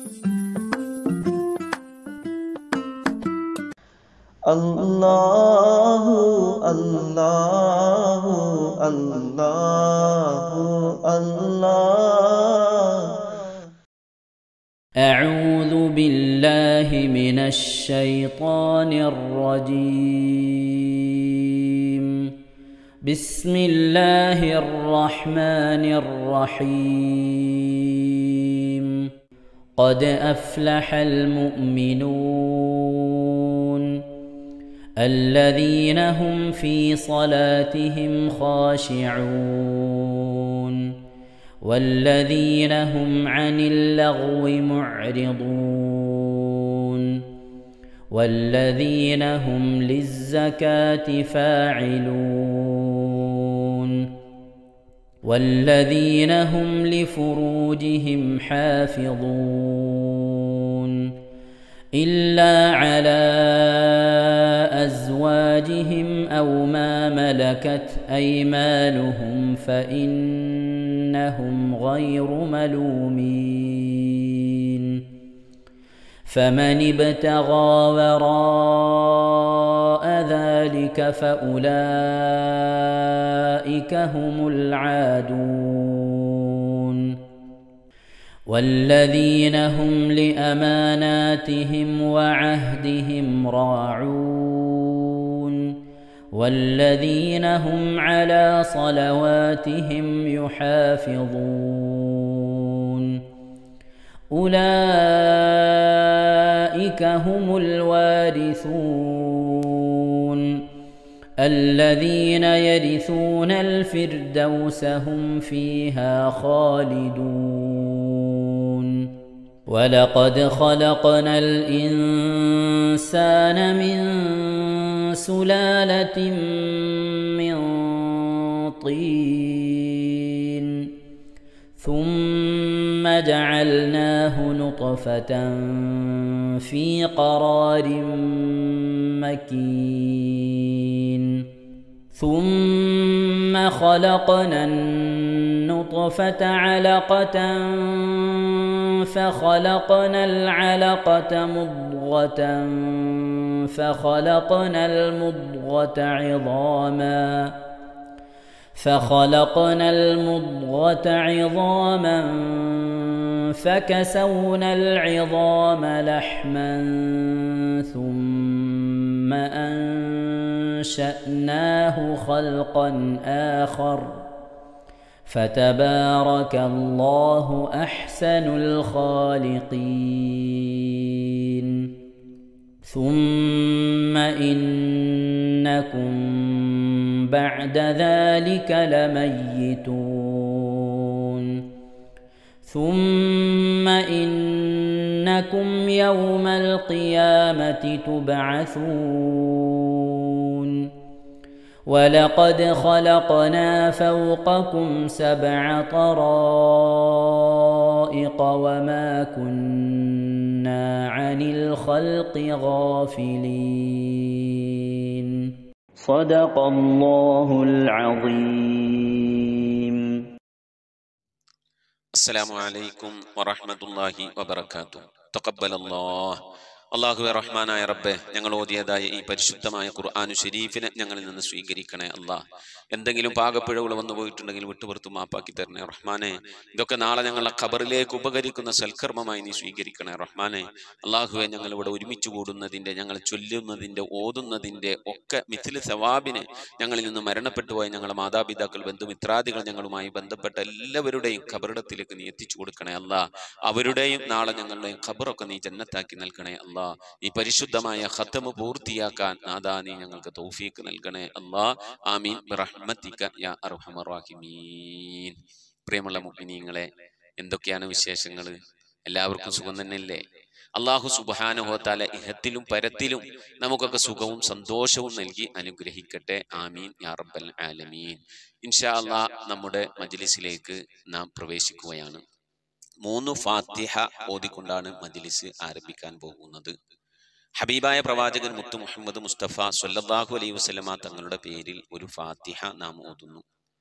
الله الله الله الله أعوذ بالله من الشيطان الرجيم بسم الله الرحمن الرحيم قد أفلح المؤمنون الذين هم في صلاتهم خاشعون والذين هم عن اللغو معرضون والذين هم للزكاة فاعلون والذين هم لفروجهم حافظون إلا على أزواجهم أو ما ملكت أيمانهم فإنهم غير ملومين فمن ابتغى وراء ذلك فأولئك هم العادون والذين هم لأماناتهم وعهدهم راعون والذين هم على صلواتهم يحافظون أولئك هم الوارثون الذين يرثون الفردوس هم فيها خالدون ولقد خلقنا الإنسان من سلالة من طين ثم جعلناه نطفة في قرار مكين ثم خلقنا النطفة علقة فخلقنا العلقة مضغة فخلقنا المضغة عظاما فخلقنا المضغة عظاما فكسونا العظام لحما ثم أنشأناه خلقا آخر فتبارك الله أحسن الخالقين ثم إنكم بعد ذلك لميتون ثم إنكم يوم القيامة تبعثون ولقد خلقنا فوقكم سبع طرائق وما كنا عن الخلق غافلين صدق الله العظيم അസ്സലാമു അലൈക്കും വറഹ്മത്തുള്ളാഹി വബറകാത്തു തഖബ്ബലല്ലാഹ് അള്ളാഹുവെ റഹ്മാനായ റബ്ബെ ഞങ്ങൾ ഓതിയതായ ഈ പരിശുദ്ധമായ ഖുർആാനു ഷരീഫിനെ ഞങ്ങളിൽ നിന്ന് സ്വീകരിക്കണേ അല്ലാഹ് എന്തെങ്കിലും പാകപ്പിഴവുകൾ വന്നു പോയിട്ടുണ്ടെങ്കിൽ വിട്ടുപുറത്ത് മാപ്പാക്കി തരണേ റഹ്മാനെ ഇതൊക്കെ നാളെ ഞങ്ങളുടെ ഖബറിലേക്ക് ഉപകരിക്കുന്ന സൽക്കർമ്മമായി നീ സ്വീകരിക്കണേ റഹ്മാനെ അള്ളാഹുവെ ഞങ്ങൾ ഇവിടെ ഒരുമിച്ച് കൂടുന്നതിൻ്റെ ഞങ്ങൾ ചൊല്ലുന്നതിൻ്റെ ഓതുന്നതിൻ്റെ ഒക്കെ മിഥില് സവാബിനെ ഞങ്ങളിൽ നിന്ന് മരണപ്പെട്ടു പോയ ഞങ്ങളുടെ മാതാപിതാക്കൾ ബന്ധുമിത്രാദികൾ ഞങ്ങളുമായി ബന്ധപ്പെട്ട എല്ലാവരുടെയും ഖബറിടത്തിലേക്ക് നീ എത്തിച്ചു കൊടുക്കണേ അല്ല അവരുടെയും നാളെ ഞങ്ങളുടെയും ഖബറൊക്കെ നീ ജന്നത്താക്കി നൽകണേ അല്ല ഈ പരിശുദ്ധമായ ഖത്തമ് പൂർത്തിയാക്കാൻ നാദാ നീ ഞങ്ങൾക്ക് തൗഫീക്ക് നൽകണേ അല്ലാ ആമീൻ ബിറഹ്മത്തിക യാ അർഹമർ റഹീമീൻ പ്രിയമുള്ള മുഅ്മിനീങ്ങളെ എന്തൊക്കെയാണ് വിശേഷങ്ങൾ എല്ലാവർക്കും സുഖം തന്നെയല്ലേ അള്ളാഹു സുബാനുഹോത്താല ഇഹത്തിലും പരത്തിലും നമുക്കൊക്കെ സുഖവും സന്തോഷവും നൽകി അനുഗ്രഹിക്കട്ടെ ആമീൻ യാ റബ്ബൽ ആലമീൻ ഇൻഷാ അള്ളാ നമ്മുടെ മജ്ലിസിലേക്ക് നാം പ്രവേശിക്കുകയാണ് മൂന്ന് ഫാത്തിഹ ഓതിക്കൊണ്ടാണ് മജ്ലിസ് ആരംഭിക്കാൻ പോകുന്നത് ഹബീബായ പ്രവാചകൻ മുത്തു മുഹമ്മദ് മുസ്തഫ സല്ലല്ലാഹു അലൈഹി വസല്ലമ തങ്ങളുടെ പേരിൽ ഒരു ഫാത്തിഹ നാം ഓതുന്നു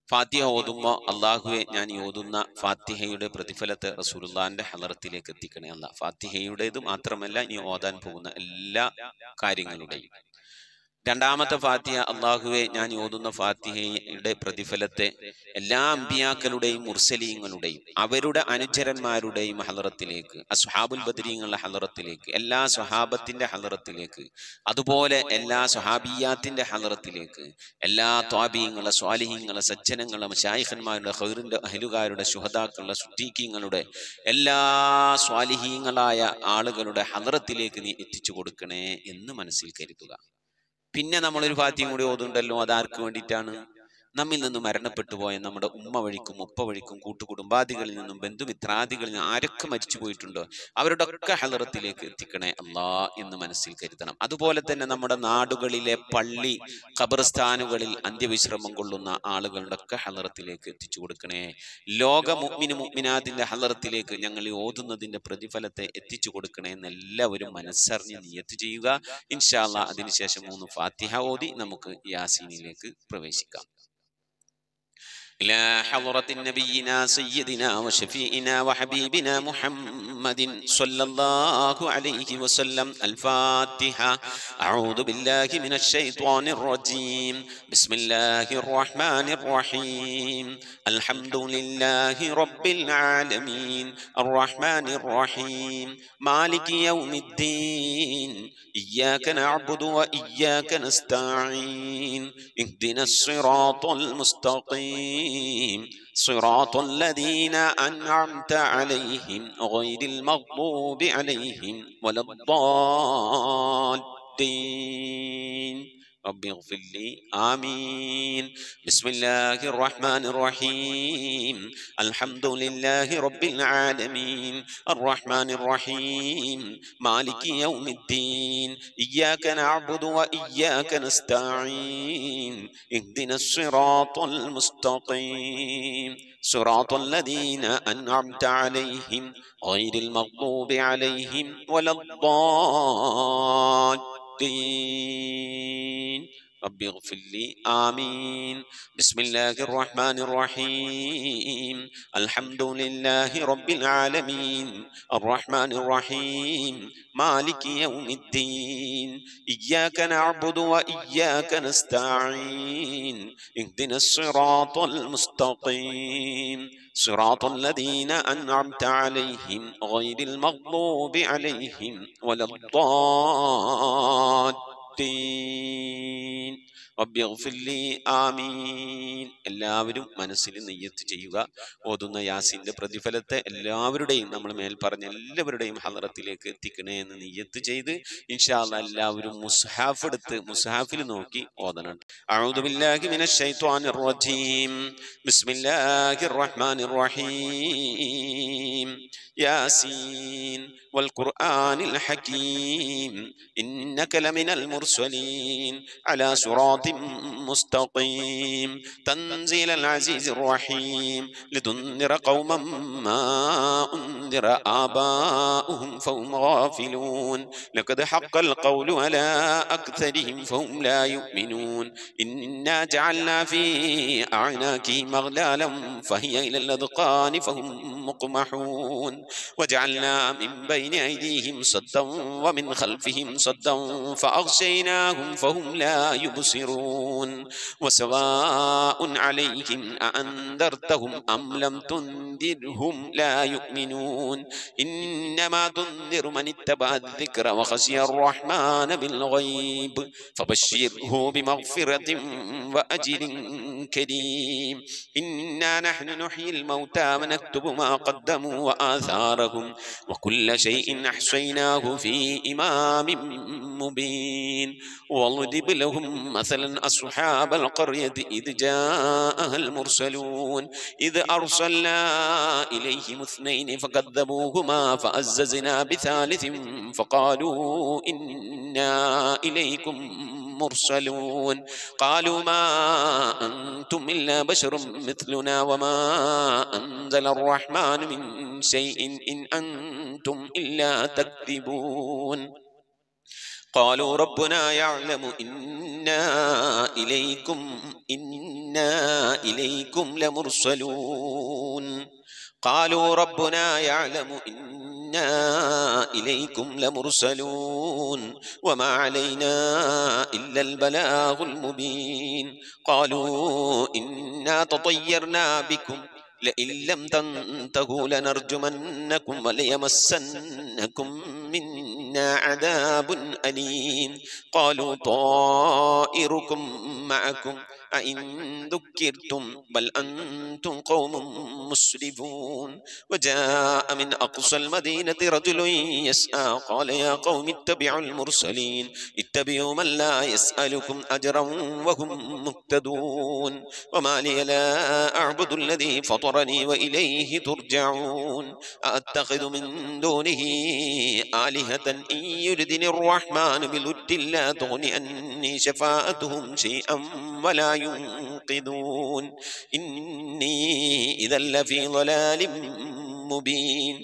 ഫാത്തിഹ ഓതുമ്പോൾ അള്ളാഹുവെ ഞാൻ ഈ ഓതുന്ന ഫാത്തിഹയുടെ പ്രതിഫലത്തെ റസൂലുള്ളാന്റെ ഹലറത്തിലേക്ക് എത്തിക്കണേ അല്ല ഫാത്തിഹയുടേത് മാത്രമല്ല ഇനി ഓതാൻ പോകുന്ന എല്ലാ കാര്യങ്ങളുടെയും രണ്ടാമത്തെ ഫാത്തിഹ അള്ളാഹുവെ ഞാൻ ഓതുന്ന ഫാത്തിഹയുടെ പ്രതിഫലത്തെ എല്ലാ അമ്പിയാക്കളുടെയും മുർസലീങ്ങളുടെയും അവരുടെ അനുചരന്മാരുടെയും ഹലറത്തിലേക്ക് അസ്ഹാബുൽ ബദരീങ്ങളുടെ ഹലറത്തിലേക്ക് എല്ലാ സ്വഹാബത്തിന്റെ ഹലറത്തിലേക്ക് അതുപോലെ എല്ലാ സ്വഹാബിയാത്തിന്റെ ഹലറത്തിലേക്ക് എല്ലാ ത്വാബീങ്ങളെ സ്വാലിഹീങ്ങളെ സജ്ജനങ്ങളെ ഷായിഖന്മാരുടെ ഹൈറിന്റെ അഹലുകാരുടെ ശുഹതാക്കളുടെ സുറ്റീക്കിങ്ങളുടെ എല്ലാ സ്വാലിഹീങ്ങളായ ആളുകളുടെ ഹലറത്തിലേക്ക് നീ എത്തിച്ചു കൊടുക്കണേ എന്ന് മനസ്സിൽ കരുതുക പിന്നെ നമ്മളൊരു ഫാത്തിയും കൂടി ഓതുണ്ടല്ലോ അത് ആർക്ക് വേണ്ടിയിട്ടാണ് നമ്മിൽ നിന്ന് മരണപ്പെട്ടു പോയ നമ്മുടെ ഉമ്മ വഴിക്കും ഉപ്പ വഴിക്കും കൂട്ടുകുടുംബാദികളിൽ നിന്നും ബന്ധുമിത്രാദികളിൽ നിന്നും ആരൊക്കെ മരിച്ചു പോയിട്ടുണ്ടോ അവരുടെ ഒക്കെ ഹലറത്തിലേക്ക് എത്തിക്കണേ അല്ലാ എന്ന് മനസ്സിൽ കരുതണം അതുപോലെ തന്നെ നമ്മുടെ നാടുകളിലെ പള്ളി ഖബർസ്ഥാനുകളിൽ അന്ത്യവിശ്രമം കൊള്ളുന്ന ആളുകളുടെ ഒക്കെ ഹലറത്തിലേക്ക് എത്തിച്ചു കൊടുക്കണേ ലോക മുഗ്മിന് മുഗ്മിനാദിന്റെ ഹലറത്തിലേക്ക് ഞങ്ങൾ ഈ ഓതുന്നതിന്റെ പ്രതിഫലത്തെ എത്തിച്ചു കൊടുക്കണേ എന്ന് എല്ലാവരും മനസ്സറിഞ്ഞ് നിയത്ത് ചെയ്യുക ഇൻഷാല്ല അതിനുശേഷം മൂന്ന് ഫാത്തിഹ ഓതി നമുക്ക് യാസീനിലേക്ക് പ്രവേശിക്കാം إلى حضرة نبينا سيدنا وشفيئنا وحبيبنا محمد صلى الله عليه وسلم الفاتحة أعوذ بالله من الشيطان الرجيم بسم الله الرحمن الرحيم الحمد لله رب العالمين الرحمن الرحيم مالك يوم الدين إياك نعبد وإياك نستعين اهدنا الصراط المستقيم صراط الذين أنعمت عليهم غير المغضوب عليهم ولا الضالين رب اغفر لي آمين بسم الله الرحمن الرحيم الحمد لله رب العالمين الرحمن الرحيم مالك يوم الدين إياك نعبد وإياك نستعين اهدنا الصراط المستقيم صراط الذين أنعمت عليهم غير المغضوب عليهم ولا الضالين رب اغفر لي آمين بسم الله الرحمن الرحيم الحمد لله رب العالمين الرحمن الرحيم مالك يوم الدين إياك نعبد وإياك نستعين اهدنا الصراط المستقيم صراط الذين أنعمت عليهم غير المغضوب عليهم ولا الضالين റബ്ബി ഗഫിർലി ആമീൻ എല്ലാവരും മനസ്സിൽ നെയ്യത്ത് ചെയ്യുക ഓതുന്ന യാസിന്റെ പ്രതിഫലത്തെ എല്ലാവരുടെയും നമ്മൾ മേൽ പറഞ്ഞ എല്ലാവരുടെയും ഹലറത്തിലേക്ക് എത്തിക്കണേ എന്ന് നെയ്യത്ത് ചെയ്ത് ഇൻഷാല്ല എല്ലാവരും മുസ്ഹാഫ് എടുത്ത് മുസ്ഹാഫിൽ നോക്കി ഓതണം أعوذ بالله من الشيطان الرجيم بسم الله الرحمن الرحيم ياسين والقرآن الحكيم إنك لمن المرسلين على صراط مستقيم تنزيل العزيز الرحيم لتنذر قوما ما أنذر آباؤهم فهم غافلون لقد حق القول على أكثرهم فهم لا يؤمنون إنا جعلنا في أعناقهم أغلالا فهي إلى الأذقان فهم مقمحون وجعلنا من بين أيديهم صدا ومن خلفهم صدا فأغشيناهم فهم لا يبصرون وسواء عليهم أأنذرتهم أم لم تنذرهم لا يؤمنون إنما تنذر من اتبع الذكر وخشي الرحمن بالغيب فبشره بمغفرة وأجر كريم إنا نحن نحيي الموتى ونكتب ما قدموا وآثارهم وكل شيء أحصيناه في إمام مبين واضرب لهم مثلا أصحاب القرية إذ جاءها المرسلون إذ أرسلنا إليهم اثنين فكذبوهما فأززنا بثالث فقالوا إنا إليكم مرسلون قالوا ما أنتم إلا بشر مثلنا وما أنزل الرحمن من شيء إن أنتم إلا تكذبون قالوا ربنا يعلم إنا إليكم إنا إليكم لمرسلون قالوا ربنا يعلم إنا إليكم لمرسلون وما علينا إلا البلاغ المبين قالوا إنا تطيرنا بكم لئن لم تنتهوا لنرجمنكم وليمسنكم منا عذاب أليم قالوا طائركم معكم أئن ذكرتم بل أنتم قوم مسرفون وجاء من أقصى المدينة رجل يسعى قال يا قوم اتبعوا المرسلين اتبعوا من لا يسألكم أجرا وهم مهتدون وما لي لا أعبد الذي فطرني وإليه ترجعون أأتخذ من دونه آلهة إن يردني الرحمن بلد لا تغن عني شفاءتهم شيئا ولا ينقذون إني إذا لفي ضلال مبين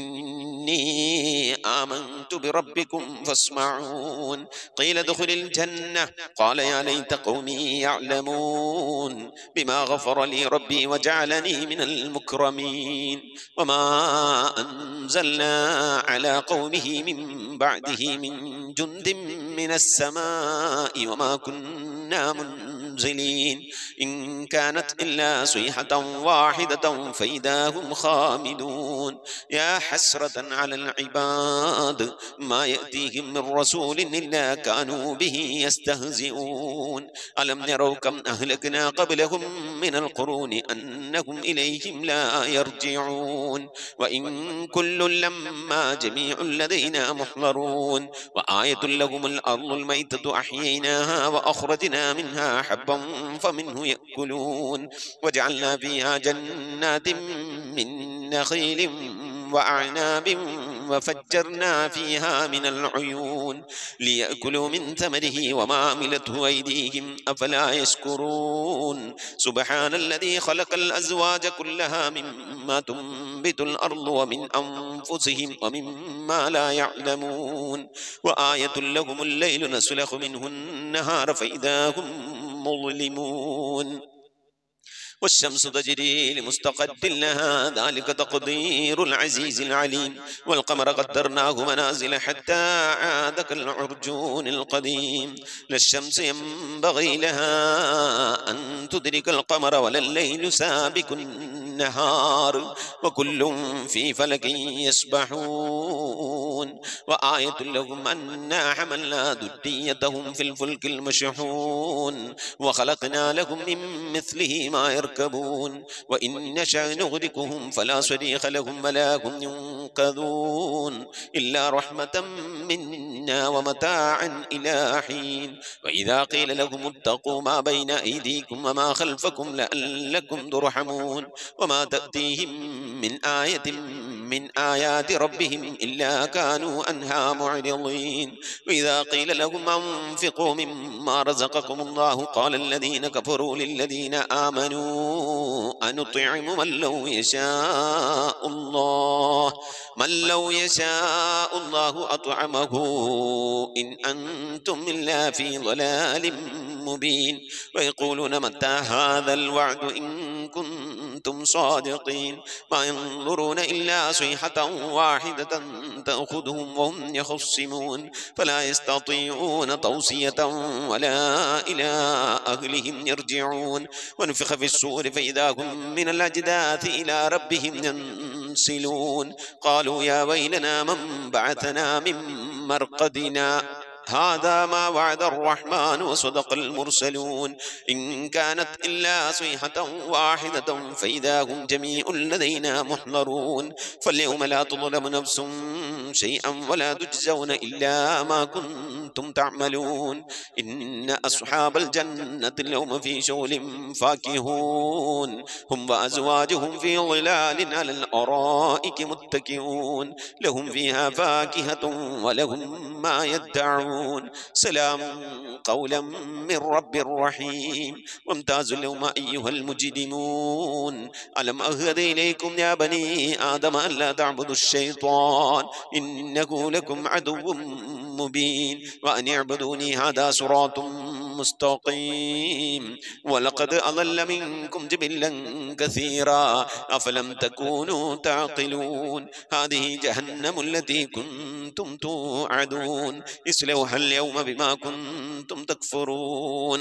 إني آمنت بربكم فاسمعون قيل ادخل الجنة قال يا ليت قومي يعلمون بما غفر لي ربي وجعلني من المكرمين وما أنزلنا على قومه من بعده من جند من السماء وما كنا منزلين إن كانت إلا صيحة واحدة فإذا هم خامدون يا حسرة على العباد ما يأتيهم من رسول إلا كانوا به يستهزئون ألم يروا كم أهلكنا قبلهم من القرون أنهم إليهم لا يرجعون وإن كل لما جميع لدينا محضرون وآية لهم الأرض الميتة أحييناها وأخرجنا منها حبا فمنه يأكلون وجعلنا فيها جنات من نخيل وأعناب وفجرنا فيها من العيون ليأكلوا من ثمره وما عملته أيديهم أفلا يشكرون سبحان الذي خلق الأزواج كلها مما تنبت الأرض ومن أنفسهم ومما لا يعلمون وآية لهم الليل نسلخ منه النهار فإذا هم مظلمون والشمس تجري لمستقر لها ذلك تقدير العزيز العليم والقمر قدرناه منازل حتى عاد كالعرجون القديم لا الشمس ينبغي لها أن تدرك القمر ولا الليل سابق النهار وكل في فلك يسبحون وآية لهم أنا حملنا ذريتهم في الفلك المشحون وخلقنا لهم من مثله ما يركبون وإن نشأ نغرقهم فلا صريخ لهم ولا هم ينقذون إلا رحمة منا ومتاعا إلى حين وإذا قيل لهم اتقوا ما بين أيديكم وما خلفكم لعلكم ترحمون وما تأتيهم من آية من آيات ربهم إلا كانوا أنها معرضين وإذا قيل لهم أنفقوا مما رزقكم الله قال الذين كفروا للذين آمنوا أنطعم من لو يشاء الله من لو يشاء الله أطعمه إن أنتم إلا في ضلال مبين ويقولون متى هذا الوعد إن كنتم صادقين ما ينظرون إلا صيحة واحدة تأخذهم وهم يخصمون فلا يستطيعون توصية ولا إلى أهلهم يرجعون ونفخ في السور فإذا هم من الأجداث إلى ربهم ينسلون قالوا يا ويلنا من بعثنا من مرقدنا هذا ما وعد الرحمن وصدق المرسلون إن كانت إلا صيحة واحدة فإذا هم جميع لدينا محضرون فاليوم لا تظلم نفس شيئا ولا تجزون إلا ما كنتم تعملون إن أصحاب الجنة اليوم في شغل فاكهون هم وأزواجهم في ظلال على الأرائك متكئون لهم فيها فاكهة ولهم ما يدعون يفعلون سلام قولا من رب رحيم وامتازوا اليوم أيها المجرمون ألم أهد إليكم يا بني آدم ألا تعبدوا الشيطان إنه لكم عدو مبين وأن اعبدوني هذا صراط مستقيم ولقد أضل منكم جبلا كثيرا أفلم تكونوا تعقلون هذه جهنم التي كنتم توعدون اصلوها اليوم بما كنتم تكفرون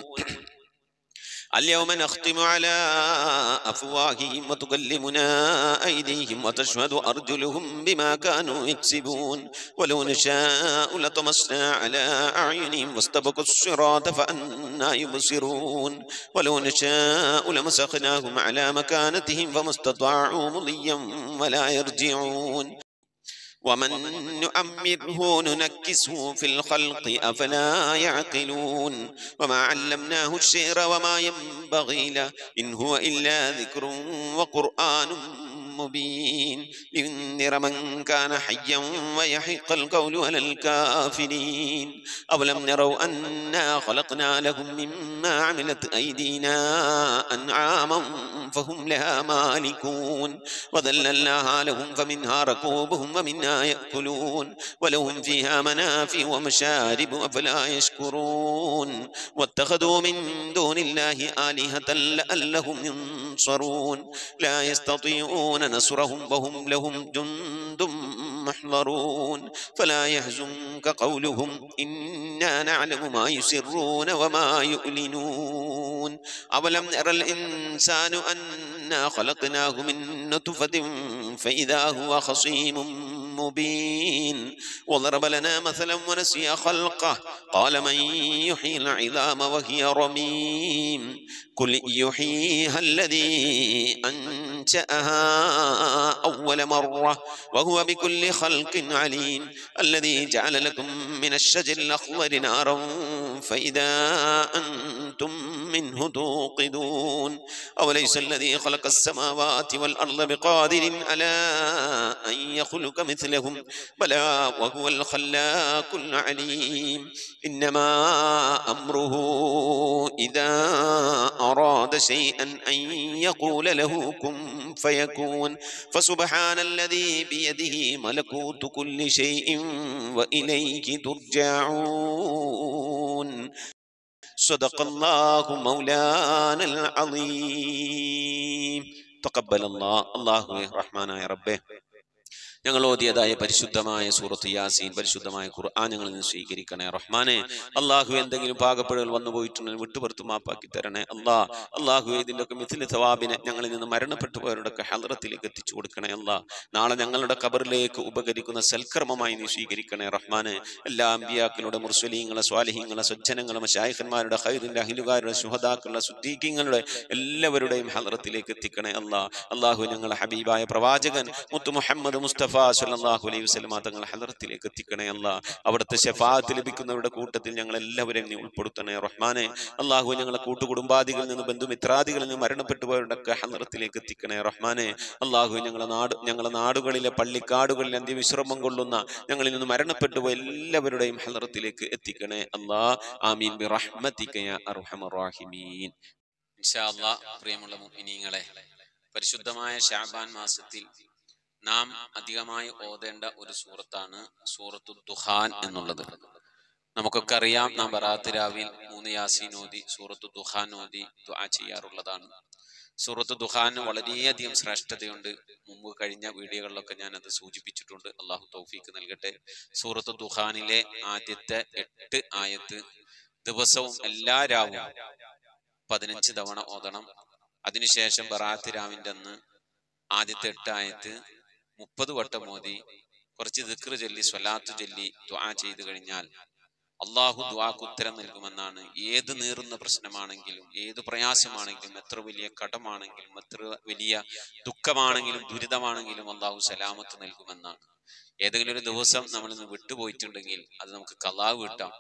اليوم نختم على أفواههم وتكلمنا أيديهم وتشهد أرجلهم بما كانوا يكسبون ولو نشاء لطمسنا على أعينهم واستبقوا الصراط فأنا يبصرون ولو نشاء لمسخناهم على مكانتهم فما استطاعوا مضيا ولا يرجعون ومن نؤمره ننكسه في الخلق أفلا يعقلون وما علمناه الشعر وما ينبغي له إن هو إلا ذكر وقرآن مبين لينذر من كان حيا ويحق القول على الكافرين أولم نروا أنا خلقنا لهم مما عملت أيدينا أنعاما فهم لها مالكون وذللناها لهم فمنها ركوبهم ومنها يأكلون ولهم فيها منافع ومشارب أفلا يشكرون واتخذوا من دون الله آلهة لعلهم ينصرون لا يستطيعون نصرهم وهم لهم جند محضرون فلا يحزنك قولهم إنا نعلم ما يسرون وما يؤلنون أولم يرى الإنسان أنا خلقناه من نطفة فإذا هو خصيم مبين وضرب لنا مثلا ونسي خلقه قال من يحيي العظام وهي رميم قل يحييها الذي أنشأها أول مرة وهو بكل خلق عليم الذي جعل لكم من الشجر الأخضر نارا فإذا أنتم منه توقدون أوليس الذي خلق السماوات والأرض بقادر على أن يخلق مثلهم بلى وهو الخلاق العليم إنما أمره إذا أراد شيئا أن يقول له كن فيكون فسبحان الذي بيده ملكوت كل شيء وإليه ترجعون صدق الله مولانا العظيم تقبل الله الله رحمن يا ربه ഞങ്ങൾ ഓതിയതായ പരിശുദ്ധമായ സൂറത്ത് യാസീൻ പരിശുദ്ധമായ ഖുർആൻ ഞങ്ങളിൽ നിന്ന് സ്വീകരിക്കണേ റഹ്മാനെ അള്ളാഹു എന്തെങ്കിലും പാകപ്പിഴകൾ വന്നു പോയിട്ടുണ്ടെങ്കിൽ വിട്ടുപുറത്ത് മാപ്പാക്കി തരണേ അല്ലാ അള്ളാഹു ഇതിൻ്റെയൊക്കെ മിഥിലി സവാബിനെ ഞങ്ങളിൽ നിന്ന് മരണപ്പെട്ടു പോയവരുടെയൊക്കെ ഹലറത്തിലേക്ക് എത്തിച്ചു കൊടുക്കണേ അല്ലാ നാളെ ഞങ്ങളുടെ കബറിലേക്ക് ഉപകരിക്കുന്ന സൽക്കർമ്മമായി നീ സ്വീകരിക്കണേ റഹ്മാനെ എല്ലാ അമ്പിയാക്കളുടെ മുർസലീങ്ങളെ സ്വാലിഹീങ്ങളെ സജ്ജനങ്ങളെ മശായിഖന്മാരുടെ ഹൈറിന്റെ അഹിലുകാരുടെ ശുഹദാക്കളുടെ സുദ്ദീഖിങ്ങളുടെ എല്ലാവരുടെയും ഹലറത്തിലേക്ക് എത്തിക്കണേ അല്ലാ അള്ളാഹു ഞങ്ങളെ ഹബീബായ പ്രവാചകൻ മുത്തു മുഹമ്മദ് മുസ്തഫ സല്ലല്ലാഹു അലൈഹി വസല്ലമ തങ്ങൾ ഹലറത്തിലേക്ക് എത്തിക്കണേ അല്ലാ അവിടുത്തെ ഷഫാത്ത് ലഭിക്കുന്നവരുടെ കൂട്ടത്തിൽ ഞങ്ങൾ എല്ലാവരെയും നീ ഉൾപ്പെടുത്തണേ റഹ്മാനെ അള്ളാഹു ഞങ്ങളെ കൂട്ടുകുടുംബാദികളിൽ നിന്ന് ബന്ധുമിത്രാദികളിൽ നിന്ന് മരണപ്പെട്ടു പോയവരുടെയൊക്കെ ഹലറത്തിലേക്ക് എത്തിക്കണേ റഹ്മാനെ അള്ളാഹു ഞങ്ങളെ നാട് ഞങ്ങളെ നാടുകളിലെ പള്ളിക്കാടുകളിൽ അന്ത്യവിശ്രമം കൊള്ളുന്ന ഞങ്ങളിൽ നിന്ന് മരണപ്പെട്ടു പോയ എല്ലാവരുടെയും ഹലറത്തിലേക്ക് എത്തിക്കണേ അല്ലാ ആമീൻ ബി റഹ്മതിക യാ അർഹമർ റഹീമീൻ ഇൻഷാ അല്ലാ പ്രിയമുള്ള മുഅ്മിനീങ്ങളെ പരിശുദ്ധമായ ഷാബാൻ മാസത്തിൽ നാം അധികമായി ഓതേണ്ട ഒരു സൂറത്താണ് സൂറത്തു ദുഹാൻ എന്നുള്ളത് നമുക്കൊക്കെ അറിയാം നാം ബറാത്ത് രാവിൽ മൂന്ന് യാസീൻ ഓതി സൂറത്തു ദുഹാൻ ഓതി ദുആ ചെയ്യാറുള്ളതാണ് സൂറത്ത് ദുഹാന് വളരെയധികം ശ്രേഷ്ഠതയുണ്ട് മുമ്പ് കഴിഞ്ഞ വീഡിയോകളിലൊക്കെ ഞാൻ അത് സൂചിപ്പിച്ചിട്ടുണ്ട് അള്ളാഹു തൗഫീക്ക് നൽകട്ടെ സൂറത്ത് ദുഹാനിലെ ആദ്യത്തെ എട്ട് ആയത്ത് ദിവസവും എല്ലാ രാവും പതിനഞ്ച് തവണ ഓതണം അതിനുശേഷം ബറാത്ത് രാവിന്റെ അന്ന് ആദ്യത്തെ എട്ട് ആയത്ത് മുപ്പത് വട്ടം മോദി കുറച്ച് ദിക്ർ ചൊല്ലി സ്വലാത്ത് ചൊല്ലി ദ്വാ ചെയ്തു കഴിഞ്ഞാൽ അള്ളാഹു ദ്വാക്ക് ഉത്തരം നൽകുമെന്നാണ് ഏത് നീറുന്ന പ്രശ്നമാണെങ്കിലും ഏത് പ്രയാസമാണെങ്കിലും എത്ര വലിയ കടമാണെങ്കിലും എത്ര വലിയ ദുഃഖമാണെങ്കിലും ദുരിതമാണെങ്കിലും അള്ളാഹു സലാമത്ത് നൽകുമെന്നാണ് ഏതെങ്കിലും ഒരു ദിവസം നമ്മൾ ഇന്ന് വിട്ടുപോയിട്ടുണ്ടെങ്കിൽ അത് നമുക്ക് കലാവ് കിട്ടാം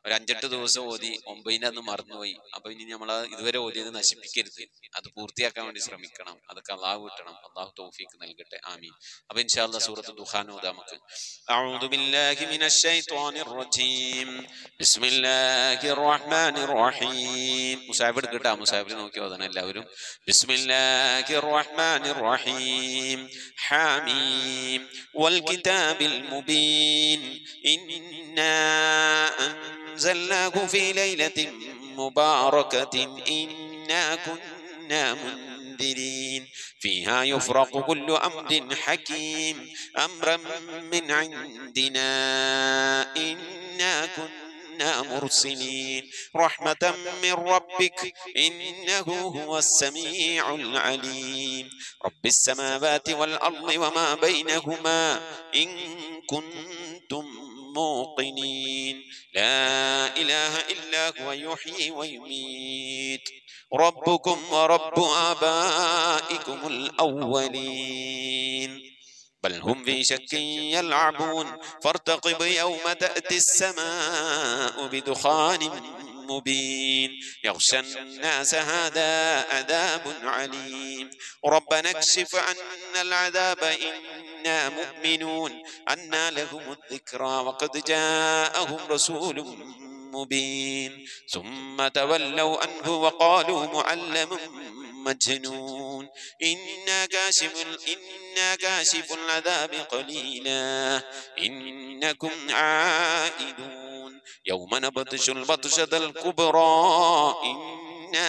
ഒരു അഞ്ചെട്ട് ദിവസം ഓതി ഒമ്പതിൻ്റെ അന്ന് മറന്നുപോയി അപ്പൊ ഇനി നമ്മൾ ഇതുവരെ ഓതിയത് നശിപ്പിക്കരുത് അത് പൂർത്തിയാക്കാൻ വേണ്ടി ശ്രമിക്കണം അതൊക്കെ അള്ളാഹു കിട്ടണം അള്ളാഹു തൗഫീക്ക് നൽകട്ടെ ആമീൻ അപ്പൊ ഇൻഷാല്ല സൂറത്ത് ദുഹാൻ ഓതാ നമുക്ക് أعوذ بالله من الشيطان الرجيم بسم الله الرحمن الرحيم മുസാബ് എടുക്കട്ടാ മുസാബിൽ നോക്കി ഓതണം എല്ലാവരും بسم الله الرحمن الرحيم حاميم والكتاب المبين إنا أنزلناه في ليلة مباركة إنا كنا منذرين فيها يفرق كل أمر حكيم أمرا من عندنا إنا كنا مرسلين رحمة من ربك إنه هو السميع العليم رب السماوات والأرض وما بينهما إن كنتم موقنين لا إله إلا هو يحيي ويميت ربكم ورب آبائكم الأولين بل هم في شك يلعبون فارتقب يوم تأتي السماء بدخان مبين يغشى الناس هذا عذاب عليم ربنا اكشف عنا العذاب إنا مؤمنون أنا لهم الذكرى وقد جاءهم رسول مبين ثم تولوا عنه وقالوا معلم مجنون إنا كاشف إنا كاشف العذاب قليلا إنكم عائدون يوم نبطش البطشة الكبرى إنا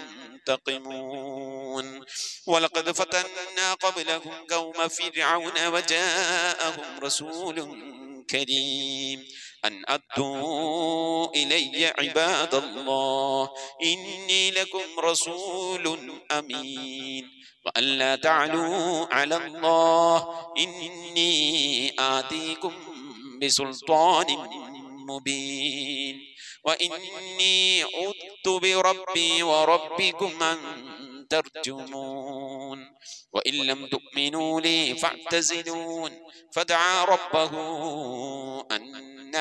منتقمون ولقد فتنا قبلهم قوم فرعون وجاءهم رسول كريم أن أدوا إلي عباد الله إني لكم رسول أمين وأن لا تعلوا على الله إني آتيكم بسلطان مبين وإني عدت بربي وربكم أن ترجمون وإن لم تؤمنوا لي فاعتزلون فدعا ربه أن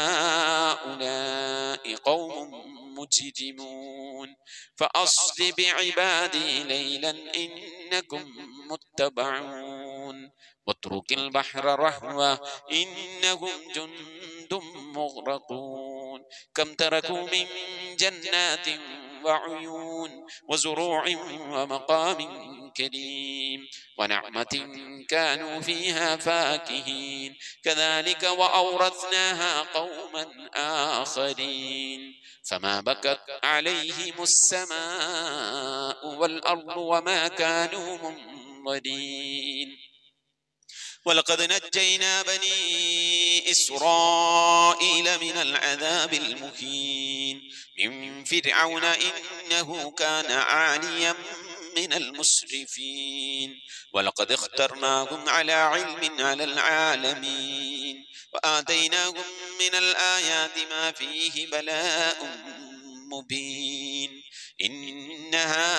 هؤلاء قوم مجرمون فأصل بعبادي ليلا إنكم متبعون واترك البحر رهوا إنهم جند مغرقون كم تركوا من جنات وعيون وزروع ومقام كريم ونعمة كانوا فيها فاكهين كذلك وأورثناها قوما آخرين فما بكت عليهم السماء والأرض وما كانوا منظرين ولقد نجينا بني إسرائيل من العذاب المهين من فرعون إنه كان عاليا من المسرفين ولقد اخترناهم على علم على العالمين وآتيناهم من الآيات ما فيه بلاء مبين إن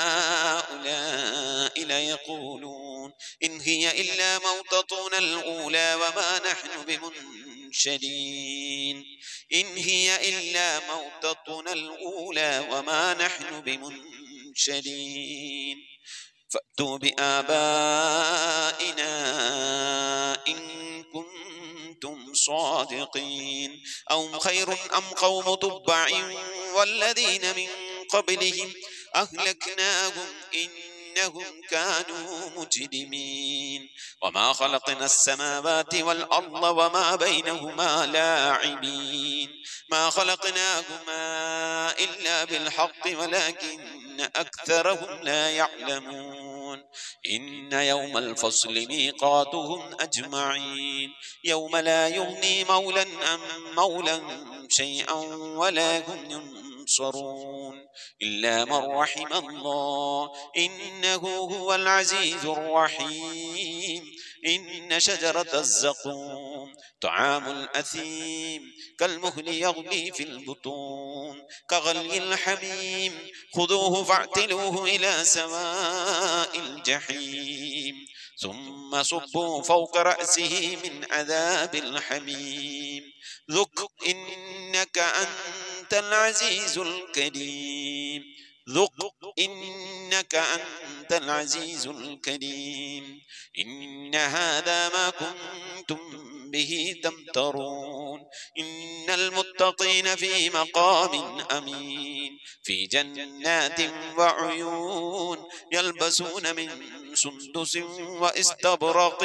هؤلاء ليقولون إن هي إلا موتتنا الأولى وما نحن بمنشرين إن هي إلا موتتنا الأولى وما نحن بمنشرين فأتوا بآبائنا إن كنتم صادقين أو خير أم قوم تبع والذين من قبلهم أهلكناهم إنهم كانوا مجرمين وما خلقنا السماوات والأرض وما بينهما لاعبين ما خلقناهما إلا بالحق ولكن أكثرهم لا يعلمون إن يوم الفصل ميقاتهم أجمعين يوم لا يغني مولا عن مولا شيئا ولا هم ينصرون إلا من رحم الله إنه هو العزيز الرحيم إن شجرة الزقوم طعام الأثيم كالمهل يغلي في البطون كغلي الحميم خذوه فاعتلوه إلى سواء الجحيم ثم صبوا فوق رأسه من عذاب الحميم ذق إنك أنت أنت العزيز الكريم ذق إنك أنت العزيز الكريم إن هذا ما كنتم به تمترون إن المتقين في مقام أمين في جنات وعيون يلبسون من سندس واستبرق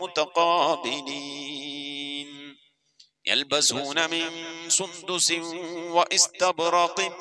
متقابلين يلبسون من سندس واستبرق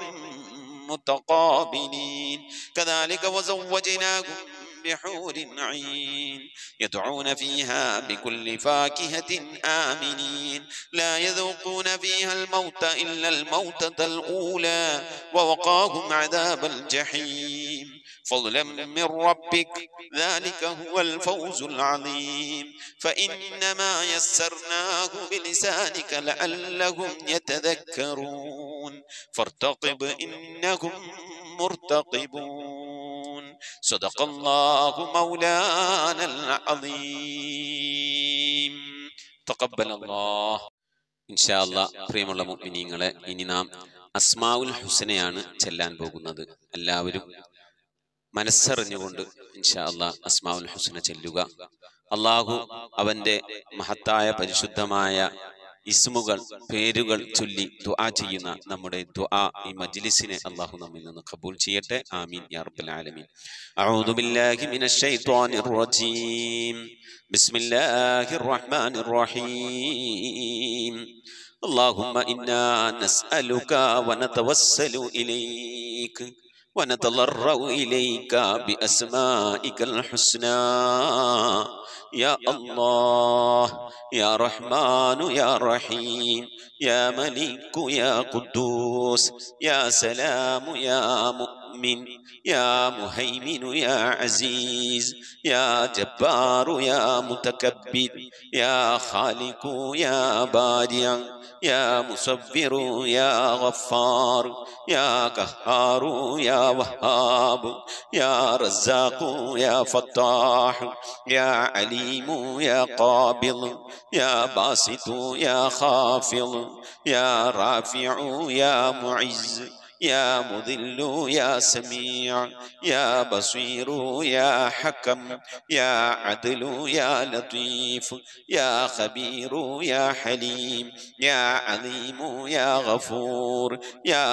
متقابلين كذلك وزوجناهم بحور عين يدعون فيها بكل فاكهة آمنين لا يذوقون فيها الموت إلا الموتة الأولى ووقاهم عذاب الجحيم فضلا من ربك ذلك هو الفوز العظيم فإنما يسرناه بلسانك لعلهم يتذكرون فارتقب إنهم مرتقبون صدق الله مولانا العظيم تقبل الله ഇൻഷാ അല്ലാ പ്രിയമുള്ള മുഅ്മിനീങ്ങളെ ഇനി നാം അസ്മാഉൽ ഹുസനയാണ് ചെല്ലാൻ പോകുന്നത് എല്ലാവരും മനസ്സറിഞ്ഞുകൊണ്ട് ഇൻഷാ അല്ലാ അസ്മാഉൽ ഹുസന ചെല്ലുക അള്ളാഹു അവന്റെ മഹത്തായ പരിശുദ്ധമായ ഇസ്മുകൾ പേരുകൾ ചൊല്ലി ദുആ ചെയ്യുന്ന നമ്മുടെ ദുആ ഈ മജ്ലിസിനെ അള്ളാഹു നമ്മിൽ നിന്ന് കബൂൽ ചെയ്യട്ടെ ആമീൻ യാ റബ്ബൽ ആലമീൻ അഊദു ബില്ലാഹി മിനശ് ശൈത്വാനിർ റജീം ബിസ്മില്ലാഹിർ റഹ്മാനിർ റഹീം اللهم إنا نسألك ونتوسل إليك ونتضرع إليك بأسمائك الحسنى يا الله يا رحمن يا رحيم يا ملك يا قدوس يا سلام يا مؤمن يا مهيمن يا عزيز يا جبار يا متكبر يا خالق يا بارع يا مصبر يا غفار يا قهار يا وهاب يا رزاق يا فتاح يا عليم يا قابض يا باسط يا خافض يا رافع يا معز يا مذل يا سميع يا بصير يا حكم يا عدل يا لطيف يا خبير يا حليم يا عظيم يا غفور يا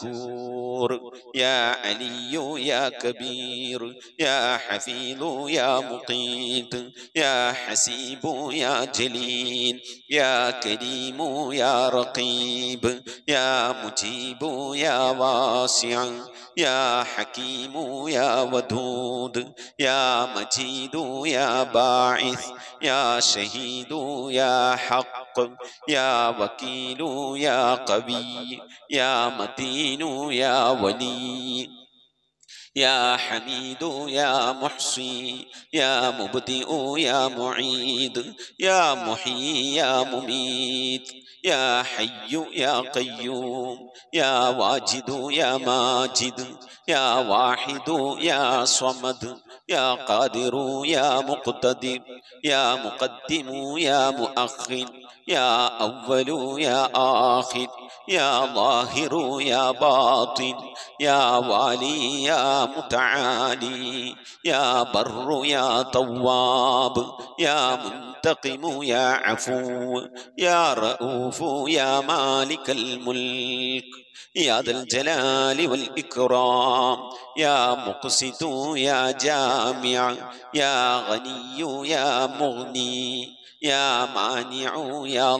شكور يا علي يا كبير يا حفيظ يا مقيت يا حسيب يا جليل يا كريم يا رقيب يا مجيب يا واسع يا حكيم يا ودود يا مجيد يا باعث يا شهيد يا حق يا وكيل يا قوي يا متين يا ولي يا حميد يا محصي يا مبدئ يا معيد يا محيي يا مميت يا حي يا قيوم يا واجد يا ماجد يا واحد يا صمد يا قادر يا مقتدر يا مقدم يا مؤخر يا أول يا آخر يا ظاهر يا باطن يا والي يا متعالي يا بر يا تواب يا منتقم يا عفو يا رؤوف يا مالك الملك يا ذا الجلال والإكرام يا مقسط يا جامع يا غني يا مغني يا مانع يا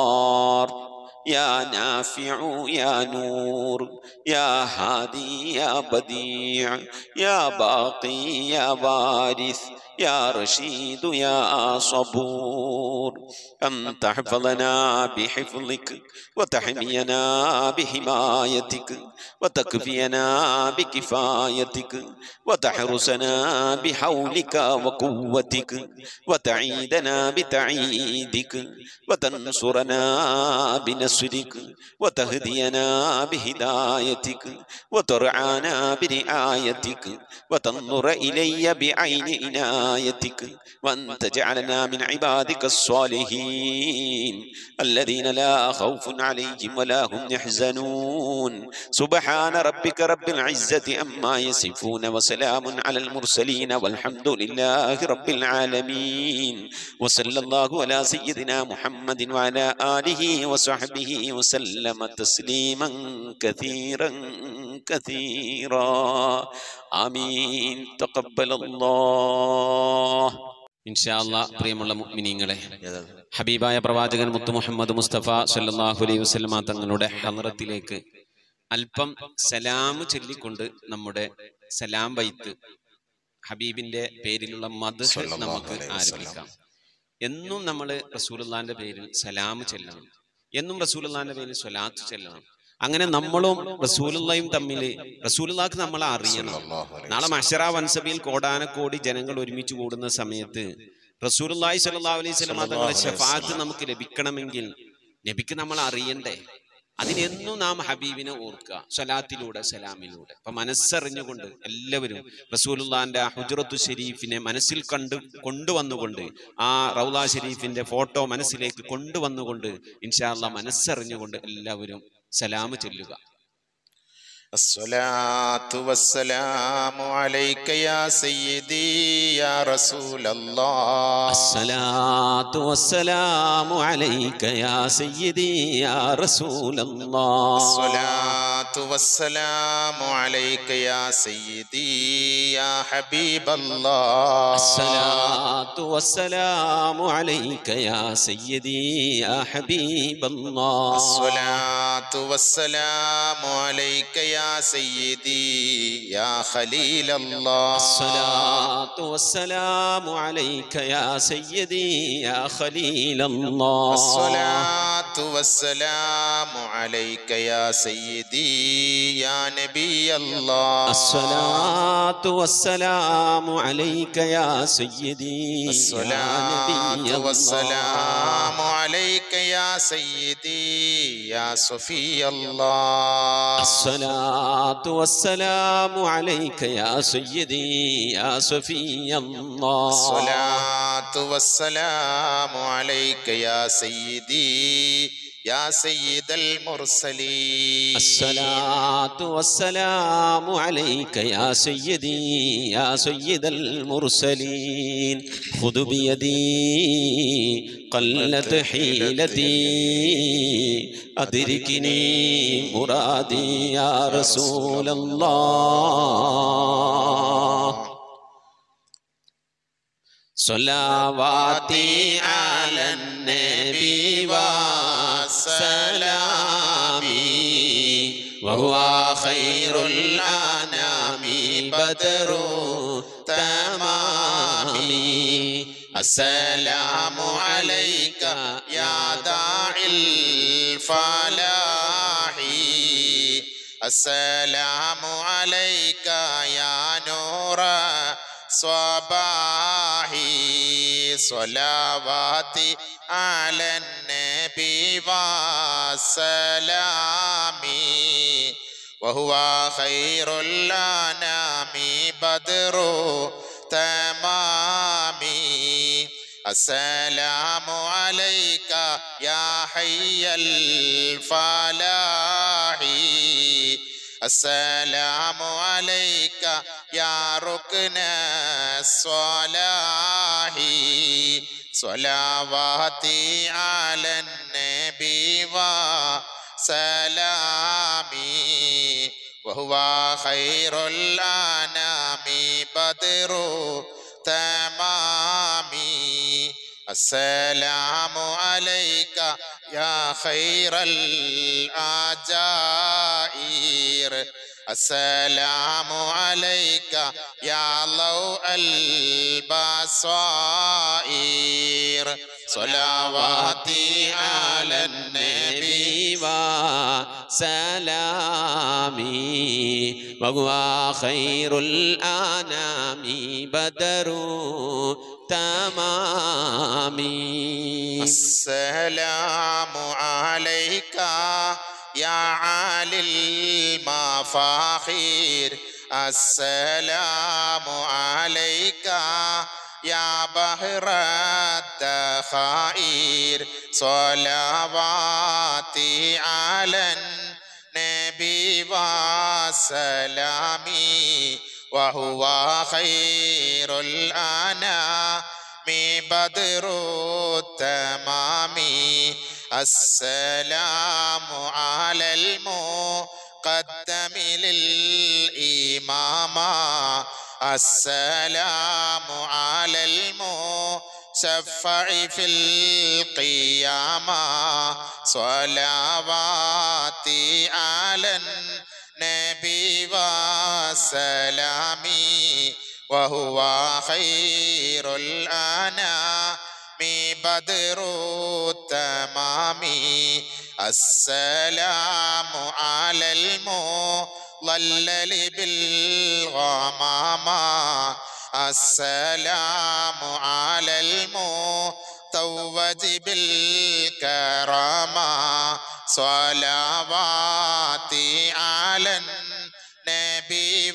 ضار يا نافع يا نور يا هادي يا بديع يا باقي يا وارث يا رشيد يا صبور أن تحفظنا بحفظك وتحمينا بحمايتك وتكفينا بكفايتك وتحرسنا بحولك وقوتك وتعيدنا بتعيدك وتنصرنا بنصرك وتهدينا بهدايتك وترعانا برعايتك وتنظر إلي بعين عنايتك عنايتك وأن تجعلنا من عبادك الصالحين الذين لا خوف عليهم ولا هم يحزنون سبحان ربك رب العزة أما يصفون وسلام على المرسلين والحمد لله رب العالمين وصلى الله على سيدنا محمد وعلى آله وصحبه وسلم تسليما كثيرا كثيرا آمين تقبل الله ഇൻഷാല്ല പ്രിയമുള്ള മുഅ്മിനീങ്ങളെ ഹബീബായ പ്രവാചകൻ മുത്തു മുഹമ്മദ് മുസ്തഫ സല്ലല്ലാഹു അലൈഹി വസല്ലമ തങ്ങളുടെ ഹലറത്തിലേക്ക് അല്പം സലാം ചൊല്ലിക്കൊണ്ട് നമ്മുടെ സലാം വൈത്ത് ഹബീബിന്റെ പേരിലുള്ള മദ് നമുക്ക് ആരംഭിക്കാം എന്നും നമ്മൾ റസൂലുള്ളാന്റെ പേരിൽ സലാം ചെല്ലണം എന്നും റസൂലുള്ളാന്റെ പേരിൽ സ്വലാത്ത് ചെല്ലണം അങ്ങനെ നമ്മളും റസൂലുള്ളയും തമ്മിൽ റസൂലുള്ളാക്ക് നമ്മളെ അറിയണം നാളെ മഷറ വൻസഭയിൽ കോടാനക്കോടി ജനങ്ങൾ ഒരുമിച്ച് കൂടുന്ന സമയത്ത് റസൂലുള്ളാഹി സ്വല്ലല്ലാഹു അലൈഹി വസല്ലം തങ്ങളുടെ ഷഫാത്ത് നമുക്ക് ലഭിക്കണമെങ്കിൽ നബിക്ക് നമ്മൾ അറിയണ്ടേ അതിനെന്നും നാം ഹബീബിനെ ഓർക്കുക സ്വലാത്തിലൂടെ സലാമിലൂടെ അപ്പൊ മനസ്സറിഞ്ഞുകൊണ്ട് എല്ലാവരും റസൂലുള്ളാന്റെ ആ ഹുജറത്തു ഷെരീഫിനെ മനസ്സിൽ കണ്ട് കൊണ്ടുവന്നുകൊണ്ട് ആ റൗല ഷെരീഫിന്റെ ഫോട്ടോ മനസ്സിലേക്ക് കൊണ്ടുവന്നുകൊണ്ട് ഇൻഷാല്ല മനസ്സറിഞ്ഞുകൊണ്ട് എല്ലാവരും സലാം ചൊല്ലുക الصلاة والسلام عليك يا سيدي يا رسول الله الصلاة والسلام عليك يا سيدي يا رسول الله الصلاة والسلام عليك يا سيدي يا حبيب الله الصلاة والسلام عليك يا سيدي يا حبيب الله الصلاة والسلام عليك يا سيدي يا خليل الله الصلاة والسلام عليك يا سيدي يا خليل الله الصلاة والسلام عليك يا سيدي يا نبي الله الصلاة والسلام عليك يا سيدي يا الصلاة نبي الله والسلام عليك يا سيدي يا صفي الله الصلاة والسلام عليك يا سيدي يا صفي الله الصلاة والسلام عليك يا سيدي يا سيد المرسلين الصلاة والسلام عليك يا سيدي يا سيد المرسلين خذ بيدي قلت حيلتي أدركني مرادي يا رسول الله صلواتي على النبي وسلامي وهو خير الأنام بدر تمامي السلام عليك يا داعي الفلاح السلام عليك يا نور صباحي صلواتي على النبي وسلامي وهو خير الأنام بدر تمامي السلام عليك يا حي الفلاح السلام عليك يا ركن الصلاح صلواتي على النبي وسلامي وهو خير الأنام بدر تمامي السلام عليك يا خير الأجائر السلام عليك يا ضوء البصائر صلواتي على النبي وسلامي وهو خير الأنام بدر تمامي السلام عليك يا عالي المفاخير السلام عليك يا بحر الدخائر صلواتي على النبي وسلامي وهو خير الأنام بدر التمام السلام على المقدم للإمام السلام على المشفع في القيامة صلواتي على النبي وسلامي وهو خير الأنام بدر التمام السلام على المضلل بالغمامة السلام على المتوج بالكرامة صلواتي على النبي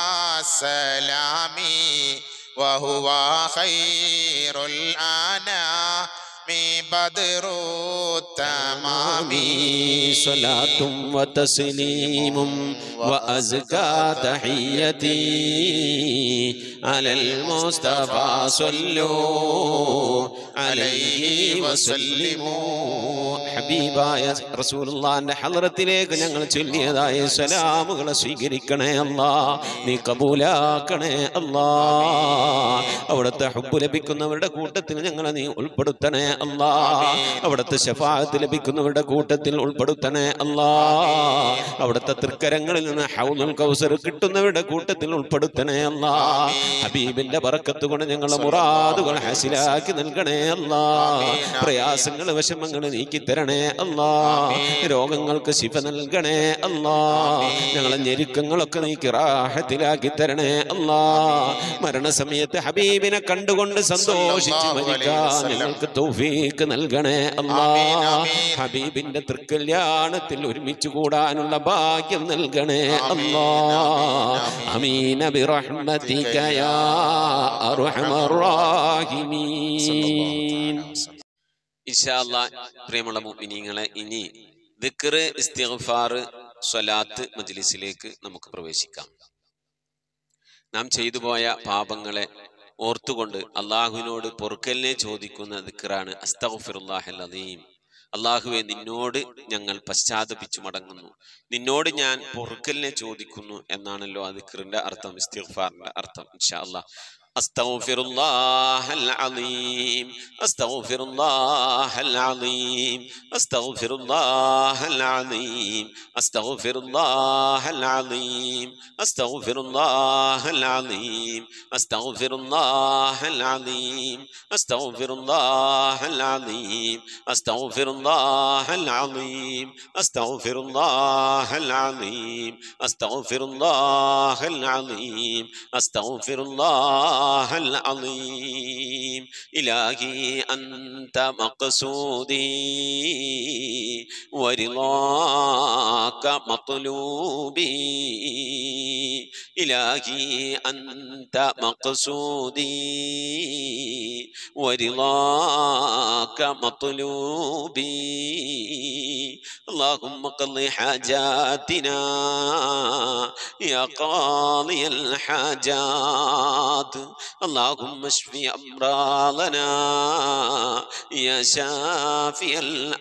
وسلامي وهو خير الأنام بدر التمام صلاة وتسليم وأزكى تحيتي على المصطفى صلوا عليه وسلموا ഹബീബായ റസൂലുള്ളാന്റെ ഹളറത്തിലേക്ക് ഞങ്ങൾ ചൊല്ലിയതായ സലാമുകളെ സ്വീകരിക്കണേ അല്ലാ നീ കബൂലാക്കണേ അല്ലാ അവിടുത്തെ ഹബ്ബ് ലഭിക്കുന്നവരുടെ കൂട്ടത്തിൽ ഞങ്ങളെ നീ ഉൾപ്പെടുത്തണേ അല്ലാ അവിടുത്തെ ശഫാഅത്ത് ലഭിക്കുന്നവരുടെ കൂട്ടത്തിൽ ഉൾപ്പെടുത്തണേ അല്ലാ അവിടുത്തെ തൃക്കരങ്ങളിൽ നിന്ന് ഹൗലുൽ കൗസർ കിട്ടുന്നവരുടെ കൂട്ടത്തിൽ ഉൾപ്പെടുത്തണേ അല്ലാ ഹബീബിന്റെ ബറക്കത്ത് കൊണ്ട് ഞങ്ങളെ മുറാദുകൾ ഹാസിലാക്കി നൽകണേ അല്ലാ പ്രയാസങ്ങൾ വിഷമങ്ങൾ നീക്കി തരണേ അല്ലാ രോഗങ്ങൾക്ക് ശിഫ നൽകണേ അല്ലാ ഞങ്ങളെ ഞെരുക്കങ്ങളൊക്കെ നീക്കി റാഹത്തിലാക്കി തരണേ അല്ലാ മരണസമയത്ത് ഹബീബിനെ കണ്ടുകൊണ്ട് സന്തോഷിച്ച് മരിക്കാൻ ഞങ്ങൾക്ക് തൗഫീക്ക് നൽകണേ അല്ലാ ഹബീബിന്റെ തൃക്കല്യാണത്തിൽ ഒരുമിച്ച് കൂടാനുള്ള ഭാഗ്യം നൽകണേ അല്ലാ അമീന ബിറഹ്മതിക യാ അർഹമർ റാഹിമീൻ ഇൻഷാല്ല പ്രിയമുള്ള മുഅ്മിനീങ്ങളെ ഇനി ദിക്ർ ഇസ്തിഗ്ഫാർ സ്വലാത്ത് മജ്ലിസിലേക്ക് നമുക്ക് പ്രവേശിക്കാം നാം ചെയ്തു പോയ പാപങ്ങളെ ഓർത്തുകൊണ്ട് അള്ളാഹുവിനോട് പൊറുക്കലിനെ ചോദിക്കുന്ന ദിക്റാണ് അസ്തഗ്ഫിറുല്ലാഹൽ അലീം അള്ളാഹുവെ നിന്നോട് ഞങ്ങൾ പശ്ചാത്തപിച്ചു മടങ്ങുന്നു നിന്നോട് ഞാൻ പൊറുക്കലിനെ ചോദിക്കുന്നു എന്നാണല്ലോ ആ ദിക്റിന്റെ അർത്ഥം ഇസ്തിഗ്ഫാറിന്റെ അർത്ഥം ഇൻഷാ അല്ലാ أستغفر الله العظيم أستغفر الله العظيم أستغفر الله العظيم أستغفر الله العظيم أستغفر الله العظيم أستغفر الله العظيم أستغفر الله العظيم أستغفر الله العظيم أستغفر الله العظيم أستغفر الله العظيم أستغفر الله العظيم إلهي أنت مقصودي ورضاك مطلوبي إلهي أنت مقصودي ورضاك مطلوبي اللهم قض حاجاتنا يا قاضي الحاجات اللهم اشف أمراضنا يا شافي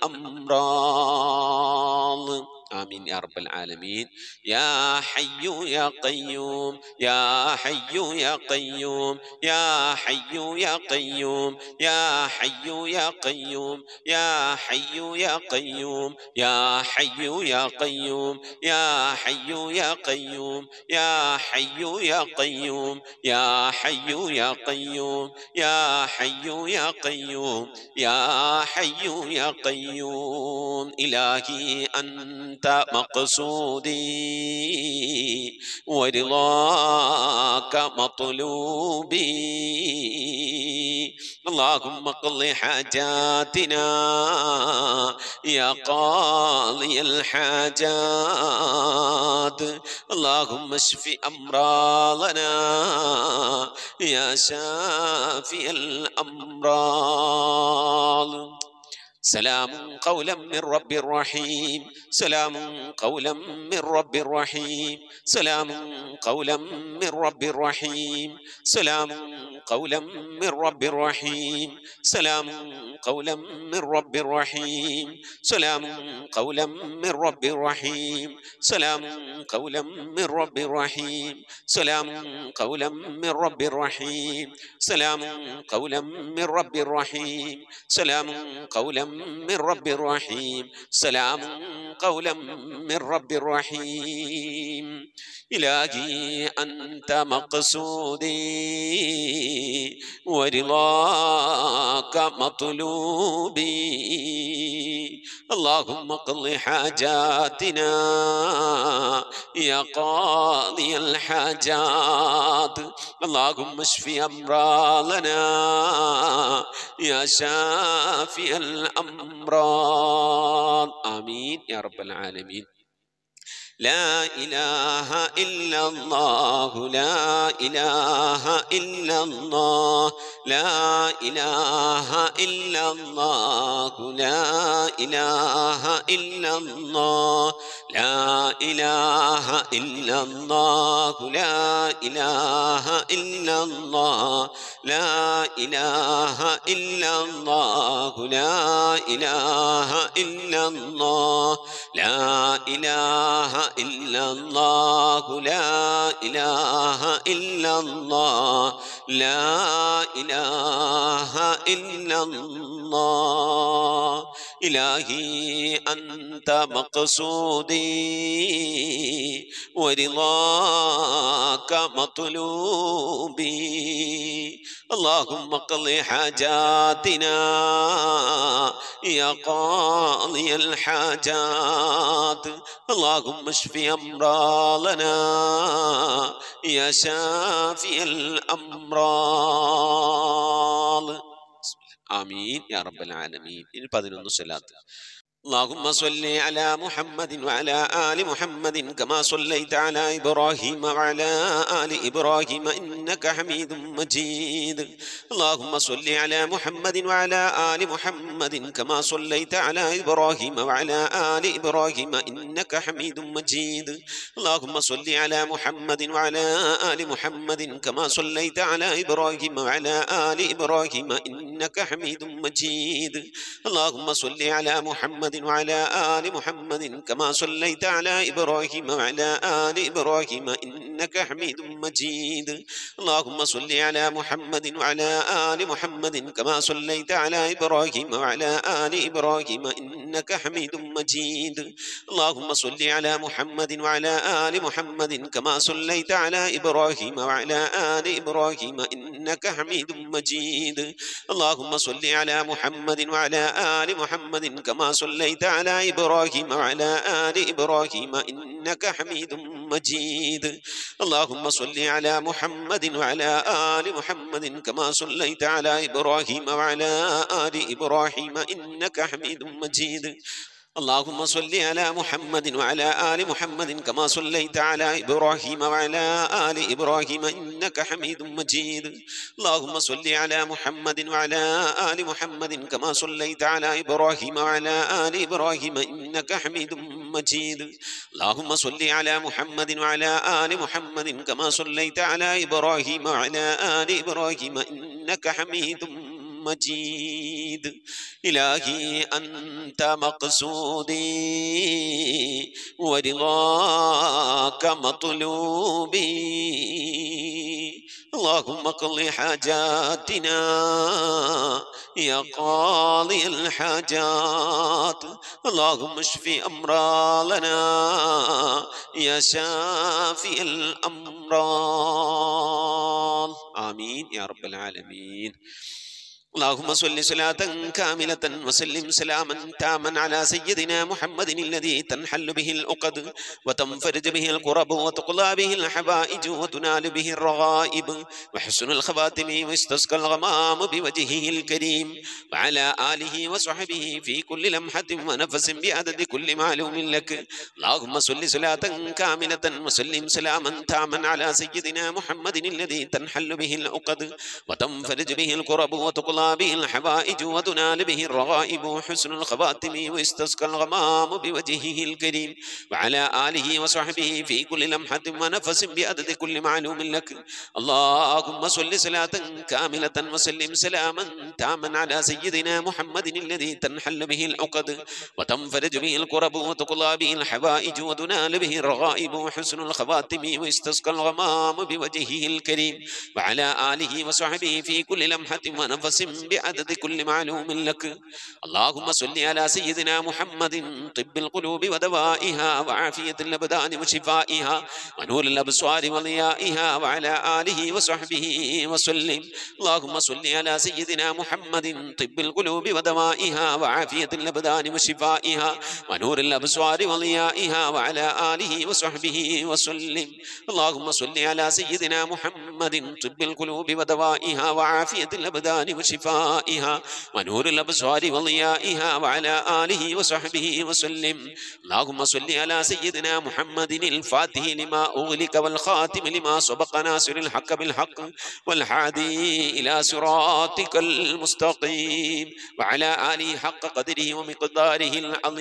الأمراض آمين يا رب العالمين يا حي يا قيوم يا حي يا قيوم يا حي يا قيوم يا حي يا قيوم يا حي يا قيوم يا حي يا قيوم يا حي يا قيوم يا حي يا قيوم يا حي يا قيوم يا حي يا قيوم يا حي يا قيوم إلهي أنت أنت مقصودي ورضاك مطلوبي اللهم اقض حاجاتنا يا قاضي الحاجات اللهم اشف أمراضنا يا شافي الأمراض سلام قولا من رب رحيم سلام قولا من رب رحيم سلام قولا من رب رحيم سلام قولا من رب رحيم سلام قولا من رب رحيم سلام قولا من رب رحيم سلام قولا من رب رحيم سلام قولا من رب رحيم سلام قولا من رب رحيم سلام قولا من رب رحيم سلام قولا من رب رحيم إلهي أنت مقصودي ورضاك مطلوبي اللهم اقض حاجاتنا يا قاضي الحاجات اللهم اشف أمراضنا يا شافي الأمراض آمين يا رب العالمين لا إله إلا الله لا إله إلا الله لا إله إلا الله لا إله إلا الله لا إله إلا الله لا إله إلا الله لا إله إلا الله لا إله إلا الله لا إله إلا الله لا إله إلا الله لا إله إلا الله إلهي أنت مقصودي ورضاك مطلوبي اللهم اقض حاجاتنا يا قاضي الحاجات اللهم اشف أمراضنا يا شافي الأمراض آمين يا رب العالمين إن بدل صلاة اللهم صل على محمد وعلى آل محمد كما صليت على إبراهيم وعلى آل إبراهيم إنك حميد مجيد اللهم صل على محمد وعلى آل محمد كما صليت على إبراهيم وعلى آل إبراهيم إنك حميد مجيد اللهم صل على محمد وعلى آل محمد كما صليت على إبراهيم وعلى آل إبراهيم إنك حميد مجيد اللهم صل على محمد وعلى آل محمد كما صليت على إبراهيم وعلى آل إبراهيم إنك حميد مجيد اللهم صل على محمد وعلى آل محمد كما صليت على إبراهيم وعلى آل إبراهيم إنك حميد مجيد اللهم صل على محمد وعلى آل محمد كما صليت على إبراهيم وعلى آل إبراهيم إنك حميد مجيد اللهم صل على محمد وعلى آل محمد كما صليت على إبراهيم وعلى آل إبراهيم إنك حميد مجيد اللهم صل على محمد وعلى آل محمد كما صليت على إبراهيم وعلى آل إبراهيم إنك حميد مجيد اللهم صل على محمد وعلى آل محمد كما صليت على إبراهيم وعلى آل إبراهيم إنك حميد مجيد اللهم صل على محمد وعلى آل محمد كما صليت على إبراهيم وعلى آل إبراهيم إنك حميد مجيد اللهم صل على محمد وعلى آل محمد كما صليت على إبراهيم وعلى آل إبراهيم إنك حميد مجيد إلهي أنت مقصودي ورضاك مطلوبي اللهم اقض حاجاتنا يا قاضي الحاجات اللهم اشف أمراضنا يا شافي الأمراض آمين يا رب العالمين اللهم صل صلاة كاملة وسلم سلاما تاما على سيدنا محمد الذي تنحل به العقد وتنفرج به الكرب وتقضى به الحوائج وتنال به الرغائب وحسن الخواتم واستسقى الغمام بوجهه الكريم وعلى آله وصحبه في كل لمحة ونفس بعدد كل معلوم لك اللهم صل صلاة كاملة وسلم سلاما تاما على سيدنا محمد الذي تنحل به العقد وتنفرج به الكرب وتقضى به الحوائج وتنال به الرغائب وحسن الخواتم واستسقى الغمام بوجهه الكريم وعلى آله وصحبه في كل لمحة ونفس بعدد كل معلوم لك اللهم صل صلاة كاملة وسلم سلاما تاما على سيدنا محمد الذي تنحل به العقد وتنفرج به الكرب وتقضى به الحوائج وتنال به الرغائب وحسن الخواتم واستسقى الغمام بوجهه الكريم وعلى آله وصحبه في كل لمحة ونفس بعدد كل معلوم لك اللهم صل على سيدنا محمد طب القلوب ودوائها وعافية الأبدان وشفائها ونور الأبصار وضيائها وعلى آله وصحبه وسلم اللهم صل على سيدنا محمد طب القلوب ودوائها وعافية الأبدان وشفائها ونور الأبصار وضيائها وعلى آله وصحبه وسلم اللهم صل على سيدنا محمد طب القلوب ودوائها وعافية الأبدان وشفائها ونور الأبصار وضيائها وعلى آله وصحبه وسلم اللهم صل على سيدنا محمد الفاتح لما أغلق والخاتم لما سبق ناصر الحق بالحق والحادي إلى صراطك المستقيم وعلى آله حق قدره ومقداره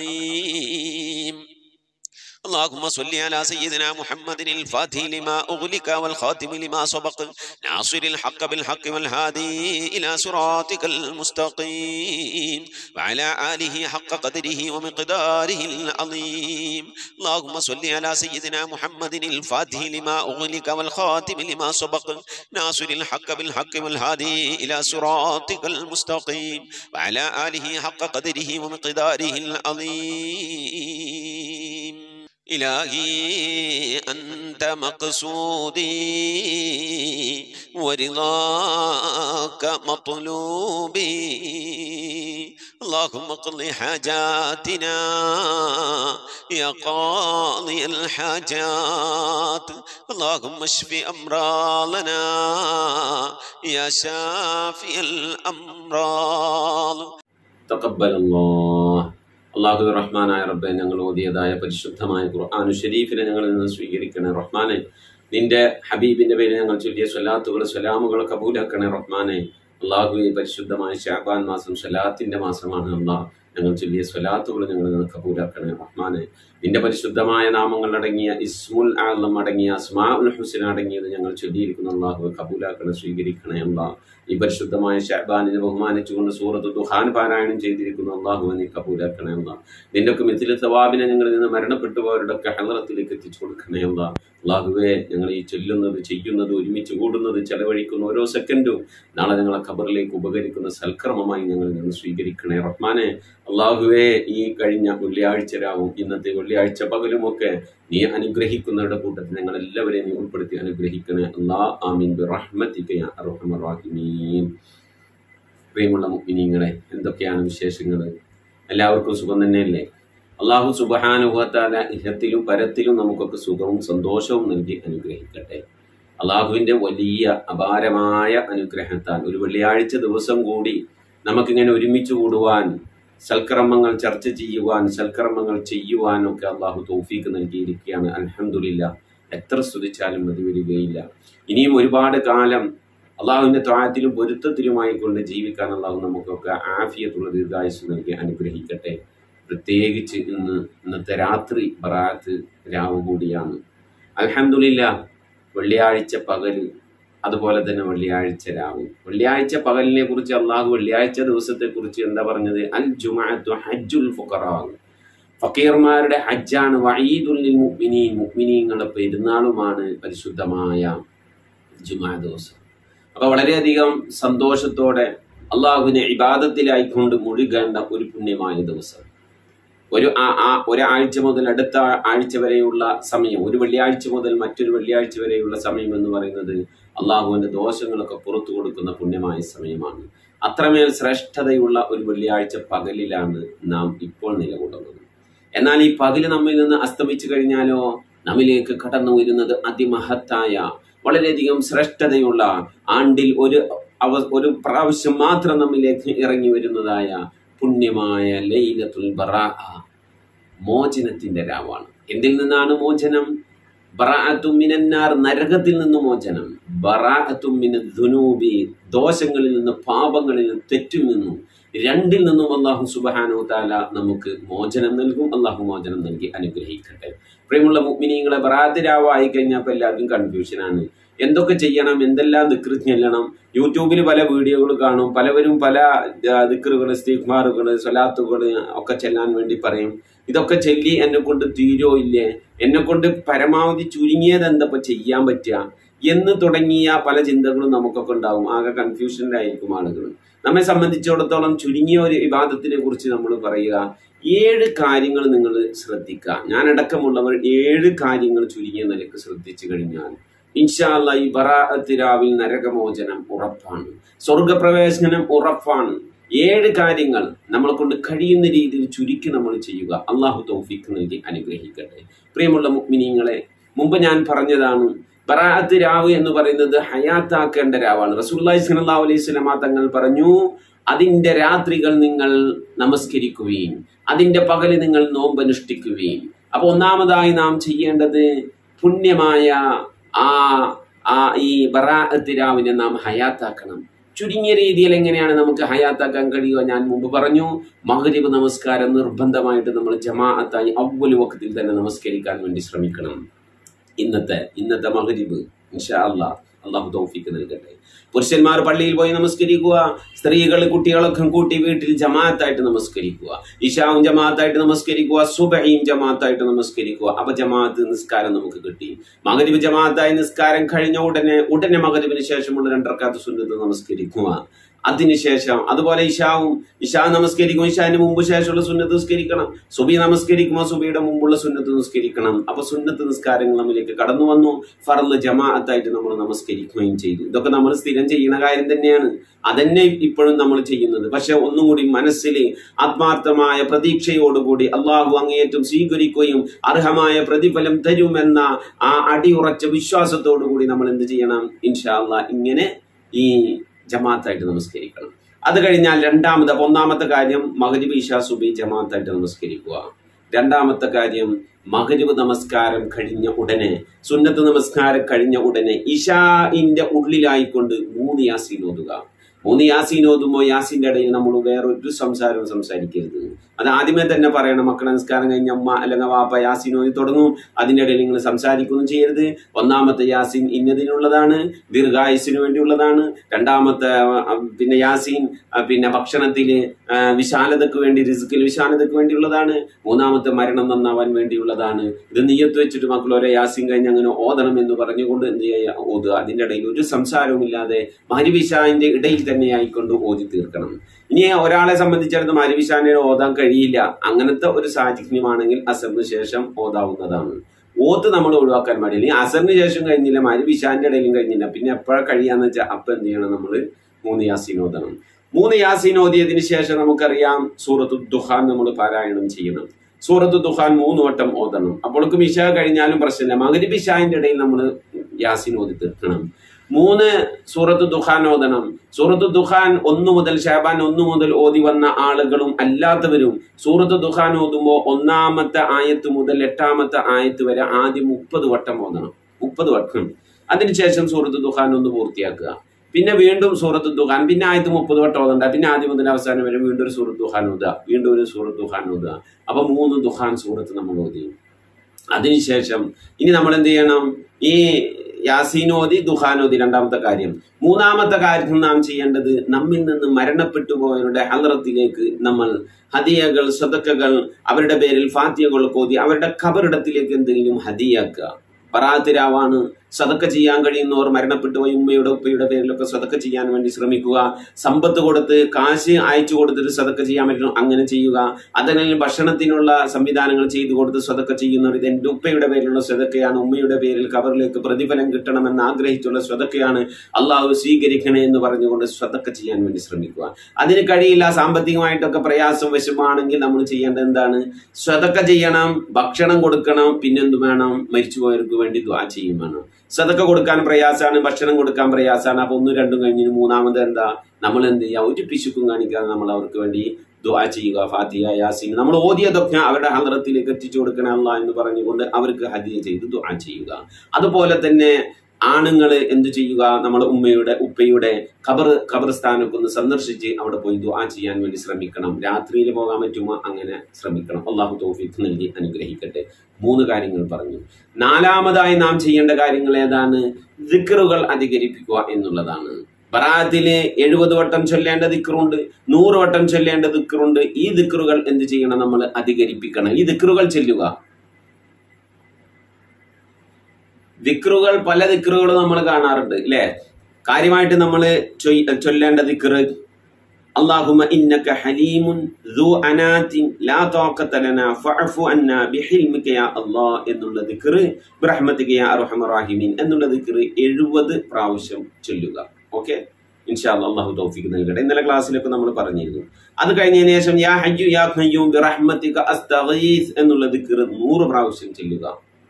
العظيم اللهم صل على سيدنا محمد الفاتح لما أغلق والخاتم لما سبق ناصر الحق بالحق والهادي إلى صراطك المستقيم وعلى آله حق قدره ومقداره العظيم اللهم صل على سيدنا محمد الفاتح لما أغلق والخاتم لما سبق ناصر الحق بالحق والهادي إلى صراطك المستقيم وعلى آله حق قدره ومقداره العظيم إلهي أنت مقصودي ورضاك مطلوبي اللهم اقض حاجاتنا يا قاضي الحاجات اللهم اشف أمراضنا يا شافي الأمراض തക്കബൽ അള്ളാഹു റഹ്മാനായ റബ്ബെ ഞങ്ങൾ ഓതിയതായ പരിശുദ്ധമായ ഖുർആാനു ഷരീഫിനെ ഞങ്ങളിൽ നിന്ന് സ്വീകരിക്കണേ റഹ്മാനെ നിന്റെ ഹബീബിന്റെ പേര് ഞങ്ങൾ ചൊല്ലിയ സ്വലാത്തുകൾ സ്വലാമുകൾ കബൂലാക്കണേ റഹ്മാനെ അള്ളാഹുവെ പരിശുദ്ധമായ ഷാബാൻ മാസം സ്വലാത്തിന്റെ മാസമാണ് അള്ളാഹ് ഞങ്ങൾ ചൊല്ലിയ സ്വലാത്തുകൾ ഞങ്ങളിൽ നിന്ന് കബൂലാക്കണേ റഹ്മാനെ നിന്റെ പരിശുദ്ധമായ നാമങ്ങൾ അടങ്ങിയ ഇസ്മുൽ ആലം അടങ്ങിയ അസ്മാ ഉൽ ഹുസൻ അടങ്ങിയത് ഞങ്ങൾ ചൊല്ലിയിരിക്കുന്ന അള്ളാഹു കബൂലാക്കണേ സ്വീകരിക്കണേ അള്ളാഹ് ഈ പരിശുദ്ധമായ ഷഹബാനിനെ ബഹുമാനിച്ചുകൊണ്ട് സൂറത്ത് ദുഹാൻ പാരായണം ചെയ്തിരിക്കുന്ന അള്ളാഹു നീ കബൂലാക്കണേ അള്ളാഹ് നിന്റെ ഒക്കെ മിഥില സവാബിനെ ഞങ്ങളിൽ നിന്ന് മരണപ്പെട്ടു പോയവരുടെ ഒക്കെ ഹലറത്തിലേക്ക് എത്തിച്ചു കൊടുക്കണേ അള്ളാഹ് അള്ളാഹുവെ ഞങ്ങൾ ഈ ചൊല്ലുന്നത് ചെയ്യുന്നത് ഒരുമിച്ച് കൂടുന്നത് ചെലവഴിക്കുന്ന ഓരോ സെക്കൻഡും നാളെ ഞങ്ങളെ ഖബറിലേക്ക് ഉപകരിക്കുന്ന സൽക്രമമായി ഞങ്ങളിൽ നിന്ന് സ്വീകരിക്കണേ റഹ്മാനെ അള്ളാഹുവെ ഈ കഴിഞ്ഞ വെള്ളിയാഴ്ച രാവും ഇന്നത്തെ വെള്ളിയാഴ്ച പകലുമൊക്കെ നീ അനുഗ്രഹിക്കുന്നവരുടെ കൂട്ടത്തിൽ ഞങ്ങൾ എല്ലാവരെയും നീ ഉൾപ്പെടുത്തി അനുഗ്രഹിക്കണേ അല്ലാ ആമീൻ ബിറഹ്മതിക യാ അർഹമർ റഹീമീൻ പ്രിയമുള്ള മുഅ്മിനീങ്ങളെ എന്തൊക്കെയാണ് വിശേഷങ്ങൾ എല്ലാവർക്കും സുഖം തന്നെയല്ലേ അള്ളാഹു സുബഹാനുഭവത്താല ഇഹത്തിലും പരത്തിലും നമുക്കൊക്കെ സുഖവും സന്തോഷവും നൽകി അനുഗ്രഹിക്കട്ടെ അള്ളാഹുവിന്റെ വലിയ അപാരമായ അനുഗ്രഹത്താൽ ഒരു വെള്ളിയാഴ്ച ദിവസം കൂടി നമുക്കിങ്ങനെ ഒരുമിച്ച് കൂടുവാൻ സൽക്കർമ്മങ്ങൾ ചർച്ച ചെയ്യുവാൻ സൽക്കർമ്മങ്ങൾ ചെയ്യുവാൻ ഒക്കെ അള്ളാഹു തൗഫീക്ക് നൽകിയിരിക്കുകയാണ് അൽഹംദുലില്ല എത്ര സ്തുതിച്ചാലും മതി വരികയില്ല ഇനിയും ഒരുപാട് കാലം അള്ളാഹുവിന്റെ ത്വാഴത്തിലും പൊരുത്തത്തിലുമായി കൊണ്ട് ജീവിക്കാൻ അള്ളാഹു നമുക്കൊക്കെ ആഫിയത്തുള്ള ദീർഘായുസ് നൽകി അനുഗ്രഹിക്കട്ടെ പ്രത്യേകിച്ച് ഇന്ന് ഇന്നത്തെ രാത്രി ബറാത്ത് രാവ് കൂടിയാണ് അൽഹംദുലില്ല വെള്ളിയാഴ്ച പകല് അതുപോലെ തന്നെ വെള്ളിയാഴ്ച രാവ് വെള്ളിയാഴ്ച പകലിനെ കുറിച്ച് അള്ളാഹു വെള്ളിയാഴ്ച ദിവസത്തെ കുറിച്ച് എന്താ പറഞ്ഞത് അൽ ജുമാഅത്തു ഹജ്ജുൽ ഫുഖറാ ഫക്കീർമാരുടെ ഹജ്ജാണ് വഈദുൽ ലിൽ മുഅ്മിനീൻ മുഅ്മിനീങ്ങളുടെ പെരുന്നാളുമാണ് പരിശുദ്ധമായ ജുമാ ദിവസം അപ്പൊ വളരെയധികം സന്തോഷത്തോടെ അള്ളാഹുവിനെ ഇബാദത്തിലായിക്കൊണ്ട് മുഴുകേണ്ട ഒരു പുണ്യമായ ദിവസം ഒരു ആ- ആ ഒരാഴ്ച മുതൽ അടുത്ത ആഴ്ച വരെയുള്ള സമയം ഒരു വെള്ളിയാഴ്ച മുതൽ മറ്റൊരു വെള്ളിയാഴ്ച വരെയുള്ള സമയം എന്ന് പറയുന്നത് അള്ളാഹുവിന്റെ ദോഷങ്ങളൊക്കെ പുറത്തു കൊടുക്കുന്ന പുണ്യമായ സമയമാണ് അത്രമേൽ ശ്രേഷ്ഠതയുള്ള ഒരു വെള്ളിയാഴ്ച പകലിലാണ് നാം ഇപ്പോൾ നിലകൊള്ളുന്നത് എന്നാൽ ഈ പകല് നമ്മിൽ നിന്ന് അസ്തമിച്ചു കഴിഞ്ഞാലോ നമ്മിലേക്ക് കടന്നു വരുന്നത് അതിമഹത്തായ വളരെയധികം ശ്രേഷ്ഠതയുള്ള ആണ്ടിൽ ഒരു അവ ഒരു പ്രാവശ്യം മാത്രം നമ്മിലേക്ക് ഇറങ്ങി വരുന്നതായ പുണ്യമായ ലൈലത്തുൽ ബറാ മോചനത്തിന്റെ രാവാണ് എന്തിൽ നിന്നാണ് മോചനം ബറാഅത്തും മിനന്നാർ നരകത്തിൽ നിന്ന് മോചനം ബറാഅത്തും മിന ദുനൂബി ദോഷങ്ങളിൽ നിന്ന് പാപങ്ങളിൽ നിന്ന് തെറ്റിൽ നിന്നും രണ്ടിൽ നിന്നും അള്ളാഹു സുബാനു താല നമുക്ക് മോചനം നൽകും അള്ളാഹു മോചനം നൽകി അനുഗ്രഹിക്കട്ടെ പ്രിയമുള്ള മുഗ്മിനീങ്ങളെ ബറാത്ത് രാവായി കഴിഞ്ഞപ്പോൾ എല്ലാവർക്കും കൺഫ്യൂഷനാണ് എന്തൊക്കെ ചെയ്യണം എന്തെല്ലാം ദിക്ർ ചെല്ലണം യൂട്യൂബിൽ പല വീഡിയോകൾ കാണും പലവരും പല ദിക്റുകൾ സ്തീഖ്മാറുകൾ സ്വലാത്തുകൾ ഒക്കെ ചെല്ലാൻ വേണ്ടി പറയും ഇതൊക്കെ ചെല്ലി എന്നെ കൊണ്ട് തീരോ ഇല്ലേ എന്നെ കൊണ്ട് പരമാവധി ചുരുങ്ങിയത് എന്തപ്പോ ചെയ്യാൻ പറ്റുക എന്ന് തുടങ്ങിയ പല ചിന്തകളും നമുക്കൊക്കെ ഉണ്ടാവും ആകെ കൺഫ്യൂഷനിലായിരിക്കും ആളുകൾ നമ്മെ സംബന്ധിച്ചിടത്തോളം ചുരുങ്ങിയ ഒരു വിവാദത്തിനെ കുറിച്ച് നമ്മൾ പറയുക ഏഴ് കാര്യങ്ങൾ നിങ്ങൾ ശ്രദ്ധിക്കുക ഞാൻ അടക്കമുള്ളവർ ഏഴ് കാര്യങ്ങൾ ചുരുങ്ങിയ നിലക്ക് ശ്രദ്ധിച്ചു കഴിഞ്ഞാൽ ഇൻഷാല്ല ഈ ബറാത്തിരാവിൽ നരകമോചനം ഉറപ്പാണ് സ്വർഗപ്രവേശനം ഉറപ്പാണ് ഏഴ് കാര്യങ്ങൾ നമ്മളെ കൊണ്ട് കഴിയുന്ന രീതിയിൽ ചുരുക്കി നമ്മൾ ചെയ്യുക അള്ളാഹു തൗഫീഖ് നൽകി അനുഗ്രഹിക്കട്ടെ പ്രിയമുള്ള മുഗ്മിനീങ്ങളെ മുമ്പ് ഞാൻ പറഞ്ഞതാണ് ബറാഅത്ത് രാവ് എന്ന് പറയുന്നത് ഹയാത്താക്കേണ്ട രാവാണ് റസൂല്ലായി സല്ലല്ലാഹു അലൈഹി സ്വലമ തങ്ങൾ പറഞ്ഞു അതിന്റെ രാത്രികൾ നിങ്ങൾ നമസ്കരിക്കുകയും അതിന്റെ പകല് നിങ്ങൾ നോമ്പനുഷ്ഠിക്കുകയും അപ്പൊ ഒന്നാമതായി നാം ചെയ്യേണ്ടത് പുണ്യമായ ആ ആ ഈ ബറാഅത്ത് രാവിനെ നാം ഹയാത്താക്കണം ചുരുങ്ങിയ രീതിയിൽ എങ്ങനെയാണ് നമുക്ക് ഹയാത്താക്കാൻ കഴിയുക ഞാൻ മുമ്പ് പറഞ്ഞു മഹരിബ് നമസ്കാരം നിർബന്ധമായിട്ട് നമ്മൾ ജമാഅത്തായി അവല് വക്കത്തിൽ തന്നെ നമസ്കരിക്കാൻ വേണ്ടി ശ്രമിക്കണം ഇന്നത്തെ ഇന്നത്തെ മഹരിബ് ഇൻഷാ അള്ളാഹ് അള്ളാഹു തൗഫീക്ക് നൽകട്ടെ പുരുഷന്മാർ പള്ളിയിൽ പോയി നമസ്കരിക്കുക സ്ത്രീകൾ കുട്ടികളൊക്കെ കൂട്ടി വീട്ടിൽ ജമാഅത്തായിട്ട് നമസ്കരിക്കുക ഇഷാവും ജമാഅത്തായിട്ട് നമസ്കരിക്കുക സുബഹയും ജമാഅത്തായിട്ട് നമസ്കരിക്കുക അപ്പൊ ജമാഅത്ത് നിസ്കാരം നമുക്ക് കിട്ടി മകരിബ് ജമാഅത്തായി നിസ്കാരം കഴിഞ്ഞ ഉടനെ ഉടനെ മകരിബിന് ശേഷമുള്ള രണ്ടരക്കാത്ത സുന്നത്ത് നമസ്കരിക്കുക അതിനുശേഷം അതുപോലെ ഇഷാവും ഇഷാ നമസ്കരിക്കും ഇഷാന് മുമ്പ് ശേഷമുള്ള സുന്നത്ത് നിസ്കരിക്കണം സുബി നമസ്കരിക്കുമ്പോൾ സുബിയുടെ മുമ്പുള്ള സുന്നത്ത് നിസ്കരിക്കണം അപ്പൊ സുന്നത്ത് നിസ്കാരങ്ങൾ നമ്മിലേക്ക് കടന്നു വന്നു ഫറല് ജമാഅത്തായിട്ട് നമ്മൾ നമസ്കരിക്കുകയും ചെയ്തു ഇതൊക്കെ നമ്മൾ സ്ഥിരം ചെയ്യുന്ന കാര്യം തന്നെയാണ് അതന്നെ ഇപ്പോഴും നമ്മൾ ചെയ്യുന്നത് പക്ഷെ ഒന്നും കൂടി മനസ്സിൽ ആത്മാർത്ഥമായ പ്രതീക്ഷയോടുകൂടി അള്ളാഹു അങ്ങേയറ്റം സ്വീകരിക്കുകയും അർഹമായ പ്രതിഫലം തരുമെന്ന ആ അടിയുറച്ച വിശ്വാസത്തോടു കൂടി നമ്മൾ എന്ത് ചെയ്യണം ഇൻഷാ അള്ളാഹ് ഇങ്ങനെ ഈ ജമാഅത്തായിട്ട് നമസ്കരിക്കണം അത് കഴിഞ്ഞാൽ രണ്ടാമത് അപ്പൊ ഒന്നാമത്തെ കാര്യം മകരിബ് ഇഷ സുബി ജമാഅത്തായിട്ട് നമസ്കരിക്കുക രണ്ടാമത്തെ കാര്യം മകരിബ് നമസ്കാരം കഴിഞ്ഞ ഉടനെ സുന്നത്ത് നമസ്കാരം കഴിഞ്ഞ ഉടനെ ഇഷാഇന്റെ ഉള്ളിലായിക്കൊണ്ട് മൂന്ന് യാസീൻ ഓതുക മൂന്ന് യാസീൻ ഓതുമ്പോൾ യാസിന്റെ ഇടയിൽ നമ്മൾ വേറൊരു സംസാരവും സംസാരിക്കരുത് അത് ആദ്യമേ തന്നെ പറയണം മക്കളെ നിസ്കാരം കഴിഞ്ഞ അമ്മ അല്ലെങ്കിൽ വാപ്പ യാസീൻ ഓതി തുടങ്ങും അതിന്റെ ഇടയിൽ നിങ്ങൾ സംസാരിക്കുകയൊന്നും ചെയ്യരുത് ഒന്നാമത്തെ യാസീൻ ഇന്നതിനുള്ളതാണ് ദീർഘായുസിന് വേണ്ടിയുള്ളതാണ് രണ്ടാമത്തെ ആ, പിന്നെ യാസീൻ ആ, പിന്നെ ഭക്ഷണത്തില് ആ, വിശാലതക്ക് വേണ്ടി റിസ്കിൽ വിശാലതക്ക് വേണ്ടിയുള്ളതാണ് മൂന്നാമത്തെ മരണം നന്നാവാൻ വേണ്ടിയുള്ളതാണ് ഇത് നീയത്ത് വെച്ചിട്ട് മക്കൾ ഒരേ യാസീൻ കഴിഞ്ഞ് അങ്ങനെ ഓതണം എന്ന് പറഞ്ഞുകൊണ്ട് എന്ത് ചെയ്യുക ഓതുക അതിന്റെ ഇടയിൽ ഒരു സംസാരവും ഇല്ലാതെ മഹരിവിഷാന്റെ ഇടയിൽ തന്നെ ആയിക്കൊണ്ട് ഓതി തീർക്കണം ഇനി ഒരാളെ സംബന്ധിച്ചിടത്തോളം മഹരിവിഷാനെ ഓതാൻ കഴിയില്ല അങ്ങനത്തെ ഒരു സാഹചര്യമാണെങ്കിൽ അസറിന് ശേഷം ഓതാവുന്നതാണ് ഓത്ത് നമ്മൾ ഒഴിവാക്കാൻ പാടില്ല ഈ അസറിന് ശേഷം കഴിഞ്ഞില്ല മഹരിവിഷാന്റെ ഇടയിലും കഴിഞ്ഞില്ല പിന്നെ എപ്പോഴാണ് കഴിയാന്ന് വെച്ചാൽ അപ്പൊ എന്ത് ചെയ്യണം നമ്മൾ മൂന്ന് യാസീൻ ഓതണം മൂന്ന് യാസീൻ ഓതിയതിനു ശേഷം നമുക്കറിയാം സൂറത്തു ദുഹാൻ നമ്മൾ പാരായണം ചെയ്യണം സൂറത്ത് ദുഹാൻ മൂന്ന് വട്ടം ഓതണം അപ്പോഴേക്കും ഇഷ കഴിഞ്ഞാലും പ്രശ്നമില്ല മകരിബ് ഇഷാന്റെ ഇടയിൽ നമ്മൾ യാസീൻ ഓതി തീർക്കണം മൂന്ന് സൂറത്ത് ദുഹാൻ ഓതണം സൂറത്ത് ദുഹാൻ ഒന്ന് മുതൽ ഷാബാൻ ഒന്ന് മുതൽ ഓതി വന്ന ആളുകളും അല്ലാത്തവരും സൂറത്ത് ദുഹാൻ ഓതുമ്പോൾ ഒന്നാമത്തെ ആയത്ത് മുതൽ എട്ടാമത്തെ ആയത്ത് വരെ ആദ്യം മുപ്പത് വട്ടം ഓതണം മുപ്പത് വട്ടം അതിനുശേഷം സൂറത്ത് ദുഹാൻ ഒന്ന് പൂർത്തിയാക്കുക പിന്നെ വീണ്ടും സൂറത്ത് ദുഹാൻ പിന്നെ ആയത്ത് മുപ്പത് വട്ടം ഓതണ്ട പിന്നെ ആദ്യം മുതൽ അവസാനം വരെ വീണ്ടും ഒരു സൂറത്ത് ദുഹാൻ ഓതുക വീണ്ടും ഒരു സൂറത്ത് ദുഹാൻ ഓതുക അപ്പൊ മൂന്ന് ദുഹാൻ സൂറത്ത് നമ്മൾ ഓതി അതിനുശേഷം ഇനി നമ്മൾ എന്ത് ചെയ്യണം ഈ യാസീനോദി ദുഹാനോദി രണ്ടാമത്തെ കാര്യം മൂന്നാമത്തെ കാര്യം നാം ചെയ്യേണ്ടത് നമ്മിൽ നിന്ന് മരണപ്പെട്ടു പോയവരുടെ ഹലറത്തിലേക്ക് നമ്മൾ ഹദിയകൾ സ്വതക്കകൾ അവരുടെ പേരിൽ ഫാത്തിയകൾ കോതി അവരുടെ ഖബറിടത്തിലേക്ക് എന്തെങ്കിലും ഹദിയാക്കുക പറാത്തിരാവാണ് സതക്ക ചെയ്യാൻ കഴിയുന്നവർ മരണപ്പെട്ടു പോയി ഉമ്മയുടെ ഉപ്പയുടെ പേരിലൊക്കെ സതക്ക ചെയ്യാൻ വേണ്ടി ശ്രമിക്കുക സമ്പത്ത് കൊടുത്ത് കാശ് അയച്ചു കൊടുത്തിട്ട് സതക്ക ചെയ്യാൻ പറ്റും അങ്ങനെ ചെയ്യുക അതല്ലെങ്കിൽ ഭക്ഷണത്തിനുള്ള സംവിധാനങ്ങൾ ചെയ്തു കൊടുത്ത് സ്വതക്ക ചെയ്യുന്നവർ ഇത് എൻ്റെ ഉപ്പയുടെ പേരിലുള്ള സ്വതക്കയാണ് ഉമ്മയുടെ പേരിൽ കവറിലേക്ക് പ്രതിഫലം കിട്ടണമെന്ന് ആഗ്രഹിച്ചുള്ള സ്വതക്കയാണ് അള്ളാഹു സ്വീകരിക്കണേ എന്ന് പറഞ്ഞുകൊണ്ട് സ്വതക്ക ചെയ്യാൻ വേണ്ടി ശ്രമിക്കുക അതിന് കഴിയില്ല സാമ്പത്തികമായിട്ടൊക്കെ പ്രയാസം വശമാണെങ്കിൽ നമ്മൾ ചെയ്യേണ്ടത് എന്താണ് സ്വതക്ക ചെയ്യണം ഭക്ഷണം കൊടുക്കണം പിന്നെന്ത് വേണം മരിച്ചുപോയവർക്ക് വേണ്ടി ദ്വാ ചെയ്യും വേണം സ്വതക്ക കൊടുക്കാൻ പ്രയാസമാണ് ഭക്ഷണം കൊടുക്കാൻ പ്രയാസമാണ് അപ്പൊ ഒന്നും രണ്ടും കഴിഞ്ഞ് മൂന്നാമത് എന്താ നമ്മൾ എന്ത് ചെയ്യുക ഒരു പിശുക്കും കാണിക്കാതെ നമ്മൾ അവർക്ക് വേണ്ടി ദുആ ചെയ്യുക ഫാത്തിഹ യാസീൻ നമ്മൾ ഓതിയതൊക്കെ അവരുടെ ഹലറത്തിലേക്ക് എത്തിച്ചു കൊടുക്കണേ അല്ല എന്ന് പറഞ്ഞുകൊണ്ട് അവർക്ക് ഹദിയ ചെയ്ത് ദുആ ചെയ്യുക അതുപോലെ തന്നെ ആണുങ്ങൾ എന്ത് ചെയ്യുക നമ്മുടെ ഉമ്മയുടെ ഉപ്പയുടെ ഖബർ ഖബർസ്ഥാനൊക്കെ ഒന്ന് സന്ദർശിച്ച് അവിടെ പോയി ദുആ ചെയ്യാൻ വേണ്ടി ശ്രമിക്കണം രാത്രിയിൽ പോകാൻ പറ്റുമോ അങ്ങനെ ശ്രമിക്കണം അള്ളാഹു തൗഫീഖ് നൽകി അനുഗ്രഹിക്കട്ടെ മൂന്ന് കാര്യങ്ങൾ പറഞ്ഞു നാലാമതായി നാം ചെയ്യേണ്ട കാര്യങ്ങൾ ഏതാണ് ദിക്റുകൾ അധികരിപ്പിക്കുക എന്നുള്ളതാണ് ബറാത്തില് എഴുപത് വട്ടം ചൊല്ലേണ്ട ദിക്റുണ്ട് നൂറ് വട്ടം ചൊല്ലേണ്ട ദിക്റുണ്ട് ഈ ദിക്റുകൾ എന്ത് ചെയ്യണം നമ്മൾ അധികരിപ്പിക്കണം ഈ ദിക്റുകൾ ചെല്ലുക ദിക്റുകൾ പല ദിക്റുകൾ നമ്മൾ കാണാറുണ്ട് അല്ലേ കാര്യമായിട്ട് നമ്മൾ ചൊല്ലേണ്ട ദിക്റ് اللهم إنك حليم ذو أنات لا طاقة لنا فاعف عنا بحلمك يا الله എന്നുള്ള ദിക്റ് ബിറഹ്മതിക യാ അർഹമർ റഹീമീൻ എന്നുള്ള ദിക്റ് 70 പ്രാവശ്യം ചൊല്ലുക ഓക്കെ ഇൻഷാല്ല അള്ളാഹു തൗഫീഖ് നൽകട്ടെ ഇന്നലെ ക്ലാസ്സിലൊക്കെ നമ്മൾ പറഞ്ഞിരുന്നു അത് കഴിഞ്ഞതിന് ശേഷം യാ ഹയ്യു യാ ഖയ്യൂം ബിറഹ്മതിക അസ്തഗീസ് എന്നുള്ള ദിക്റ് 100 പ്രാവശ്യം ചൊല്ലുക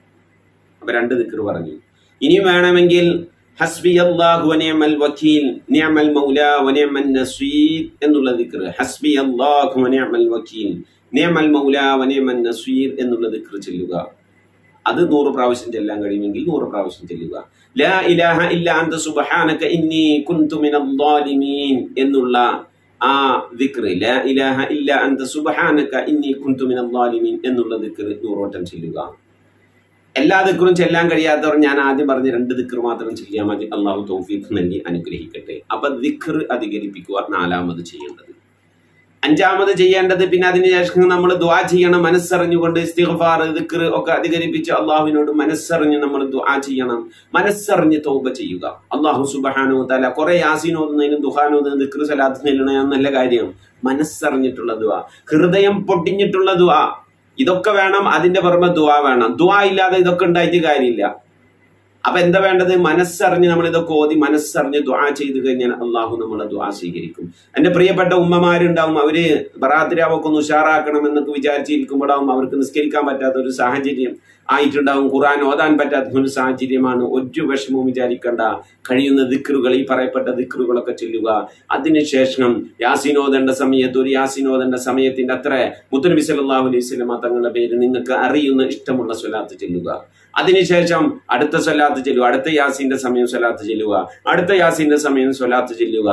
അപ്പൊ രണ്ട് ദിക്റ് പറഞ്ഞു ഇനിയും വേണമെങ്കിൽ ഹസ്ബി അല്ലാഹു വനിഅമൽ വക്കീൽ നിഅമൽ മൗല വനിഅമൻ നസീർ എന്നുള്ള ദിക്ർ ഹസ്ബി അല്ലാഹു വനിഅമൽ വക്കീൽ നിഅമൽ മൗല വനിഅമൻ നസീർ എന്നുള്ള ദിക്ർ ചൊല്ലുക അത് നൂറ് പ്രാവശ്യം ചെല്ലാൻ കഴിയുമെങ്കിൽ നൂറ് പ്രാവശ്യം ചെല്ലുക ലാ ഇലാഹ ഇല്ല അന്ത സുബ്ഹാനക ഇന്നി കുൻതു മിനൽ ളാലിമീൻ എന്നുള്ള ആ ദിക്ർ ലാ ഇലാഹ ഇല്ല അന്ത സുബ്ഹാനക ഇന്നി കുൻതു മിനൽ ളാലിമീൻ എന്നുള്ള ദിക്ർ നൂറോട്ടം ചെല്ലുക എല്ലാ ദിക്കറും ചെല്ലാൻ കഴിയാത്തവർ ഞാൻ ആദ്യം പറഞ്ഞ രണ്ട് ദിക്കർ മാത്രം ചെയ്യാൻ മതി അള്ളാഹു തൗഫീഖ് നൽകി അനുഗ്രഹിക്കട്ടെ അപ്പൊ ദിക്കർ അധികരിപ്പിക്കുക നാലാമത് ചെയ്യേണ്ടത് അഞ്ചാമത് ചെയ്യേണ്ടത് പിന്നെ അതിനുശേഷം നമ്മൾ ദ്വാ ചെയ്യണം മനസ്സറിഞ്ഞുകൊണ്ട് ഇസ്തിഗ്ഫാർ ദിക്ർ ഒക്കെ അധികരിപ്പിച്ച് അള്ളാഹുവിനോട് മനസ്സറിഞ്ഞ് നമ്മൾ ദ്വാ ചെയ്യണം മനസ്സറിഞ്ഞ് തൗബ ചെയ്യുക അള്ളാഹു സുബഹാനോ തല കുറെ യാസീൻ ഓതുന്നതിനും ദുഹാൻ ഓതുന്നതിനും ദിക്ർ സലാത്ത് നെല്ലണ നല്ല കാര്യം മനസ്സറിഞ്ഞിട്ടുള്ള ദ്വാ ഹൃദയം പൊട്ടിഞ്ഞിട്ടുള്ള ദ്വാ ഇതൊക്കെ വേണം അതിന്റെ പുറമെ ദുവാ വേണം ദുവാ ഇല്ലാതെ ഇതൊക്കെ ഉണ്ടായിട്ട് കാര്യമില്ല അപ്പൊ എന്താ വേണ്ടത് മനസ്സറിഞ്ഞ് നമ്മൾ ഇതൊക്കെ ഓതി മനസ്സറിഞ്ഞ് ദുആ ചെയ്തു കഴിഞ്ഞാൽ അള്ളാഹു നമ്മളെ ദുആ സ്വീകരിക്കും എന്റെ പ്രിയപ്പെട്ട ഉമ്മമാരുണ്ടാവും അവര് ബറാത്തിരാവൊക്കെ ഒന്ന് ഉഷാറാക്കണം എന്നൊക്കെ വിചാരിച്ചിരിക്കുമ്പോഴാവും അവർക്ക് നിസ്കരിക്കാൻ പറ്റാത്ത ഒരു സാഹചര്യം ആയിട്ടുണ്ടാവും ഖുർആൻ ഓതാൻ പറ്റാത്ത ഒരു സാഹചര്യമാണ് ഒരു വിഷമവും വിചാരിക്കേണ്ട കഴിയുന്ന ദിക്റുകൾ ഈ പറയപ്പെട്ട ദിക്റുകളൊക്കെ ചൊല്ലുക അതിനുശേഷം യാസീൻ ഓതേണ്ട സമയത്ത് ഒരു യാസീൻ ഓതേണ്ട സമയത്തിന്റെ അത്ര മുത്തനബി സല്ലല്ലാഹു അലൈഹി വസല്ലമ തങ്ങളുടെ പേര് നിങ്ങൾക്ക് അറിയുന്ന ഇഷ്ടമുള്ള സ്വലാത്ത് ചെല്ലുക അതിനുശേഷം അടുത്ത സ്വലാത്ത് ചെല്ലുക അടുത്ത യാസീന്റെ സമയം സ്വലാത്ത് ചെല്ലുക അടുത്ത യാസീന്റെ സമയം സ്വലാത്ത് ചെല്ലുക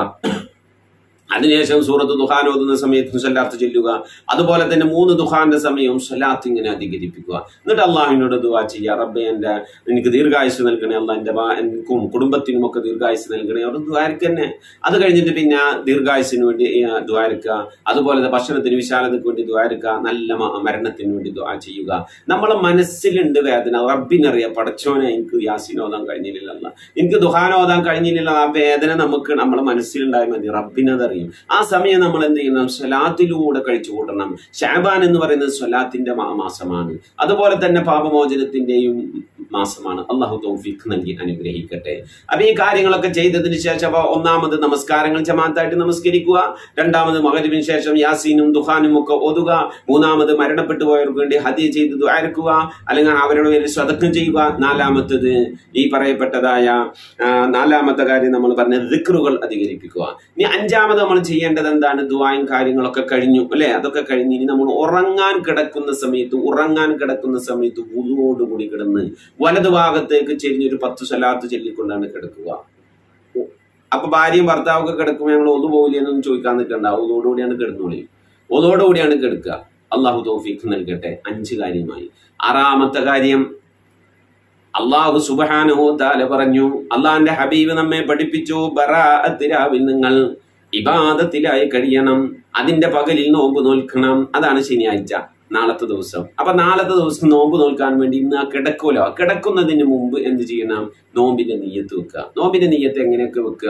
അതിനുശേഷം സൂറത്ത് ദുഹാൻ ഓതുന്ന സമയത്ത് സ്വലാത്ത് ചെല്ലുക അതുപോലെ തന്നെ മൂന്ന് ദുഹാന്റെ സമയവും സ്വലാത്ത് ഇങ്ങനെ അധികരിപ്പിക്കുക എന്നിട്ട് അള്ളാഹുവിനോട് ദുവാ ചെയ്യുക റബ്ബെ എൻ്റെ എനിക്ക് ദീർഘായുസ് നൽകണേ അല്ല എൻ്റെ എനിക്കും കുടുംബത്തിനും ഒക്കെ ദീർഘായുസ് നൽകണേ അവർ ദ്വാരക്ക് തന്നെ അത് കഴിഞ്ഞിട്ട് പിന്നെ ദീർഘായുസിന് വേണ്ടി ദ്വാരക്കുക അതുപോലെ തന്നെ ഭക്ഷണത്തിന് വിശാലതയ്ക്ക് വേണ്ടി ദ്വാരക്കുക നല്ല മ- മരണത്തിന് വേണ്ടി ദ്വാ ചെയ്യുക നമ്മളെ മനസ്സിലുണ്ട് വേദന റബ്ബിനറിയാം പടച്ചോനെ എനിക്ക് യാസീൻ ഓതാൻ കഴിഞ്ഞില്ല എനിക്ക് ദുഹാൻ ഓതാൻ കഴിഞ്ഞില്ല ആ വേദന നമുക്ക് നമ്മളെ മനസ്സിലുണ്ടായാൽ മതി റബ്ബിനതറിയും ആ സമയം നമ്മൾ എന്ത് ചെയ്യണം സ്വലാത്തിലൂടെ കഴിച്ചു കൂട്ടണം ഷാബാൻ എന്ന് പറയുന്നത് സ്വലാത്തിന്റെ മാ- മാസമാണ് അതുപോലെ തന്നെ പാപമോചനത്തിന്റെയും മാസമാണ് അള്ളാഹു തൗഫീഖ് നൽകി അനുഗ്രഹിക്കട്ടെ അപ്പൊ ഈ കാര്യങ്ങളൊക്കെ ചെയ്തതിന് ശേഷം അപ്പൊ ഒന്നാമത് നമസ്കാരങ്ങൾ ജമാഅത്തായിട്ട് നമസ്കരിക്കുക രണ്ടാമത് മകരിവിന് ശേഷം യാസീനും ദുഹാനും ഒക്കെ ഒതുക മൂന്നാമത് മരണപ്പെട്ടു പോയവർക്ക് വേണ്ടി ഹദിയ ചെയ്ത് ദ്വാരക്കുക അല്ലെങ്കിൽ അവരുടെ പേരിൽ സ്വതക്കം ചെയ്യുക നാലാമത്തത് ഈ പറയപ്പെട്ടതായ ആ, നാലാമത്തെ കാര്യം നമ്മൾ പറഞ്ഞ ദിക്റുകൾ അധികരിപ്പിക്കുക ഇനി അഞ്ചാമത് നമ്മൾ ചെയ്യേണ്ടത് എന്താണ് ദുവായും കാര്യങ്ങളൊക്കെ കഴിഞ്ഞു അല്ലെ അതൊക്കെ കഴിഞ്ഞ് ഇനി നമ്മൾ ഉറങ്ങാൻ കിടക്കുന്ന സമയത്ത് ഉറങ്ങാൻ കിടക്കുന്ന സമയത്ത് വുളുവോടുകൂടി കിടന്ന് വലതു ഭാഗത്തേക്ക് ചെരിഞ്ഞൊരു പത്ത് സ്വലാത്ത് ചൊല്ലിക്കൊണ്ടാണ് കിടക്കുക അപ്പൊ ഭാര്യയും ഭർത്താവൊക്കെ കിടക്കുമ്പോൾ ഞങ്ങൾ ഒതു പോകില്ല എന്നൊന്നും ചോദിക്കാൻ നിൽക്കണ്ട ഒതോടുകൂടിയാണ് കിടന്നോളി ഒതോടുകൂടിയാണ് കിടക്കുക അള്ളാഹു തൗഫീഖ് നൽകട്ടെ അഞ്ച് കാര്യമായി ആറാമത്തെ കാര്യം അള്ളാഹു സുബഹാനഹു താല പറഞ്ഞു അള്ളാന്റെ ഹബീബ് നമ്മെ പഠിപ്പിച്ചു ബറാഅത്തിരാവിൽ നിങ്ങൾ ഇബാദത്തിലായി കഴിയണം അതിന്റെ പകലിൽ നോമ്പ് നോൽക്കണം അതാണ് ശനിയാഴ്ച നാളത്തെ ദിവസം അപ്പൊ നാളത്തെ ദിവസം നോമ്പ് നോൽക്കാൻ വേണ്ടി ഇന്ന് ആ കിടക്കൂലോ കിടക്കുന്നതിന് മുമ്പ് എന്ത് ചെയ്യണം നോമ്പിന്റെ നീയത്ത് വെക്കുക നോമ്പിന്റെ നീയത്ത് എങ്ങനെയൊക്കെ വെക്കുക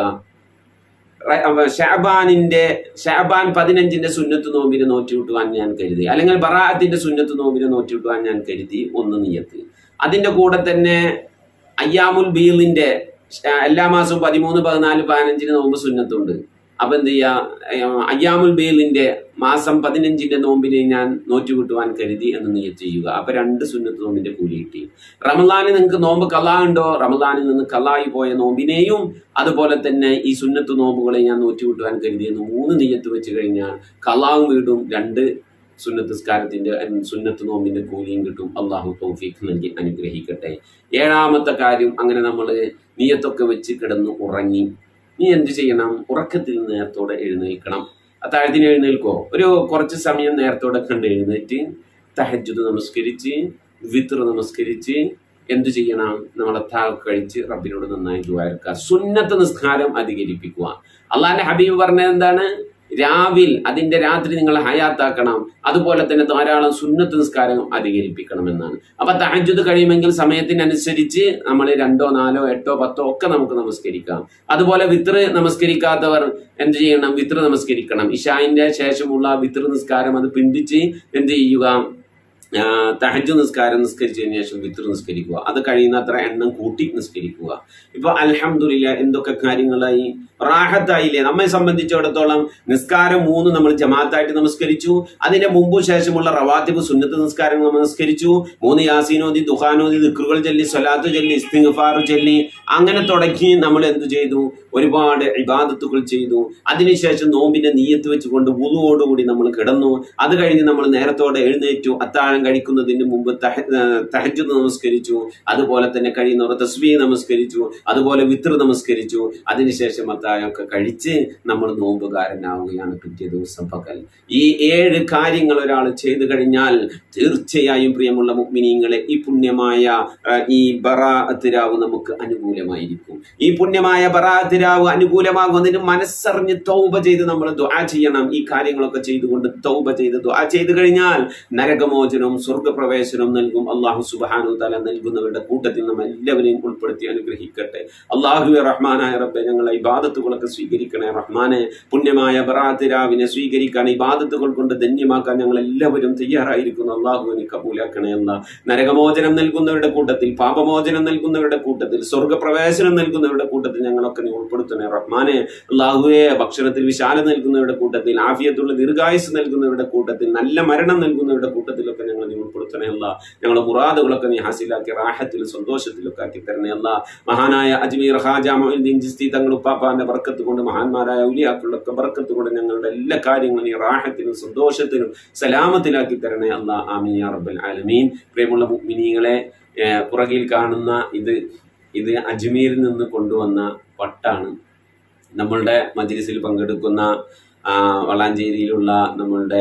റ- അവ ഷാബാനിന്റെ ഷാബാൻ പതിനഞ്ചിന്റെ സുന്നത്ത് നോമ്പിന് നോറ്റി വിട്ടുവാൻ ഞാൻ കരുതി അല്ലെങ്കിൽ ബറാഅത്തിന്റെ സുന്നത്ത് നോമ്പിന് നോറ്റി വിട്ടുവാൻ ഞാൻ കരുതി ഒന്ന് നീയത്ത് അതിന്റെ കൂടെ തന്നെ അയ്യാമുൽ ബീലിന്റെ ഷ- എല്ലാ മാസവും പതിമൂന്ന് പതിനാല് പതിനഞ്ചിന് നോമ്പ് സുന്നത്തുണ്ട് അപ്പൊ എന്ത് ചെയ്യാ ഏർ അയ്യാമുൽ ബീലിന്റെ മാസം പതിനഞ്ചിന്റെ നോമ്പിനെ ഞാൻ നോറ്റി വിട്ടുവാൻ കരുതി എന്ന് നീയത്ത് ചെയ്യുക അപ്പൊ രണ്ട് സുന്നത്ത് നോമ്പിന്റെ കൂലി കിട്ടി റമദാനിൽ നിങ്ങൾക്ക് നോമ്പ് കലാ ഉണ്ടോ റമദാനിൽ നിന്ന് കലായി പോയ നോമ്പിനെയും അതുപോലെ തന്നെ ഈ സുന്നത്ത് നോമ്പുകളെ ഞാൻ നോറ്റി വിട്ടുവാൻ കരുതിയെന്ന് മൂന്ന് നീയത്ത് വെച്ച് കഴിഞ്ഞാൽ കലാവും വീടും രണ്ട് സുന്നത്ത് സ്കാരത്തിന്റെ ഉം, സുന്നത്ത് നോമ്പിന്റെ കൂലിയും കിട്ടും അള്ളാഹു തൗഫീഖ് നൽകി അനുഗ്രഹിക്കട്ടെ ഏഴാമത്തെ കാര്യം അങ്ങനെ നമ്മൾ നീയത്തൊക്കെ വെച്ച് കിടന്ന് ഉറങ്ങി നീ എന്ത് ചെയ്യണം ഉറക്കത്തിൽ നേരത്തോടെ എഴുന്നേൽക്കണം അത്താഴത്തിന് എഴുന്നേൽക്കോ ഒരു കുറച്ച് സമയം നേരത്തോടെ കണ്ട് എഴുന്നേറ്റ് തഹജുദ് നമസ്കരിച്ച് വിത്ര നമസ്കരിച്ച് എന്തു ചെയ്യണം നമ്മളെ താൾ കഴിച്ച് റബ്ബിനോട് നന്നായി ദ്വാരക്കുക സുന്നത്ത് നിസ്കാരം അധികരിപ്പിക്കുക അള്ളാന്റെ ഹബീബ് പറഞ്ഞത് എന്താണ് രാവിൽ അതിന്റെ രാത്രി നിങ്ങൾ ഹയാത്താക്കണം അതുപോലെ തന്നെ ധാരാളം സുന്നത്ത് നിസ്കാരം അധികരിപ്പിക്കണം എന്നാണ് അപ്പൊ തഹജുദ് കഴിയുമെങ്കിൽ സമയത്തിനനുസരിച്ച് നമ്മൾ രണ്ടോ നാലോ എട്ടോ പത്തോ ഒക്കെ നമുക്ക് നമസ്കരിക്കാം അതുപോലെ വിത്ര നമസ്കരിക്കാത്തവർ എന്ത് ചെയ്യണം വിത്ര നമസ്കരിക്കണം ഇഷായിന്റെ ശേഷമുള്ള വിത്ര നിസ്കാരം അത് പിന്തിച്ച് എന്ത് ചെയ്യുക ആ, തഹജ്ജു നിസ്കാരം നിസ്കരിച്ചതിന് ശേഷം വിത്ര നിസ്കരിക്കുക അത് കഴിയുന്നത്ര എണ്ണം കൂട്ടി നിസ്കരിക്കുക ഇപ്പൊ അൽഹംദുലില്ല എന്തൊക്കെ കാര്യങ്ങളായി റാഹത്തായില്ലേ നമ്മെ സംബന്ധിച്ചിടത്തോളം നിസ്കാരം മൂന്ന് നമ്മൾ ജമാഅത്തായിട്ട് നമസ്കരിച്ചു അതിന്റെ മുമ്പും ശേഷമുള്ള റവാത്തിബ് സുന്നത്ത് നിസ്കാരങ്ങൾ നമസ്കരിച്ചു മൂന്ന് യാസീനോദി ദുഹാനോദി ദിക്റുകൾ ചൊല്ലി സ്വലാത്ത് ചൊല്ലി ഇസ്തിഗ്ഫാർ ചൊല്ലി അങ്ങനെ തുടങ്ങി നമ്മൾ എന്ത് ചെയ്തു ഒരുപാട് ഇബാദത്തുകൾ ചെയ്തു അതിനുശേഷം നോമ്പിന്റെ നീയത്ത് വെച്ചുകൊണ്ട് വുളുവോടുകൂടി നമ്മൾ കിടന്നു അത് കഴിഞ്ഞ് നമ്മൾ നേരത്തോടെ എഴുന്നേറ്റു അത്താഴം കഴിക്കുന്നതിന് മുമ്പ് തഹ- ഏഹ് തഹജ്ജുദ് നമസ്കരിച്ചു അതുപോലെ തന്നെ കഴിയുന്നവർ തസ്ബീ നമസ്കരിച്ചു അതുപോലെ വിത്ര നമസ്കരിച്ചു അതിനുശേഷം അത്താഴമൊക്കെ കഴിച്ച് നമ്മൾ നോമ്പുകാരനാവുകയാണ് പിറ്റേ ദിവസം പകൽ ഈ ഏഴ് കാര്യങ്ങൾ ഒരാൾ ചെയ്തു കഴിഞ്ഞാൽ തീർച്ചയായും പ്രിയമുള്ള മുഗ്മിനീങ്ങളെ ഈ പുണ്യമായ ആ, ഈ ബറാഅത്തിരാവ് നമുക്ക് അനുകൂലമായിരിക്കും ഈ പുണ്യമായ ബറാഅത്തിരാവ് അനുകൂലമാകുന്നതിന് മനസ്സറിഞ്ഞ് തൗബ ചെയ്ത് നമ്മൾ ദുആ ചെയ്യണം ഈ കാര്യങ്ങളൊക്കെ ചെയ്തുകൊണ്ട് തൗബ ചെയ്ത് ദുആ ചെയ്തു കഴിഞ്ഞാൽ നരകമോചനവും സ്വർഗപ്രവേശനവും നൽകും അള്ളാഹു സുബാനു തല നൽകുന്നവരുടെ കൂട്ടത്തിൽ നമ്മൾ എല്ലാവരെയും ഉൾപ്പെടുത്തി അനുഗ്രഹിക്കട്ടെ അള്ളാഹുവെ റഹ്മാനായ റബ്ബെ ഞങ്ങളെ ഇബാദത്തുകളൊക്കെ സ്വീകരിക്കണേ റഹ്മാനെ പുണ്യമായ ബറാത്തിരാവിനെ സ്വീകരിക്കാൻ ഇബാദത്തുകൾ കൊണ്ട് ധന്യമാക്കാൻ ഞങ്ങൾ എല്ലാവരും തയ്യാറായിരിക്കുന്നു അള്ളാഹുവിനെ കബൂലാക്കണേ എന്ന നരകമോചനം നൽകുന്നവരുടെ കൂട്ടത്തിൽ പാപമോചനം നൽകുന്നവരുടെ കൂട്ടത്തിൽ സ്വർഗപ്രവേശനം നൽകുന്നവരുടെ കൂട്ടത്തിൽ ഞങ്ങളൊക്കെ നീ ഉൾപ്പെടുത്തണേ റഹ്മാനെ അള്ളാഹുവെ ഭക്ഷണത്തിൽ വിശാല നൽകുന്നവരുടെ കൂട്ടത്തിൽ ആഫിയത്തുള്ള ദീർഘായുസ് നൽകുന്നവരുടെ കൂട്ടത്തിൽ നല്ല മരണം നൽകുന്നവരുടെ കൂട്ടത്തിലൊക്കെ ഞങ്ങൾ നീ ഉൾപ്പെടുത്തണേ അല്ല ഞങ്ങളുടെ മുറാദുകളൊക്കെ നീ ഹാസിലാക്കി റാഹത്തിലും സന്തോഷത്തിലൊക്കെ ആക്കി തരണേ അല്ല മഹാനായ അജ്മീർ ഹാജ മൊയ്തീൻ ജിസ്തി തങ്ങൾ ഉപ്പാപ്പാന്റെ ബർക്കത്ത് കൊണ്ട് മഹാന്മാരായ ഉലിയാക്കളുടെ ബർക്കത്ത് കൊണ്ട് ഞങ്ങളുടെ എല്ലാ കാര്യങ്ങളും നീ റാഹത്തിലും സന്തോഷത്തിലും സലാമത്തിലാക്കി തരണേ അല്ല ആമീൻ യാ റബ്ബൽ ആലമീൻ പ്രിയമുള്ള മുഅ്മിനീങ്ങളെ ഏഹ് പുറകിൽ കാണുന്ന ഇത് ഇത് അജ്മീരിൽ നിന്ന് കൊണ്ടുവന്ന പട്ടാണ് നമ്മളുടെ മജ്ലിസിൽ പങ്കെടുക്കുന്ന ആ, വളാഞ്ചേരിയിലുള്ള നമ്മളുടെ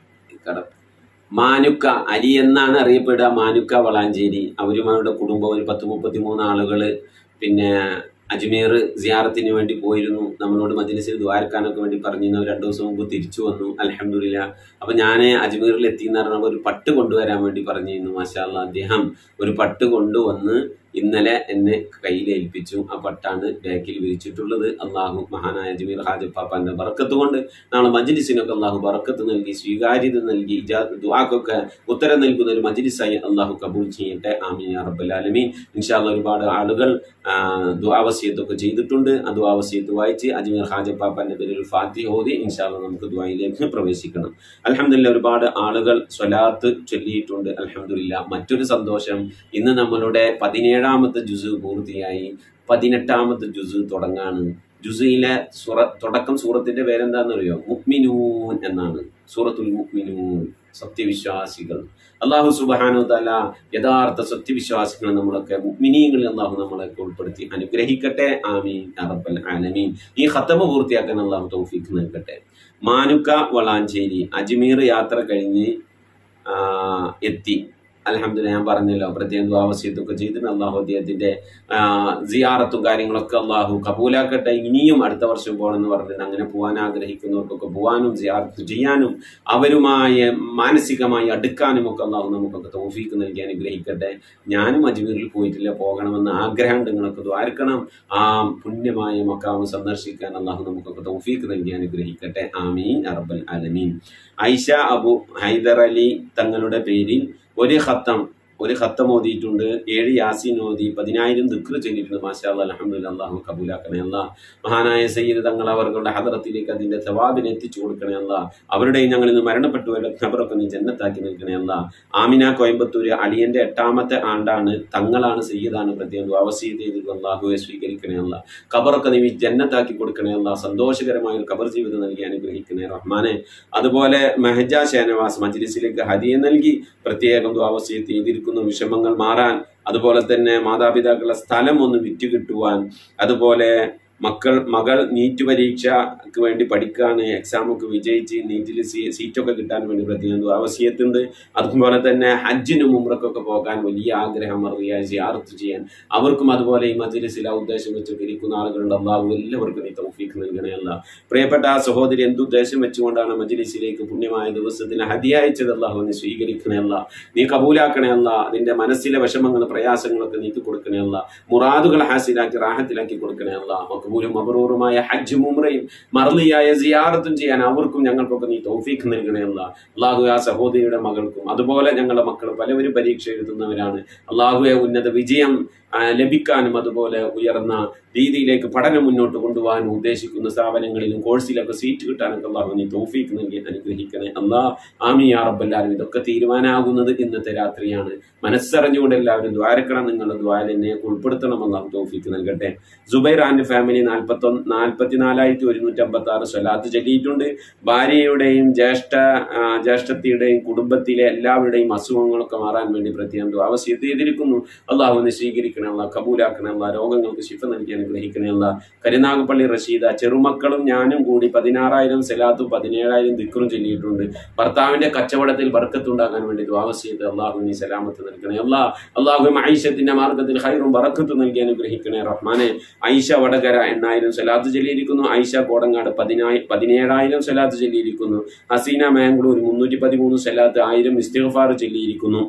കട മാനുക്ക അലി എന്നാണ് അറിയപ്പെടുക മാനുക്ക വളാഞ്ചേരി അവരും അവരുടെ കുടുംബം ഒരു പത്ത് മുപ്പത്തി മൂന്ന് ആളുകള് പിന്നെ അജ്മീർ സിയാറത്തിന് വേണ്ടി പോയിരുന്നു നമ്മളോട് മജ്ലിസിൽ ദ്വാരക്കാനൊക്കെ വേണ്ടി പറഞ്ഞിരുന്നു രണ്ടു ദിവസം മുമ്പ് തിരിച്ചു വന്നു അലഹമില്ല അപ്പൊ ഞാൻ അജ്മീറിൽ എത്തി എന്ന് പറഞ്ഞപ്പോൾ ഒരു പട്ട് കൊണ്ടുവരാൻ വേണ്ടി പറഞ്ഞിരുന്നു മാഷാല്ല അദ്ദേഹം ഒരു പട്ട് കൊണ്ടുവന്ന് ഇന്നലെ എന്നെ കയ്യിൽ ഏൽപ്പിച്ചു ആ പട്ടാണ് ബാക്കിൽ വിരിച്ചിട്ടുള്ളത് അള്ളാഹു മഹാനായ അജ്മീർ ഹാജപ്പാപ്പാന്റെ ബറക്കത്ത് കൊണ്ട് നാളെ മജ്ലിസിനൊക്കെ അള്ളാഹു ബറക്കത്ത് നൽകി സ്വീകാര്യത നൽകി ഇജാ- ദുആക്കൊക്കെ ഉത്തരം നൽകുന്ന ഒരു മജ്ലിസായി അള്ളാഹു കബൂൽ ചെയ്യട്ടെ ആമീൻ യാ റബ്ബൽ ആലമീൻ ഇൻഷാല്ല ഒരുപാട് ആളുകൾ ആ, ദുആവസിയത്തൊക്കെ ചെയ്തിട്ടുണ്ട് ആ ദുആവസിയത്ത് വായിച്ച് അജ്മീർ ഹാജപ്പാപ്പാന്റെ പേരിൽ ഒരു ഫാത്തിഹ ഓതി ഇൻഷാല്ല നമുക്ക് ദുആയിലേക്ക് പ്രവേശിക്കണം അൽഹംദുലില്ലാ ഒരുപാട് ആളുകൾ സ്വലാത്ത് ചൊല്ലിയിട്ടുണ്ട് അൽഹംദുലില്ലാ മറ്റൊരു സന്തോഷം ഇന്ന് നമ്മളുടെ പതിനേഴാമത്തെ ജുസ് പൂർത്തിയായി പതിനെട്ടാമത്തെ ജുസ് തുടങ്ങാണ് ജുസയിലെ സുറ തുടക്കം സൂറത്തിന്റെ പേരെന്താണെന്ന് അറിയോ മുക്മിനൂൻ എന്നാണ് സൂറത്തുൽ മുക്മിനൂൻ സത്യവിശ്വാസികൾ അള്ളാഹു സുബാനു തല യഥാർത്ഥ സത്യവിശ്വാസികൾ നമ്മളൊക്കെ മുക്മിനീങ്ങളിൽ അള്ളാഹു നമ്മളൊക്കെ ഉൾപ്പെടുത്തി അനുഗ്രഹിക്കട്ടെ ആമീൻ യാ റബ്ബൽ ആലമീൻ ഈ ഖത്തമ പൂർത്തിയാക്കാൻ അള്ളാഹു തൗഫീഖ് നൽകട്ടെ മാനുക്ക വളാഞ്ചേരി അജ്മീർ യാത്ര കഴിഞ്ഞ് ആ, എത്തി അലഹമ്മദ് ഞാൻ പറഞ്ഞല്ലോ പ്രത്യേകം ദ്വാവസ്യത്തൊക്കെ ചെയ്തിട്ട് അള്ളാഹു അദ്ദേഹത്തിന്റെ ആ, സിയാറത്തും കാര്യങ്ങളൊക്കെ അള്ളാഹു കബൂലാക്കട്ടെ ഇനിയും അടുത്ത വർഷം പോകണമെന്ന് പറഞ്ഞിട്ട് അങ്ങനെ പോകാൻ ആഗ്രഹിക്കുന്നവർക്കൊക്കെ പോകാനും സിയാറത്ത് ചെയ്യാനും അവരുമായി മാനസികമായി അടുക്കാനും ഒക്കെ അള്ളാഹു നമുക്കൊക്കെ തോഫീക്ക് നൽകി അനുഗ്രഹിക്കട്ടെ ഞാനും അജ്മീറിൽ പോയിട്ടില്ല പോകണമെന്ന് ആഗ്രഹം നിങ്ങളൊക്കെ ദ്വാരക്കണം ആ പുണ്യമായ മക്കാവ് സന്ദർശിക്കാൻ അള്ളാഹു നമുക്കൊക്കെ തൗഫീക്ക് നൽകി അനുഗ്രഹിക്കട്ടെ ആമീൻ അറബൽ അലമീൻ ഐഷ അബു ഹൈദർ അലി തങ്ങളുടെ പേരിൽ ഒരു ഖത്തം ഒരു ഖത്തം ഓതിയിട്ടുണ്ട് ഏഴ് യാസീൻ ഓതി പതിനായിരം ദിക്ർ ചൊല്ലിയിട്ടുണ്ട് മാഷാ അലഹമുല്ല അള്ളാഹു കബൂലാക്കണേ അല്ല മഹാനായ സയ്യിദ് തങ്ങൾ അവരുടെ ഹദറത്തിലേക്ക് അതിന്റെ സവാബിനെ എത്തിച്ചു കൊടുക്കണേ അല്ല അവരുടെയും ഞങ്ങൾ ഇന്ന് മരണപ്പെട്ടുവരുടെ ഖബറൊക്കെ നീ ജന്നത്താക്കി നിൽക്കണേ അല്ല ആമിന കോയമ്പത്തൂര് അളിയന്റെ എട്ടാമത്തെ ആണ്ടാണ് തങ്ങളാണ് സയ്യിദാണ് പ്രത്യേകം അവസീത് ചെയ്തിട്ട് അള്ളാഹുവെ സ്വീകരിക്കണേ അല്ല ഖബറൊക്കെ നീ ജന്നത്താക്കി കൊടുക്കണേ അല്ല സന്തോഷകരമായ ഒരു ഖബർ ജീവിതം നൽകി അനുഗ്രഹിക്കണേ റഹ്മാനെ അതുപോലെ മെഹജ ഷേനവാസ് മജ്ലിസിലേക്ക് ഹദിയ നൽകി പ്രത്യേകം ദ്വാവസ്യത്ത് ചെയ്തിരിക്കുന്ന വിഷമങ്ങൾ മാറാൻ അതുപോലെ തന്നെ മാതാപിതാക്കളുടെ സ്ഥലം ഒന്ന് വിറ്റ് കിട്ടുവാൻ അതുപോലെ മക്കൾ മകൾ നീറ്റ് പരീക്ഷയ്ക്ക് വേണ്ടി പഠിക്കാണ് എക്സാമൊക്കെ വിജയിച്ച് നീറ്റിൽ സീ സീറ്റൊക്കെ കിട്ടാൻ വേണ്ടി പ്രത്യേകം ആവശ്യത്തുണ്ട് അതുപോലെ തന്നെ ഹജ്ജിനും ഉമ്രക്കൊക്കെ പോകാൻ വലിയ ആഗ്രഹം അറിയാൻ സിയാറത്ത് ചെയ്യാൻ അവർക്കും അതുപോലെ ഈ മജ്ലിസിൽ ആ ഉദ്ദേശം വെച്ചൊക്കെ ഇരിക്കുന്ന ആളുകളുണ്ട് അള്ളാഹു എല്ലാവർക്കും നീ തൗഫീഖ് നൽകണേ അല്ല പ്രിയപ്പെട്ട ആ സഹോദരി എന്തുദ്ദേശം വെച്ചുകൊണ്ടാണ് മജ്ലിസിലേക്ക് പുണ്യമായ ദിവസത്തിന് ഹദിയ അയച്ചത് അള്ളാഹു നീ സ്വീകരിക്കണേ അല്ല നീ കബൂലാക്കണേ അല്ല അതിന്റെ മനസ്സിലെ വിഷമങ്ങൾ പ്രയാസങ്ങളൊക്കെ നീക്കി കൊടുക്കണേ അല്ല മുറാദുകൾ ഹാസിലാക്കി റാഹത്തിലാക്കി കൊടുക്കണേ അല്ല മക്ബൂലും മബറൂറുമായ ഹജ്ജും ഉംറയും മറലിയായ സിയാറത്തും ചെയ്യാൻ അവർക്കും ഞങ്ങൾക്കൊക്കെ നീ തൗഫീഖ് നൽകണേ അല്ല അള്ളാഹു ആ സഹോദരിയുടെ മകൾക്കും അതുപോലെ ഞങ്ങളുടെ മക്കൾ പലവരും പരീക്ഷ എഴുതുന്നവരാണ് അള്ളാഹുവെ ഉന്നത വിജയം ആ, ലഭിക്കാനും അതുപോലെ ഉയർന്ന രീതിയിലേക്ക് പഠനം മുന്നോട്ട് കൊണ്ടുപോകാനും ഉദ്ദേശിക്കുന്ന സ്ഥാപനങ്ങളിലും കോഴ്സിലൊക്കെ സീറ്റ് കിട്ടാനൊക്കെ അള്ളാഹു നീ തൗഫീഖ് നൽകി അനുഗ്രഹിക്കണേ അല്ലാ ആമി യാ റബ്ബല്ലാലും ഇതൊക്കെ തീരുമാനമാകുന്നത് ഇന്നത്തെ രാത്രിയാണ് മനസ്സറിഞ്ഞുകൊണ്ട് എല്ലാവരും ദ്വാരക്കണം നിങ്ങളുടെ ദ്വാര എന്നെ ഉൾപ്പെടുത്തണം അള്ളാഹു തൗഫീഖ് നൽകട്ടെ സുബൈർ ആൻഡ് ഫാമിലി നാൽപ്പത്തൊന്ന് നാൽപ്പത്തിനാലായിരത്തി ഒരുന്നൂറ്റി അമ്പത്തി ആറ് സ്വലാത്ത് ചൊല്ലിയിട്ടുണ്ട് ഭാര്യയുടെയും ജ്യേഷ്ഠ ആ, ജ്യേഷ്ഠത്തിയുടെയും കുടുംബത്തിലെ എല്ലാവരുടെയും അസുഖങ്ങളൊക്കെ മാറാൻ വേണ്ടി പ്രത്യേകം ആവശ്യത്ത് ചെയ്തിരിക്കുന്നു അള്ളാഹുവിനെ സ്വീകരിക്കണേ അല്ല കബൂലാക്കണേ അല്ല രോഗങ്ങൾക്ക് ശിഫ നൽകി അനുഗ്രഹിക്കണേ അല്ല കരുനാഗപ്പള്ളി റഷീദ ചെറുമക്കളും ഞാനും കൂടി പതിനാറായിരം സെലാത്തും പതിനേഴായിരം ദിക്കറും ചൊല്ലിയിട്ടുണ്ട് ഭർത്താവിന്റെ കച്ചവടത്തിൽ ബർക്കത്തുണ്ടാകാൻ വേണ്ടി ദ്വാവസ്യത്ത് അള്ളാഹു നീ സലാമത്ത് നൽകണേ അല്ലാ അള്ളാഹു ഐഷത്തിന്റെ മാർഗത്തിൽ ഹൈറും ബറക്കത്തും നൽകി അനുഗ്രഹിക്കണേ റഹ്മാനെ ഐഷ വടകര എണ്ണായിരം സ്വലാത്ത് ചൊല്ലിയിരിക്കുന്നു ഐഷ കോടങ്ങാട് പതിനായി പതിനേഴായിരം സ്വലാത്ത് ചൊല്ലിയിരിക്കുന്നു ഹസീന മാംഗ്ലൂർ മുന്നൂറ്റി പതിമൂന്ന് സ്വലാത്ത് ആയിരം ഇസ്തിഗ്ഫാർ ചൊല്ലിയിരിക്കുന്നു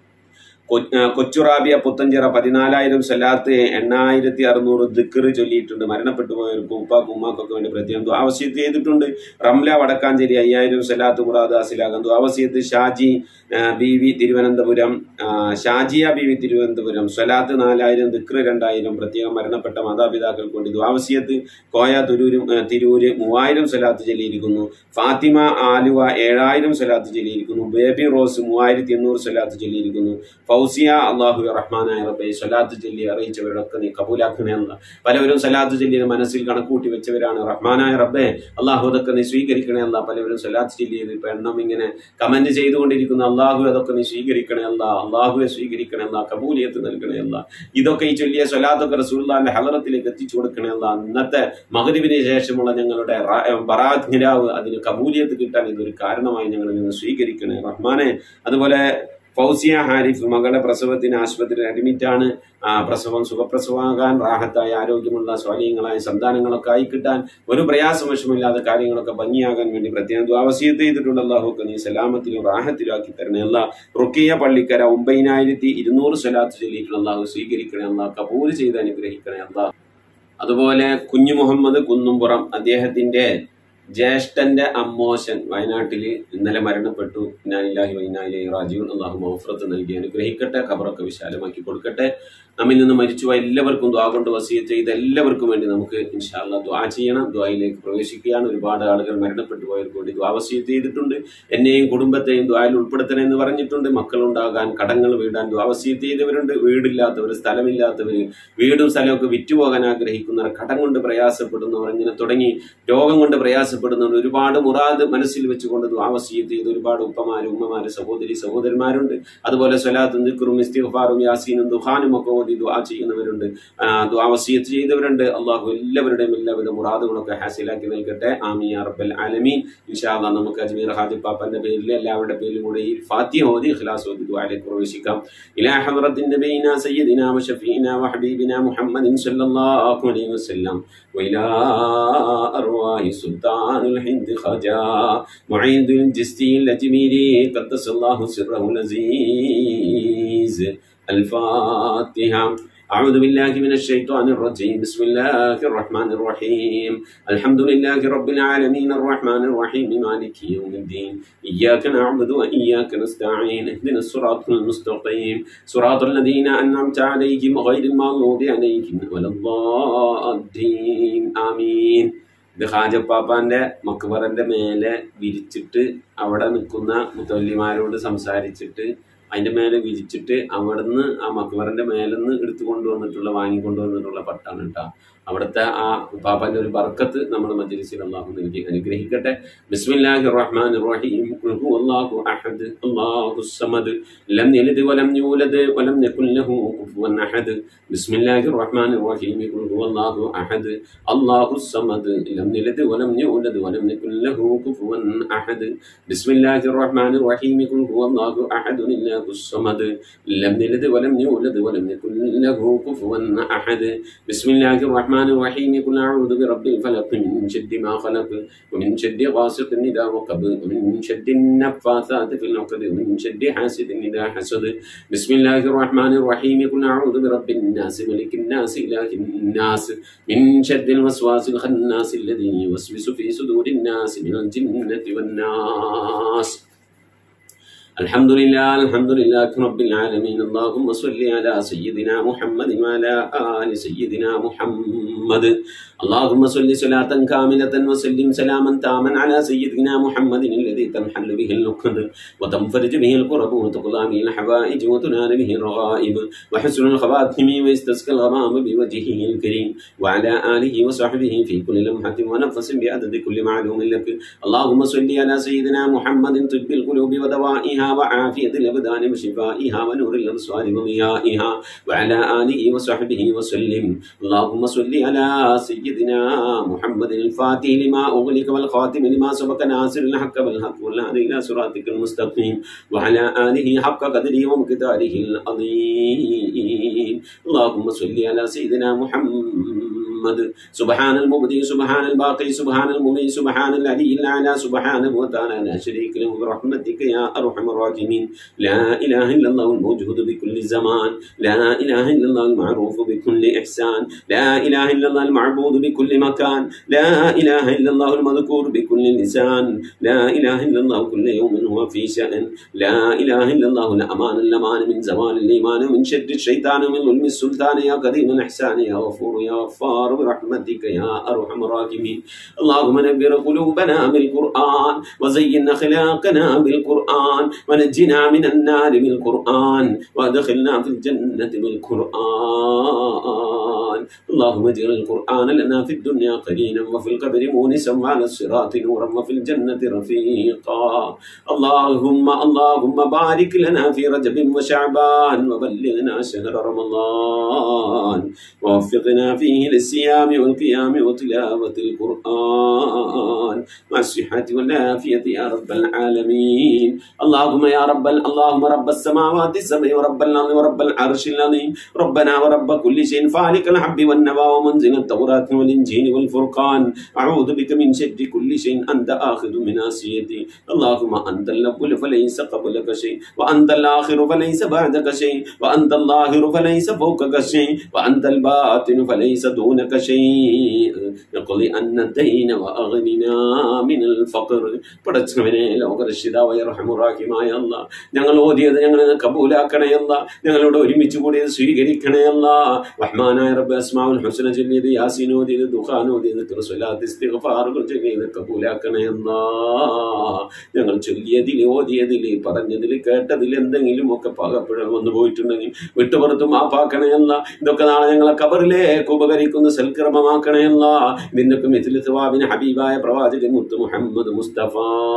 കൊ- ആ, കൊച്ചുറാബിയ പുത്തഞ്ചിറ പതിനാലായിരം സലാത്ത് എണ്ണായിരത്തി അറുന്നൂറ് ദിക്കർ ചൊല്ലിയിട്ടുണ്ട് മരണപ്പെട്ടു പോയവർക്കും ഉപ്പാക്കും ഉമ്മാക്കൊക്കെ വേണ്ടി പ്രത്യേകം ആവശ്യത്ത് ചെയ്തിട്ടുണ്ട് റംല വടക്കാഞ്ചേരി അയ്യായിരം സലാത്ത് മുറാദാസിലാകാൻ ആവശ്യത്ത് ഷാജി ആ, ബി വി തിരുവനന്തപുരം ആ, ഷാജിയ ബി വി തിരുവനന്തപുരം സ്വലാത്ത് നാലായിരം ദിക്ർ രണ്ടായിരം പ്രത്യേകം മരണപ്പെട്ട മാതാപിതാക്കൾക്ക് വേണ്ടി ആവശ്യത്ത് കോയ തുരൂരും ആ, തിരൂര് മൂവായിരം സ്വലാത്ത് ചൊല്ലിയിരിക്കുന്നു ഫാത്തിമ ആലുവ ഏഴായിരം സ്വലാത്ത് ചൊല്ലിയിരിക്കുന്നു ബേബി റോസ് മൂവായിരത്തി എണ്ണൂറ് സ്വലാത്ത് ചൊല്ലിയിരിക്കുന്നു ഫൗസിയ അള്ളാഹു റഹ്മാനായ റബ്ബെ സ്വലാത്ത് ചൊല്ലി അറിയിച്ചവരൊക്കെ നീ കബൂലാക്കണേ എന്ന് പലവരും സ്വലാത്ത് ചൊല്ലിയത് മനസ്സിൽ കണക്കൂട്ടി വെച്ചവരാണ് റഹ്മാനായ റബ്ബെ അള്ളാഹു അതൊക്കെ നീ സ്വീകരിക്കണേ അല്ല പലവരും സ്വലാത്ത് ചൊല്ലിയത് ഇപ്പൊ എണ്ണം ഇങ്ങനെ കമന്റ് ചെയ്തുകൊണ്ടിരിക്കുന്ന അള്ളാഹു അതൊക്കെ നീ സ്വീകരിക്കണേ അല്ല അള്ളാഹുവെ സ്വീകരിക്കണേ അല്ല കബൂലിയത്ത് നൽകണേ അല്ല ഇതൊക്കെ ഈ ചൊല്ലിയ സ്വലാത്തൊക്കെ റസൂല്ലാന്റെ ഹലറത്തിലേക്ക് എത്തിച്ചു കൊടുക്കണേ അല്ല ഇന്നത്തെ മകരിവിന് ശേഷമുള്ള ഞങ്ങളുടെ ബറാഖ് നിരാവ് അതിന് കബൂലിയത്ത് കിട്ടാൻ ഇതൊരു കാരണമായി ഞങ്ങൾ നിന്ന് സ്വീകരിക്കണേ റഹ്മാനെ അതുപോലെ ഫൗസിയ ഹാരിഫ് മകളുടെ പ്രസവത്തിന് ആശുപത്രിയിൽ അഡ്മിറ്റ് ആണ് ആ പ്രസവം സുഖപ്രസവമാകാൻ റാഹത്തായ ആരോഗ്യമുള്ള സ്വാലീയങ്ങളായ സന്താനങ്ങളൊക്കെ ആയി കിട്ടാൻ ഒരു പ്രയാസവശമില്ലാതെ കാര്യങ്ങളൊക്കെ ഭംഗിയാകാൻ വേണ്ടി പ്രത്യേകം ദ്വാവസീയത്ത് ചെയ്തിട്ടുണ്ട് അള്ളാഹുക്ക് നീ സലാമത്തിലും റാഹത്തിലും ആക്കി തരണേ അല്ല റുക്കിയ പള്ളിക്കര ഒമ്പതിനായിരത്തി ഇരുന്നൂറ് സ്വലാത്ത് ചൊല്ലിയിട്ടുണ്ട് അള്ളാഹു സ്വീകരിക്കണേ അല്ല കബൂൽ ചെയ്ത് അനുഗ്രഹിക്കണേ അല്ല അതുപോലെ കുഞ്ഞു മുഹമ്മദ് കുന്നുംപുറം അദ്ദേഹത്തിന്റെ ജ്യേഷ്ഠന്റെ അമ്മോശൻ വയനാട്ടില് ഇന്നലെ മരണപ്പെട്ടു ഇന്നാലില്ലാഹി വൈനാലി റാജീവൻ അള്ളാഹു മൗഫറത്ത് നൽകി അനുഗ്രഹിക്കട്ടെ ഖബറൊക്കെ വിശാലമാക്കി കൊടുക്കട്ടെ നമ്മിൽ നിന്ന് മരിച്ചുപോയ എല്ലാവർക്കും ദ്വാ കൊണ്ട് വസീയത്ത് ചെയ്ത എല്ലാവർക്കും വേണ്ടി നമുക്ക് ഇൻഷാല്ല ദ്വാ ചെയ്യണം ദ്വായിലേക്ക് പ്രവേശിക്കുകയാണ് ഒരുപാട് ആളുകൾ മരണപ്പെട്ടു പോയവർക്ക് വേണ്ടി ദ്വാ വസീയത്ത് ചെയ്തിട്ടുണ്ട് എന്നെയും കുടുംബത്തെയും ദ്വായിൽ ഉൾപ്പെടുത്തണം എന്ന് പറഞ്ഞിട്ടുണ്ട് മക്കളുണ്ടാകാൻ കടങ്ങൾ വീടാൻ ദ്വാ വസീയത്ത് ചെയ്തവരുണ്ട് വീടില്ലാത്തവർ സ്ഥലമില്ലാത്തവർ വീടും സ്ഥലമൊക്കെ വിറ്റുപോകാൻ ആഗ്രഹിക്കുന്നവർ കടം കൊണ്ട് പ്രയാസപ്പെടുന്നവർ ഇങ്ങനെ തുടങ്ങി രോഗം കൊണ്ട് പ്രയാസപ്പെടുന്നവർ പ്രയാസപ്പെടുന്നുണ്ട് ഒരുപാട് മുറാദ് മനസ്സിൽ വെച്ചുകൊണ്ട് ദുആവസീയത്ത് ചെയ്ത് ഒരുപാട് ഉപ്പമാര് ഉമ്മമാര് സഹോദരി സഹോദരന്മാരുണ്ട് അതുപോലെ സ്വലാത്തും ദിക്റും ഇസ്തിഗ്ഫാറും യാസീനും ദുഹാനും ഒക്കെ ഓതി ദുആ ചെയ്യുന്നവരുണ്ട് ആ, ദുആവസീയത്ത് ചെയ്തവരുണ്ട് അള്ളാഹു എല്ലാവരുടെയും എല്ലാവിധ മുറാദുകളൊക്കെ ഹാസിലാക്കി നൽകട്ടെ ആമീൻ യാ റബ്ബൽ ആലമീൻ ഇൻഷാ അല്ലാഹ് നമുക്ക് അജ്മീർ ഹാജി പാപ്പന്റെ പേരിൽ എല്ലാവരുടെ പേരിലും കൂടെ ഈ ഫാത്തിഹ ഓതി ഇഖ്ലാസ് ഓതി ദുആയിലേക്ക് പ്രവേശിക്കാം ഇലാ ഹദ്റത്തിൻ നബീന സയ്യിദിന വശഫീന വഹബീബിന മുഹമ്മദിൻ സല്ലല്ലാഹു അലൈഹി വസല്ലം وإلى أرواح سلطان الهند خجا معيد الجستي الأجميري قدس الله سره العزيز الفاتحة أعوذ بالله من الشيطان الرجيم بسم الله الرحمن الرحيم الحمد لله رب العالمين الرحمن الرحيم مالك يوم الدين إياك نعبد وإياك نستعين اهدنا الصراط المستقيم صراط الذين أنعمت عليهم غير المغضوب عليهم ولا الضالين آمين ഇത് ഹാജപ്പാപ്പാന്റെ മക്ബറിന്റെ മേലെ വിരിച്ചിട്ട് അവിടെ നിൽക്കുന്ന മുത്തല്ലിമാരോട് സംസാരിച്ചിട്ട് അതിന്റെ മേലെ വിരിച്ചിട്ട് അവിടുന്ന് ആ മക്ബറിന്റെ മേലെന്ന് എടുത്തു കൊണ്ടുവന്നിട്ടുള്ള വാങ്ങിക്കൊണ്ടുവന്നിട്ടുള്ള പട്ടാണ് കേട്ടോ അവിടുത്തെ ആ പാപ്പാന്റെ ഒരു ബർക്കത്ത് നമ്മുടെ മജ്ലിസിൽ അള്ളാഹു നൽകി അനുഗ്രഹിക്കട്ടെ ബിസ്മില്ലാഹിർ റഹ്മാനിർ റഹീം ഖുൽ ഹുവല്ലാഹു അഹദ് അല്ലാഹുസ് സമദ് ലം യലിദ് വലം യൂലദ് വലം യകുൽ ലഹു കുഫുവൻ അഹദ് ബിസ്മില്ലാഹിർ റഹ്മാനിർ റഹീം ഖുൽ ഹുവല്ലാഹു അഹദ് അല്ലാഹുസ് സമദ് ലം യലിദ് വലം യൂലദ് വലം യകുൽ ലഹു കുഫുവൻ അഹദ് ബിസ്മില്ലാഹിർ റഹ്മാനിർ റഹീം ഖുൽ ഹുവല്ലാഹു അഹദ് അല്ലാഹുസ് സമദ് ലം യലിദ് വലം യൂലദ് വലം യകുൽ ലഹു കുഫുവൻ അഹദ് ബിസ്മില്ലാഹിർ റഹ്മാനിർ റഹീം ഖുൽ അഊദു ബിറബ്ബിൽ ഫലഖ് മിൻ ശദ്ദി മാ ഖലഖ് ومن شد غاسق إذا وقب ومن شد النفاثات في العقد ومن شد حاسد إذا حسد بسم الله الرحمن الرحيم قل أعوذ برب الناس ملك الناس إله الناس من شد الوسواس الخناس الذي يوسوس في صدور الناس من الجنة والناس الحمد لله الحمد لله رب العالمين اللهم صل على سيدنا محمد وعلى آل سيدنا محمد اللهم صل صلاة كاملة وسلم سلاما تاما على سيدنا محمد الذي تنحل به العقد وتنفرج به الكرب وتقضى به الحوائج وتنال به الرغائب وحسن الخواتم ويستسقى الغمام بوجهه الكريم وعلى آله وصحبه في كل لمحة ونفس بعدد كل معلوم لك اللهم صل على سيدنا محمد طب القلوب ودوائها وعافية الأبدان وشفائها ونور الأبصار وضيائها وعلى آله وصحبه وسلم اللهم صل على سيدنا محمد الفاتح لما أغلق والخاتم لما سبق ناصر الحق بالحق والهادي إلى صراطك المستقيم وعلى آله حق قدره ومقداره العظيم اللهم صل على سيدنا محمد سبحان المبدي سبحان الباقي سبحان المغني سبحان العلي الأعلى سبحانه وتعالى لا شريك له برحمتك يا أرحم الراحمين لا إله إلا الله الموجود بكل زمان لا إله إلا الله المعروف بكل إحسان لا إله إلا الله المعبود بكل مكان لا إله إلا الله المذكور بكل لسان لا إله إلا الله كل يوم هو في شأن لا إله إلا الله الأمان الأمان من زوال الإيمان ومن شر الشيطان ومن ظلم السلطان يا قديم الإحسان يا غفور يا غفار برحمتك يا أرحم الراحمين اللهم نبر قلوبنا بالقرآن وزين أخلاقنا بالقرآن ونجنا من النار بالقرآن وادخلنا في الجنة بالقرآن اللهم اجعل القرآن لنا في الدنيا قرينا وفي القبر مونسا وعلى الصراط نورا وفي الجنة رفيقا اللهم اللهم بارك لنا في رجب وشعبان وبلغنا شهر رمضان ووفقنا فيه للصيام والقيام وتلاوة القرآن مع الصحة والعافية يا رب العالمين اللهم يا رب ال- اللهم رب السماوات السبع ورب الأرض ورب العرش العظيم ربنا ورب كل شيء فالق الحب والنوى ومنزل التوراة والإنجيل والفرقان أعوذ بك من شر كل شيء أنت آخذ من ناصيتي اللهم أنت الأول فليس قبلك شيء وأنت الآخر فليس بعدك شيء وأنت الظاهر فليس فوقك شيء وأنت الباطن فليس دونك شيء يقضي أن الدين وأغننا من الفقر പടച്ചവനെ ലോകരക്ഷിതാവായ റഹമുറാഹിമായ അല്ല ഞങ്ങൾ ഓതിയത് ഞങ്ങൾ കബൂലാക്കണയല്ല ഞങ്ങളോട് ഒരുമിച്ച് കൂടിയത് സ്വീകരിക്കണയല്ല റഹ്മാനായ റബ്ബ് അസ്മാഉൽ അസ്മാഉൽ ഹുസ്ന ചൊല്ലിയത് യാസീൻ ഓതിയത് ദുഖാൻ ഓതിയത് സ്വലാത്ത് ഇസ്തിഗ്ഫാറുകൾ ചൊല്ലിയത് കബൂലാക്കണേ എന്നാ ഞങ്ങൾ ചൊല്ലിയതിൽ ഓതിയതിൽ പറഞ്ഞതിൽ കേട്ടതിൽ എന്തെങ്കിലും ഒക്കെ പാകപ്പിഴ വന്നു പോയിട്ടുണ്ടെങ്കിൽ വിട്ടുപുറത്ത് മാപ്പാക്കണേ എന്ന ഇതൊക്കെ നാളെ ഞങ്ങളെ കബറിലേക്ക് ഉപകരിക്കുന്ന സൽക്രമമാക്കണേ എന്ന ഇതിൻ്റെയൊക്കെ മിഥിൽ സവാബിന് ഹബീബായ പ്രവാചകൻ മുത്ത് മുഹമ്മദ് മുസ്തഫ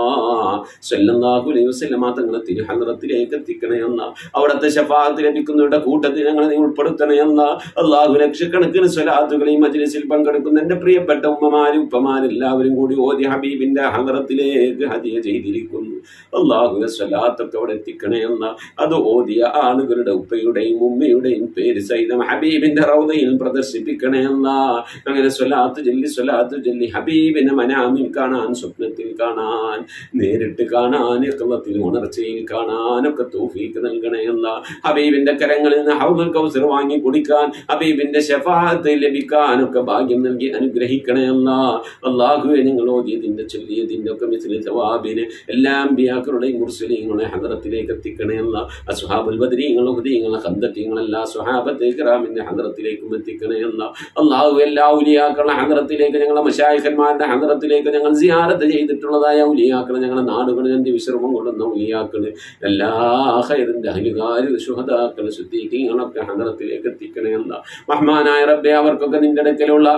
സല്ലല്ലാഹു അലൈഹി വസല്ലമ തങ്ങളെ തിരുഹദ്റത്തിലേക്ക് എത്തിക്കണേ എന്ന അവിടുത്തെ ശഫാഅത്ത് ലഭിക്കുന്നവരുടെ കൂട്ടത്തിൽ ഞങ്ങളെ നീ ഉൾപ്പെടുത്തണേ എന്ന അള്ളാഹു ലക്ഷക്കണക്കിന് സ്വലാത്തുകൾ ഈ മജ്ലിസിൽ പങ്കെടുക്കുന്ന എന്റെ പ്രിയപ്പെട്ട ഉമ്മമാരും ഉപ്പമാരും എല്ലാവരും കൂടി ഓതി ഹബീബിന്റെ ഹദ്റത്തിലേക്ക് ഹദിയ ചെയ്തിരിക്കുന്നു അള്ളാഹുവിന്റെ സ്വലാത്തൊക്കെ അവിടെ എത്തിക്കണേ എന്ന അത് ഓതിയ ആളുകളുടെ ഉപ്പയുടെയും ഉമ്മയുടെയും പേര് സഹിതം ഹബീബിന്റെ റൗദയിൽ പ്രദർശിപ്പിക്കണേ എന്ന അങ്ങനെ സ്വലാത്ത് ചൊല്ലി സ്വലാത്ത് ചൊല്ലി ഹബീബിനെ മനാമിൽ കാണാൻ സ്വപ്നത്തിൽ കാണാൻ നേരിട്ട് കാണാൻ ഇഖ്ളത്തിൽ ഉണർച്ചയിൽ കാണാനൊക്കെ തൗഫീക്ക് നൽകണേ എന്ന ഹബീബിന്റെ കരങ്ങളിൽ നിന്ന് ഹൗദുൽ കൗസർ വാങ്ങി കുടിക്കാൻ ഹബീബിന്റെ ഷഫാഅത്ത് ലഭിക്കാനൊക്കെ ഭാഗ്യം നൽകി അനുഗ്രഹിക്കണേ എന്ന അള്ളാഹുവെ നിങ്ങൾ ഓതിയതിന്റെ ചൊല്ലിയതിന്റെ ഒക്കെ മിസ്ലി സവാബിന് എല്ലാ അമ്പിയാക്കളുടെയും മുർസലീങ്ങളെ ഹദറത്തിലേക്ക് എത്തിക്കണേ എന്ന അസ്ഹാബുൽ ബദരീങ്ങളും ഹുദീങ്ങളും ഹന്തക്കീങ്ങളും എല്ലാ സുഹാബത്തെ കിറാമിന്റെ ഹദറത്തിലേക്കും എത്തിക്കണേ എന്ന അള്ളാഹു എല്ലാ ഉലിയാക്കളുടെ ഹദറത്തിലേക്ക് ഞങ്ങളെ മഷായിഖന്മാരുടെ ഹദറത്തിലേക്ക് ഞങ്ങൾ സിയാറത്ത് ചെയ്തിട്ടുള്ളതായ ഉലിയാക്കൾ ഞങ്ങളുടെ നാടുകളിൽ എന്ത് വിശ്രമം കൊള്ളുന്ന ഉലിയാക്കള് എല്ലാ ഹൈറിന്റെ അഹിലുകാരി ശുഹദാക്കള് ശുദ്ധീകങ്ങളൊക്കെ ഹദറത്തിലേക്ക് എത്തിക്കണേ എന്ന റഹ്മാനായ റബ്ബെ അവർക്കൊക്കെ നിന്റെ അടുക്കലുള്ള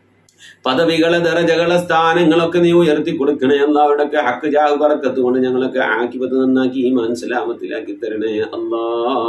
പദവികളെ ദറജകളെ സ്ഥാനങ്ങളൊക്കെ നീ ഉയർത്തി കൊടുക്കണേ എന്നവിടൊക്കെ ഹക്ക് ജാഗ് പറക്കത്ത് കൊണ്ട് ഞങ്ങളൊക്കെ ആക്കിപത്ത് നന്നാക്കി ഈ മനസ്സിലാമത്തിലാക്കി തരണേ അല്ലാ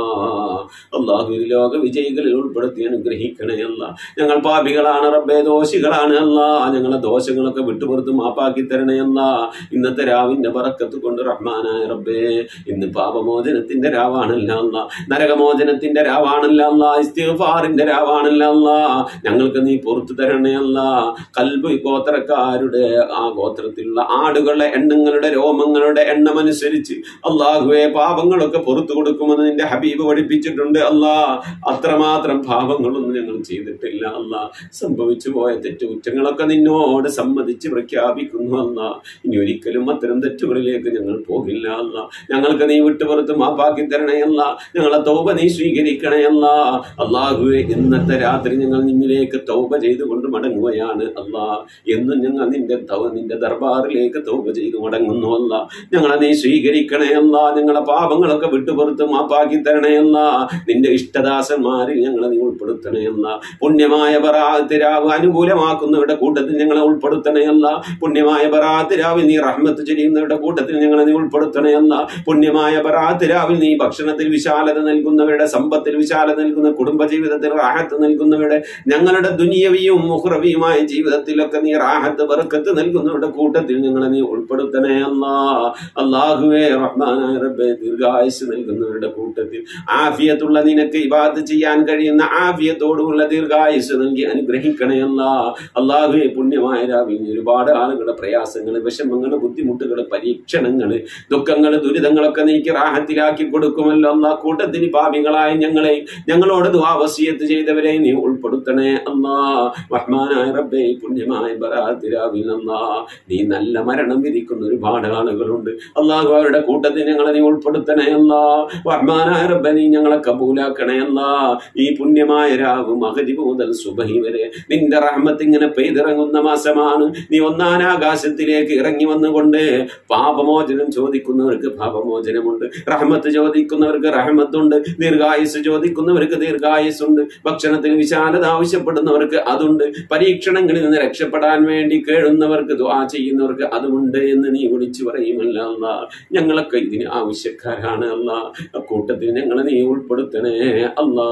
അള്ളാഹു ലോക വിജയികളിൽ ഉൾപ്പെടുത്തി അനുഗ്രഹിക്കണേ അല്ല ഞങ്ങൾ പാപികളാണ് റബ്ബേ ദോഷികളാണ് അല്ല ഞങ്ങളെ ദോഷങ്ങളൊക്കെ വിട്ടുപുറത്ത് മാപ്പാക്കി തരണേ അല്ല ഇന്നത്തെ രാവിന്റെ പറക്കത്ത് കൊണ്ട് റഹ്മാനായ റബ്ബേ ഇന്ന് പാപമോചനത്തിന്റെ രാവാണല്ല അല്ല നരകമോചനത്തിന്റെ രാവാണല്ല അല്ല ഇസ്തിഗ്ഫാറിന്റെ രാവാണല്ല അല്ല ഞങ്ങൾക്ക് നീ പുറത്തു തരണേ അല്ല കൽബ് ഗോത്രക്കാരുടെ ആ ഗോത്രത്തിലുള്ള ആടുകളുടെ എണ്ണങ്ങളുടെ രോമങ്ങളുടെ എണ്ണമനുസരിച്ച് അള്ളാഹുവെ പാപങ്ങളൊക്കെ പുറത്തു കൊടുക്കുമെന്ന് നിന്റെ ഹബീബ് പഠിപ്പിച്ചിട്ടുണ്ട് അല്ലാ അത്രമാത്രം പാപങ്ങളൊന്നും ഞങ്ങൾ ചെയ്തിട്ടില്ല അല്ല സംഭവിച്ചു പോയ തെറ്റുകുറ്റങ്ങളൊക്കെ നിന്നോട് സമ്മതിച്ച് പ്രഖ്യാപിക്കുന്നു അല്ല ഇനി ഒരിക്കലും അത്തരം തെറ്റുകളിലേക്ക് ഞങ്ങൾ പോകില്ല അല്ല ഞങ്ങൾക്ക് നീ വിട്ടുപുറത്ത് മാപ്പാക്കി തരണേ അല്ല ഞങ്ങളെ തൗബ നീ സ്വീകരിക്കണേ അല്ല അള്ളാഹുവെ ഇന്നത്തെ രാത്രി ഞങ്ങൾ നിന്നിലേക്ക് തൗബ ചെയ്തുകൊണ്ട് മടങ്ങുകയാണ് അല്ലാ എന്നും ഞങ്ങൾ നിന്റെ തൗ നിന്റെ ദർബാറിലേക്ക് തൗബ ചെയ്ത് മടങ്ങുന്നു അല്ല ഞങ്ങളെ നീ സ്വീകരിക്കണേ അല്ല ഞങ്ങളെ പാപങ്ങളൊക്കെ വിട്ടുപുറത്ത് മാപ്പാക്കി തരണേ അല്ല നിന്റെ ഇഷ്ടദാസന്മാരിൽ ഞങ്ങളെ നീ ഉൾപ്പെടുത്തണേ അല്ല പുണ്യമായ ബറാത്ത് രാവ് അനുകൂലമാക്കുന്നവരുടെ കൂട്ടത്തിൽ ഞങ്ങളെ ഉൾപ്പെടുത്തണേ അല്ല പുണ്യമായ ബറാത്ത് രാവിൽ നീ റഹ്മത്ത് ചെയ്യുന്നവരുടെ കൂട്ടത്തിൽ ഞങ്ങളെ നീ ഉൾപ്പെടുത്തണേ അല്ല പുണ്യമായ ബറാത്ത് രാവിൽ നീ ഭക്ഷണത്തിൽ വിശാലത നൽകുന്നവരുടെ സമ്പത്തിൽ വിശാലത നൽകുന്ന കുടുംബജീവിതത്തിൽ റാഹത്ത് നൽകുന്നവരുടെ ഞങ്ങളുടെ ദുനിയവിയും മുഹ്റവിയുമായ ജീവിതത്തിലൊക്കെ നീ റാഹത്ത് ബർക്കത്ത് നൽകുന്നവരുടെ കൂട്ടത്തിൽ ഞങ്ങളെ നീ ഉൾപ്പെടുത്തണേ അല്ലാ അള്ളാഹുവേ റഹ്മാനായ റബ്ബേ ദീർഘായുസ് നൽകുന്നവരുടെ കൂട്ടത്തിൽ ആഫിയത്തുള്ള നിനക്ക് ഇബാദ് ചെയ്യാൻ കഴിയുന്ന ആഫിയത്തോടുള്ള ദീർഘായുസ് നൽകി അനുഗ്രഹിക്കണേ അല്ലാ അള്ളാഹുവെ പുണ്യമായ രാവിൽ നീ ഒരുപാട് ആളുകളുടെ പ്രയാസങ്ങൾ വിഷമങ്ങൾ ബുദ്ധിമുട്ടുകൾ പരീക്ഷണങ്ങൾ ദുഃഖങ്ങൾ ദുരിതങ്ങളൊക്കെ നീക്കി റാഹത്തിലാക്കി കൊടുക്കുമല്ലോ അല്ലാ കൂട്ടത്തിന് പാപികളായ ഞങ്ങളെ ഞങ്ങളോട് ദുവാവസിയത്ത് ചെയ്തവരെ നീ ഉൾപ്പെടുത്തണേ അല്ലാ റഹ്മാനായ റബ്ബേ ഈ പുണ്യമായ ബറാത്തിരാവിൽ അല്ലാ നീ നല്ല മരണം വിധിക്കുന്ന ഒരുപാട് ആളുകളുണ്ട് അള്ളാഹു അവരുടെ കൂട്ടത്തിൽ ഞങ്ങളെ നീ ഉൾപ്പെടുത്തണേ അല്ലാ റഹ്മാനായ റബ്ബെ നീ ഞങ്ങളെ കബൂലാക്കണേ അല്ലാ ഈ പുണ്യമായ രാവ് മഹരിബ് മുതൽ സുബഹി വരെ നിന്റെ റഹ്മത്ത് ഇങ്ങനെ പെയ്തിറങ്ങുന്ന മാസമാണ് നീ ഒന്നാനാകാശത്തിലേക്ക് ഇറങ്ങി വന്നുകൊണ്ട് പാപമോചനം ചോദിക്കുന്നവർക്ക് പാപമോചനമുണ്ട് റഹ്മത്ത് ചോദിക്കുന്നവർക്ക് റഹ്മത്തുണ്ട് ദീർഘായുസ് ചോദിക്കുന്നവർക്ക് ദീർഘായുസുണ്ട് ഭക്ഷണത്തിന് വിശാലത ആവശ്യപ്പെടുന്നവർക്ക് അതുണ്ട് പരീക്ഷണങ്ങളിൽ നിന്ന് രക്ഷപ്പെടാൻ വേണ്ടി കേഴുന്നവർക്ക് ദ്വാ ചെയ്യുന്നവർക്ക് അതുമുണ്ട് എന്ന് നീ വിളിച്ചു പറയുമല്ല അല്ല ഞങ്ങളൊക്കെ ഇതിന് ആവശ്യക്കാരാണ് അല്ല അക്കൂട്ടത്തിൽ ഞങ്ങളെ നീ ഉൾപ്പെടുത്തണേ അല്ലാ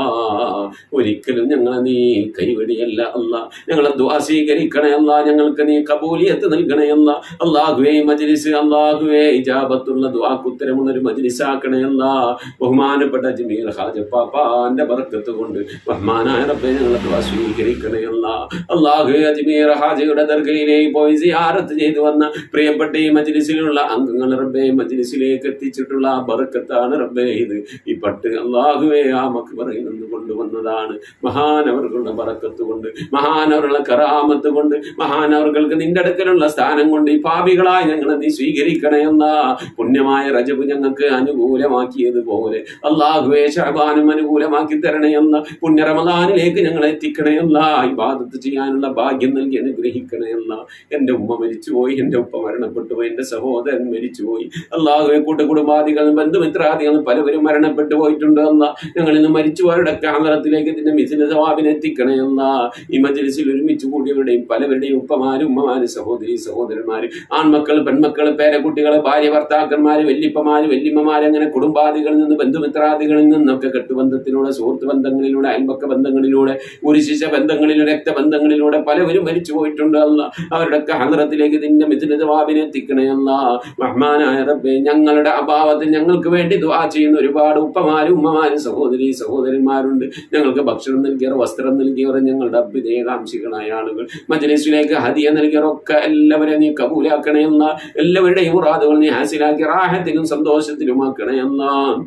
ഒരിക്കലും ഞങ്ങളെ നീ കൈവടിയല്ല അല്ല ഞങ്ങളെ ദ്വാ സ്വീകരിക്കണേ അല്ല ഞങ്ങൾക്ക് നീ കബൂലിയത്ത് നൽകണേ അല്ല അള്ളാഹുവേ മജ്ലിസ് അള്ളാഹുവേ ഇജാബത്തുള്ള ദ്വാക്ക് ഉത്തരമുള്ള ഒരു മജ്ലിസാക്കണേ അല്ല ബഹുമാനപ്പെട്ട ജമീൽ ഹാജപ്പാപ്പാന്റെ ബർക്കത്ത് കൊണ്ട് ബഹുമാനായ റബ്ബെ ഞങ്ങളെ ദ്വാ സ്വീകരിക്കണേ അല്ല അള്ളാഹു അജ്മീർ ഹാജയുടെ ദർഗയിലേക്ക് പോയി സിയാറത്ത് ചെയ്തു വന്ന പ്രിയപ്പെട്ട ഈ മജ്ലിസിലുള്ള അംഗങ്ങൾ റബ്ബെ മജ്ലിസിലേക്ക് എത്തിച്ചിട്ടുള്ള ആ ബർക്കത്താണ് റബ്ബെ ഇത് ഈ പട്ട് അള്ളാഹുവേ ആ മക്ബറയിൽ നിന്ന് കൊണ്ടുവന്നതാണ് മഹാനവറുകളുടെ പറക്കത്ത് കൊണ്ട് മഹാനവറുകളുടെ കറാമത്ത് കൊണ്ട് മഹാനവറുകൾക്ക് നിന്റെ അടുക്കലുള്ള സ്ഥാനം കൊണ്ട് ഈ പാപികളായ ഞങ്ങളെ നീ സ്വീകരിക്കണേ എന്ന പുണ്യമായ റജബ് ഞങ്ങൾക്ക് അനുകൂലമാക്കിയതുപോലെ അള്ളാഹുവേ ഷഹബാനും അനുകൂലമാക്കി തരണേ എന്ന പുണ്യ റമദാനിലേക്ക് ഞങ്ങളെ എത്തിക്കണേ എന്ന ഇബാദത്ത് ചെയ്യാനുള്ള ഭാഗ്യം നൽകി അനുഗ്രഹിക്കണേ എന്ന എന്റെ ഉമ്മ മരിച്ചുപോയി എന്റെ ഉപ്പ മരണപ്പെട്ടു പോയി എന്റെ സഹോദരൻ മരിച്ചുപോയി അള്ളാഹുവെ കൂട്ടുകുടുംബാദികളും ബന്ധുമിത്രാദികളും പലവരും മരണപ്പെട്ടു പോയിട്ടുണ്ട് എന്ന ഞങ്ങളിൽ നിന്ന് മരിച്ചുപോയവരുടെ കാന്തരത്തിലേക്ക് ഇതിന്റെ മിഥുന ജവാബിനെ എത്തിക്കണേ എന്ന ഈ മജ്ലിസിൽ ഒരുമിച്ച് കൂടിയവരുടെയും പലവരുടെയും ഉപ്പമാരും ഉമ്മമാര് സഹോദരി സഹോദരന്മാര് ആൺമക്കൾ പെൺമക്കൾ പേരക്കുട്ടികള് ഭാര്യ ഭർത്താക്കന്മാര് വല്യപ്പമാര് വല്യമ്മമാര് അങ്ങനെ കുടുംബാദികളിൽ നിന്ന് ബന്ധുമിത്രാദികളിൽ നിന്നൊക്കെ കെട്ടുബന്ധത്തിലൂടെ സുഹൃത്ത് ബന്ധങ്ങളിലൂടെ അയൽപക്ക ബന്ധങ്ങളിലൂടെ ഉരുശിച്ച ബന്ധങ്ങളിലൂടെ രക്തബന്ധങ്ങളിലൂടെ പലവരും മരിച്ചു പോയിട്ടുണ്ട് അല്ല അവരുടെ ഹന്ദ്രത്തിലേക്ക് ഇതിന്റെ മിഥുന ജവാബിനെ എത്തിക്കണേ അല്ല റഹ്മാനായ റബ്ബെ ഞങ്ങളുടെ അഭാവത്തിൽ ഞങ്ങൾക്ക് വേണ്ടി ദുആ ചെയ്യുന്ന ഒരുപാട് ഉപ്പമാരും ഉമ്മമാരും സഹോദരി സഹോദരന്മാരുണ്ട് ഞങ്ങൾക്ക് ഭക്ഷണം നൽകിയവർ വസ്ത്രം നൽകിയവർ ഞങ്ങളുടെ അഭ്യുദയകാംക്ഷികളായ ആളുകൾ മജ്ലിസിലേക്ക് ഹദിയ നൽകിയവരൊക്കെ എല്ലാവരെയും നീ കബൂലാക്കണേ എന്ന എല്ലാവരുടെയും മുറാദുകൾ നീ ഹാസിലാക്കി റാഹത്തിലും സന്തോഷത്തിലുമാക്കണേ എന്ന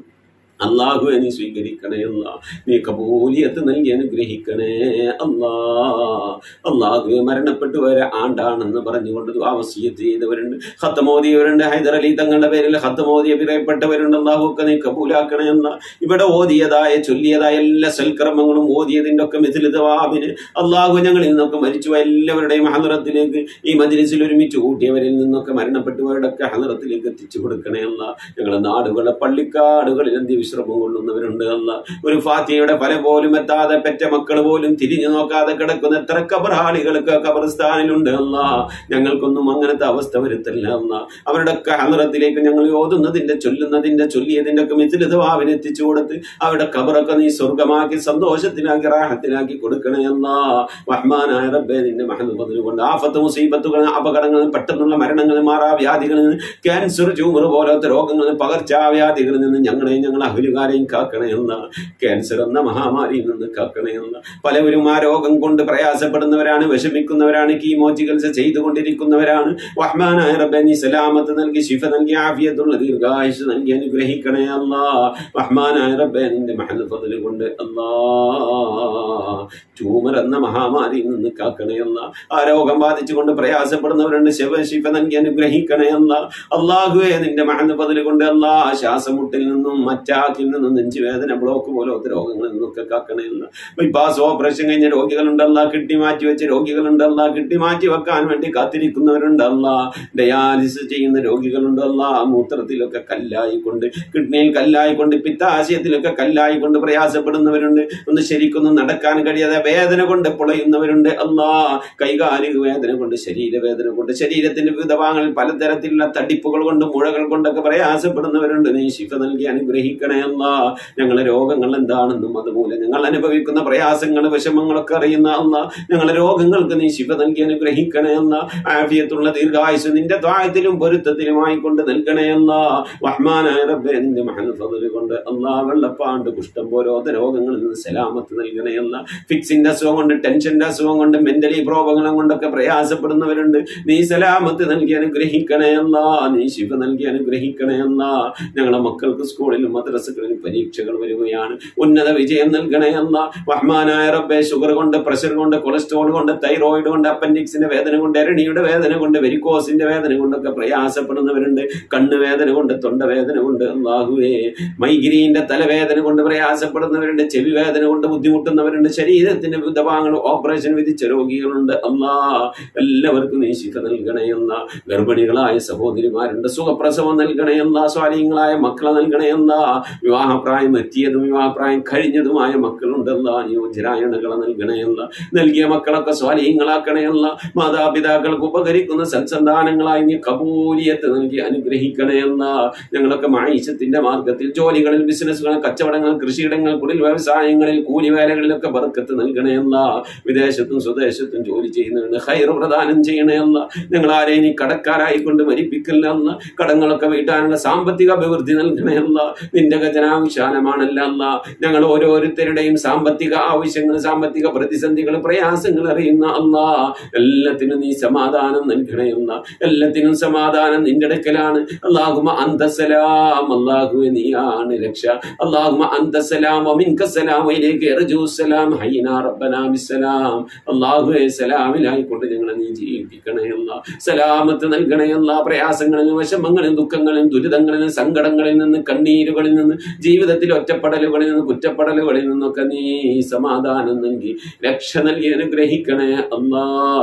അള്ളാഹുവെ നീ സ്വീകരിക്കണേ അല്ല നീ കബൂലിയത്ത് നൽകി അനുഗ്രഹിക്കണേ അല്ലാ അള്ളാഹുവെ മരണപ്പെട്ടു വരെ ആണ്ടാണെന്ന് പറഞ്ഞുകൊണ്ട് ആവസ്യത്ത് ചെയ്തവരുണ്ട് ഹത്തമോദിയവരുണ്ട് ഹൈദർ അലി തങ്ങളുടെ പേരിൽ ഹത്തമോദിയ പിറയപ്പെട്ടവരുണ്ട് അള്ളാഹു ഒക്കെ നീ കബൂലാക്കണേ എന്ന ഇവിടെ ഓതിയതായ ചൊല്ലിയതായ എല്ലാ സൽക്കർമ്മങ്ങളും ഓതിയതിന്റെ ഒക്കെ മിഥിലിതവാബിന് അള്ളാഹു ഞങ്ങളിൽ നിന്നൊക്കെ മരിച്ചു എല്ലാവരുടെയും ഹലറത്തിലേക്ക് ഈ മജ്ലിസിൽ ഒരുമിച്ച് കൂട്ടിയവരിൽ നിന്നൊക്കെ മരണപ്പെട്ടവരുടെ ഒക്കെ ഹലറത്തിലേക്ക് എത്തിച്ചു കൊടുക്കണേ അല്ല ഞങ്ങളുടെ നാടുകളെ പള്ളിക്കാടുകളിൽ അന്ത്യവിശ്രമം കൊള്ളുന്നവരുണ്ട് അല്ല ഒരു ഫാത്തിയുടെ ഫല പോലും എത്താതെ പെറ്റ മക്കൾ പോലും തിരിഞ്ഞു നോക്കാതെ കിടക്കുന്ന എത്ര കബറാളികൾക്ക് കബർസ്ഥാനിലുണ്ട് അല്ല ഞങ്ങൾക്കൊന്നും അങ്ങനത്തെ അവസ്ഥ വരുത്തില്ല അല്ല അവരുടെ ഒക്കെ ഹലറത്തിലേക്ക് ഞങ്ങൾ ഓതുന്നതിന്റെ ചൊല്ലുന്നതിന്റെ ചൊല്ലിയതിന്റെ ഒക്കെ മിഥിലിതവാവിന് എത്തിച്ചു കൊടുത്ത് അവരുടെ കബറൊക്കെ നീ സ്വർഗമാക്കി സന്തോഷത്തിലാക്കി റാഹത്തിലാക്കി കൊടുക്കണേ അല്ല റഹ്മാനായ റബ്ബേ നിന്റെ മഹൽ കൊണ്ട് ആഫത്ത് മുസീബത്തുകൾ അപകടങ്ങൾ പെട്ടെന്നുള്ള മരണങ്ങൾ മാറാവ്യാധികളിൽ നിന്ന് ക്യാൻസർ ട്യൂമർ പോലത്തെ രോഗങ്ങളിൽ പകർച്ചാവ്യാധികളിൽ നിന്ന് ഞങ്ങളെയും ഞങ്ങളെ അഹലുകാരെയും കാക്കണേ എന്ന ക്യാൻസർ എന്ന മഹാമാരിയിൽ നിന്ന് കാക്കണേ എന്ന പലവരും ആ രോഗം കൊണ്ട് പ്രയാസപ്പെടുന്നവരാണ് വിഷമിക്കുന്നവരാണ് കീമോ ചികിത്സ ചെയ്തുകൊണ്ടിരിക്കുന്നവരാണ് റഹ്മാനായ റബ്ബേ നീ സലാമത്ത് നൽകി ശിഫ നൽകി ആഫിയത്തുള്ള ദീർഘായുസ് നൽകി അനുഗ്രഹിക്കണേ അല്ല റഹ്മാനായ റബ്ബേ നിന്റെ മഹൽ ഫضل കൊണ്ട് അല്ലാ ട്യൂമർ എന്ന മഹാമാരിയിൽ നിന്ന് കാക്കണേ അല്ല ആ രോഗം ബാധിച്ചുകൊണ്ട് പ്രയാസപ്പെടുന്നവരുണ്ട് ശിവ ശിഫ നൽകി അനുഗ്രഹിക്കണേ അല്ല അള്ളാഹുവെ നിന്റെ മഹൽ ഫضل കൊണ്ട് അല്ലാ ശ്വാസമുട്ടിൽ നിന്നും മറ്റാക്കിൽ നിന്നും നെഞ്ചുവേദന ബ്ലോക്ക് പോലത്തെ രോഗങ്ങളിൽ നിന്നൊക്കെ കാക്കണേ അല്ല ബൈപ്പാസ് ഓപ്പറേഷൻ കഴിഞ്ഞ രോഗികളുണ്ടല്ല കിട്ടി മാറ്റി വെച്ച രോഗികളുണ്ടല്ല കിട്ടി മാറ്റി വെക്കാൻ വേണ്ടി കാത്തിരിക്കുന്നവരുണ്ടല്ല ഡയാലിസിസ് ചെയ്യുന്ന രോഗികളുണ്ടല്ല മൂത്രത്തിലൊക്കെ കല്ലായിക്കൊണ്ട് കിഡ്നിയിൽ കല്ലായിക്കൊണ്ട് പിത്താശയത്തിലൊക്കെ കല്ലായിക്കൊണ്ട് പ്രയാസപ്പെടുന്നവരുണ്ട് ഒന്ന് ശരിക്കൊന്നും നടക്കാൻ കഴിയാതെ വേദന കൊണ്ട് പൊളയുന്നവരുണ്ട് അല്ലാ കൈകാലിക വേദന കൊണ്ട് ശരീരവേദന കൊണ്ട് ശരീരത്തിന്റെ വിവിധ ഭാഗങ്ങളിൽ പലതരത്തിലുള്ള തടിപ്പുകൾ കൊണ്ട് മുഴകൾ കൊണ്ടൊക്കെ പ്രയാസപ്പെടുന്നവരുണ്ട് നീ ശിഫ നൽകി അനുഗ്രഹിക്കണേ അല്ല ഞങ്ങളെ രോഗങ്ങൾ എന്താണെന്നും അതുമൂലം ഞങ്ങൾ അനുഭവിക്കുന്ന പ്രയാസങ്ങൾ വിഷമങ്ങളൊക്കെ അറിയുന്ന അല്ല ഞങ്ങളെ രോഗങ്ങൾക്ക് നീ ശിവ നൽകി അനുഗ്രഹിക്കണേ എന്ന ആഫിയത്തുള്ള ദീർഘായുസ് നിന്റെ ദ്വായത്തിലും പൊരുത്തത്തിലുമായി കൊണ്ട് നൽകണേ എന്ന റഹ്മാനായ റബ്ബേ നിന്റെ മഹൽ ഫضല് കൊണ്ട് അല്ലാ വെള്ളപ്പാണ്ട് കുഷ്ഠം പോലോത്ത രോഗങ്ങളിൽ നിന്ന് സലാമത്ത് നൽകണേ എന്ന ഫിക്സിന്റെ അസുഖം കൊണ്ട് ടെൻഷന്റെ അസുഖം കൊണ്ട് മെന്റലി പ്രോബ്ലം കൊണ്ടൊക്കെ പ്രയാസപ്പെടുന്നവരുണ്ട് നീ സലാമത്ത് നൽകി അനുഗ്രഹിക്കണേ എന്ന നീ ശിവ നൽകി അനുഗ്രഹിക്കണേ എന്ന ഞങ്ങളെ മക്കൾക്ക് സ്കൂളിലും മദ്രസകളിലും പരീക്ഷകൾ വരികയാണ് ഉന്നത വിജയം നൽകണേ എന്ന റഹ്മാനായ റബ്ബെ ഷുഗർ കൊണ്ട് പ്രഷർ കൊണ്ട് കൊളസ്ട്രോൾ കൊണ്ട് തൈറോയിഡ് കൊണ്ട് അപ്പൻഡിക്സിന്റെ വേദന കൊണ്ട് എരണിയുടെ വേദന കൊണ്ട് വെരിക്കോസിന്റെ വേദന കൊണ്ടൊക്കെ പ്രയാസപ്പെടുന്നവരുണ്ട് കണ്ണുവേദന കൊണ്ട് തൊണ്ടവേദന കൊണ്ട് അള്ളാഹുവേ മൈഗ്രീന്റെ തലവേദന കൊണ്ട് പ്രയാസപ്പെടുന്നവരുണ്ട് ചെവി വേദന കൊണ്ട് ബുദ്ധിമുട്ടുന്നവരുണ്ട് ശരീരത്തിന്റെ വിവിധ ഭാഗങ്ങൾ ഓപ്പറേഷൻ വിധിച്ച രോഗികളുണ്ട് അല്ലാ എല്ലാവർക്കും നീ ശിഖ നൽകണേ എന്ന ഗർഭിണികളായ സഹോദരിമാരുണ്ട് സുഖപ്രസവം നൽകണേ എന്ന സ്വാധീനങ്ങളായ മക്കളെ നൽകണേ എന്ന വിവാഹപ്രായം എത്തിയതും വിവാഹപ്രായം കഴിഞ്ഞതുമായ മക്കളുണ്ടെന്ന യോജരായണകളെ നൽകണേ എന്ന നൽകിയ മക്കളൊക്കെ സ്വാധീനങ്ങളാക്കണേ എന്ന മാതാപിതാക്കൾക്ക് ഉപകരിക്കുന്ന സൽസന്താനങ്ങളായി നീ കബൂലിയത്ത് നൽകി അനുഗ്രഹിക്കണേ എന്ന ഞങ്ങളൊക്കെ മായിഷത്തിന്റെ മാർഗത്തിൽ ജോലികളിൽ ബിസിനസ്സുകൾ കച്ചവടങ്ങൾ കൃഷിയിടങ്ങൾ കുടിൽ വ്യവസായങ്ങളിൽ കൂലിവേലകളിലൊക്കെ ബർക്കത്ത് നൽകണേ എന്ന വിദേശത്തും സ്വദേശത്തും ജോലി ചെയ്യുന്നവരുണ്ട് ഹൈർ പ്രദാനം ചെയ്യണേ എന്ന ഞങ്ങൾ ആരെയും നീ കടക്കാരായി കൊണ്ട് മരിപ്പിക്കില്ല എന്ന കടങ്ങളൊക്കെ വീട്ടാനുള്ള സാമ്പത്തിക അഭിവൃദ്ധി നൽകണേ എന്ന നിന്റെ ഖജനാവ് വിശാലമാണല്ല അല്ല ഞങ്ങൾ ഓരോരുത്തരുടെയും സാമ്പത്തിക ആവശ്യങ്ങൾ സാമ്പത്തിക പ്രതിസന്ധികൾ പ്രയാസങ്ങൾ അറിയുന്ന അല്ലാ എല്ലാത്തിനും നീ സമാധാനം നൽകണേ അല്ല എല്ലാത്തിനും സമാധാനം നിന്റെ അടുക്കലാണ് അള്ളാഹുമ അന്തസലാം അള്ളാഹുവെ നീയാണ് രക്ഷ അള്ളാഹുമ അന്തസലാം വമിൻക സലാം വയിലേക്ക് എർജു സലാം ഹൈന റബ്ബനാ ബിസ്സലാം അള്ളാഹുവെ സലാമിലായിക്കൊണ്ട് ഞങ്ങളെ നീ ജീവിപ്പിക്കണേ അല്ല സലാമത്ത് നൽകണേ അല്ല പ്രയാസങ്ങളിൽ നിന്ന് വിഷമങ്ങളിൽ ദുഃഖങ്ങളിൽ ദുരിതങ്ങളിൽ നിന്ന് സങ്കടങ്ങളിൽ നിന്ന് കണ്ണീരുകളിൽ നിന്ന് ജീവിതത്തിൽ ഒറ്റപ്പെടലുകളിൽ നിന്ന് കുറ്റപ്പെടലുകളിൽ നിന്നൊക്കെ നീ സമാധാനം നൽകി രക്ഷ നൽകി അനുഗ്രഹിക്കണേ അല്ലാ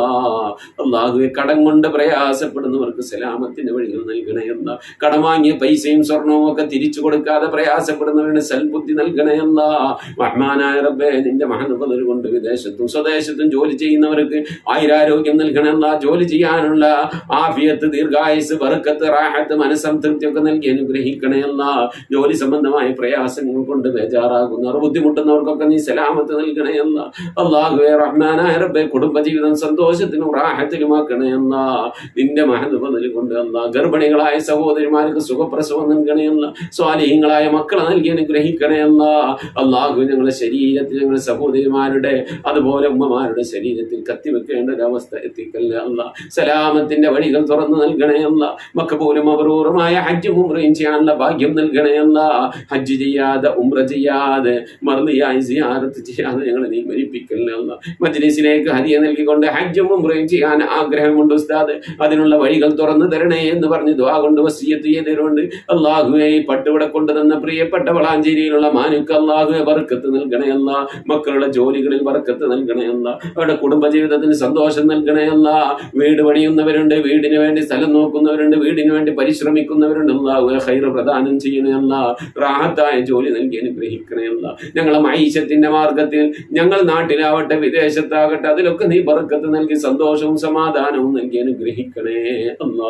അള്ളാഹുവെ കടം കൊണ്ട് പ്രയാസപ്പെടുന്നവർക്ക് സലാമത്തിന്റെ വഴികൾ നൽകണേ അല്ല കടം വാങ്ങിയ പൈസയും സ്വർണവും ഒക്കെ തിരിച്ചു കൊടുക്കാതെ പ്രയാസപ്പെടുന്നവരുടെ സൽബുദ്ധി നൽകണേ അല്ല റഹ്മാനായ റബ്ബേ നിന്റെ മഹാനുപതൽ കൊണ്ട് വിദേശത്തും സ്വദേശത്തും ജോലി ചെയ്യുന്നവർക്ക് ആയുരാരോഗ്യം നൽകണമല്ല ജോലി ചെയ്യാനുള്ള ആഫിയത്ത് ദീർഘായുസ് ബർക്കത്ത് റാഹത്ത് മനസ്സംതൃപ്തി ഒക്കെ നൽകി അനുഗ്രഹിക്കണേ അല്ല ജോലി സംബന്ധമായ പ്രയാസങ്ങൾ കൊണ്ട് ബേജാറാകുന്നവർ ബുദ്ധിമുട്ടുന്നവർക്കൊക്കെ നീ സലാമത്ത് നൽകണേ അല്ല അള്ളാഹുവേ റഹ്മാനായ റബ്ബെ കുടുംബജീവിതം സന്തോഷത്തിനും റാഹത്തിലുമാക്കണേ അല്ല നിന്റെ മഹനുപതൽ കൊണ്ട് അല്ല ഗർഭിണികളായ സഹോദരിമാർക്ക് സുഖപ്രസവം നൽകണേ അല്ല സ്വാലിഹ്യങ്ങളായ മക്കളെ നൽകി അനുഗ്രഹിക്കണേ അല്ല അള്ളാഹു ഞങ്ങളുടെ ശരീരത്തിൽ ഞങ്ങളുടെ സഹോദരിമാരുടെ അതുപോലെ ഉമ്മമാരുടെ ശരീരത്തിൽ കത്തിവെക്കേണ്ട ഒരു അവസ്ഥ എത്തിക്കല്ല അല്ല സലാമത്തിന്റെ വഴികൾ തുറന്നു നൽകണേ അല്ല മക്കബൂലും അപൂർവമായ ഹജ്ജും ഉംറയും ചെയ്യാനുള്ള ഭാഗ്യം നൽകണേ അല്ല ഹജ്ജ് ചെയ്യാതെ ഉംറ ചെയ്യാതെ മറുതിയായി സിയാറത്ത് ചെയ്യാതെ ഞങ്ങളെ നീ മരിപ്പിക്കല്ല അല്ല മജ്ലിസിലേക്ക് ഹരിയ നൽകിക്കൊണ്ട് ഹജ്ജും ഉംറയും ചെയ്യാൻ ആഗ്രഹമുണ്ട് ഉസ്താദ് അതിനുള്ള വഴികൾ തുറന്നു തരണേ എന്ന് പറഞ്ഞ് ദ്വാ കൊണ്ട് വസീയത്ത് ചെയ്തതുകൊണ്ട് അള്ളാഹുവെ ഈ പട്ടുവിടെ കൊണ്ടുതന്ന പ്രിയപ്പെട്ട വളാഞ്ചേരിയിലുള്ള മാനുക്ക് അള്ളാഹുവെ ബർക്കത്ത് നൽകണേ അല്ല മക്കളുടെ ജോലികളിൽ ബർക്കത്ത് നൽകണേ അല്ല അവരുടെ കുടുംബജീവിതത്തിന് സന്തോഷം നൽകണേ അല്ല വീട് പണിയുന്നവരുണ്ട് വീടിന് വേണ്ടി സ്ഥലം നോക്കുന്നവരുണ്ട് വീടിന് വേണ്ടി പരിശ്രമിക്കുന്നവരുണ്ട് അള്ളാഹുവെ ഹൈറ് പ്രദാനം ചെയ്യണേ അല്ല റാഹത്തായ ജോലി നൽകി അനുഗ്രഹിക്കണേ അല്ല ഞങ്ങളെ മൈശത്തിന്റെ മാർഗത്തിൽ ഞങ്ങൾ നാട്ടിലാവട്ടെ വിദേശത്താകട്ടെ അതിലൊക്കെ നീ ബർക്കത്ത് നൽകി സന്തോഷവും സമാധാനവും നൽകി അനുഗ്രഹിക്കണേ അല്ലാ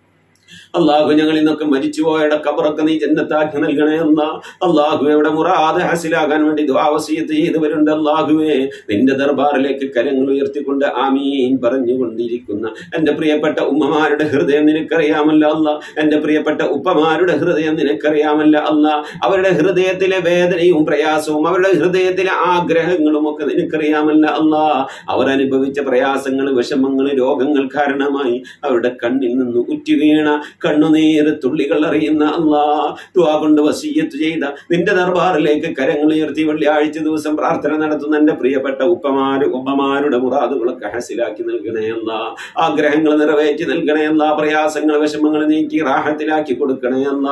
അള്ളാഹു ഞങ്ങൾ ഇന്നൊക്കെ മരിച്ചുപോയുടെ കബറൊക്കെ നീ ജന്നത്താക്കി നൽകണേ അല്ല അള്ളാഹുവയുടെ മുറാദ് ഹസിലാകാൻ വേണ്ടി ദ്വാവസീയത്ത് ചെയ്തവരുണ്ട് അള്ളാഹുവേ നിന്റെ ദർബാറിലേക്ക് കരങ്ങൾ ഉയർത്തിക്കൊണ്ട് ആമീൻ പറഞ്ഞുകൊണ്ടിരിക്കുന്ന എന്റെ പ്രിയപ്പെട്ട ഉമ്മമാരുടെ ഹൃദയം നിനക്കറിയാമല്ല അല്ല എന്റെ പ്രിയപ്പെട്ട ഉപ്പമാരുടെ ഹൃദയം നിനക്കറിയാമല്ല അല്ല അവരുടെ ഹൃദയത്തിലെ വേദനയും പ്രയാസവും അവരുടെ ഹൃദയത്തിലെ ആഗ്രഹങ്ങളും ഒക്കെ നിനക്കറിയാമല്ല അല്ല അവർ അനുഭവിച്ച പ്രയാസങ്ങൾ വിഷമങ്ങൾ രോഗങ്ങൾ കാരണമായി അവരുടെ കണ്ണിൽ നിന്ന് ഉറ്റി വീണ കണ്ണുനീര് തുള്ളികൾ അറിയുന്ന അല്ലാ ദുആ കൊണ്ട് വസീയത്ത് ചെയ്ത നിന്റെ ദർബാറിലേക്ക് കരങ്ങൾ ഉയർത്തി വെള്ളിയാഴ്ച ദിവസം പ്രാർത്ഥന നടത്തുന്ന എന്റെ പ്രിയപ്പെട്ട ഉപ്പമാര് ഉമ്മമാരുടെ മുറാദുകളൊക്കെ ഹസിലാക്കി നൽകണേ അല്ല ആഗ്രഹങ്ങൾ നിറവേറ്റി നൽകണേ അല്ല പ്രയാസങ്ങൾ വിഷമങ്ങൾ നീക്കി റാഹത്തിലാക്കി കൊടുക്കണേ അല്ല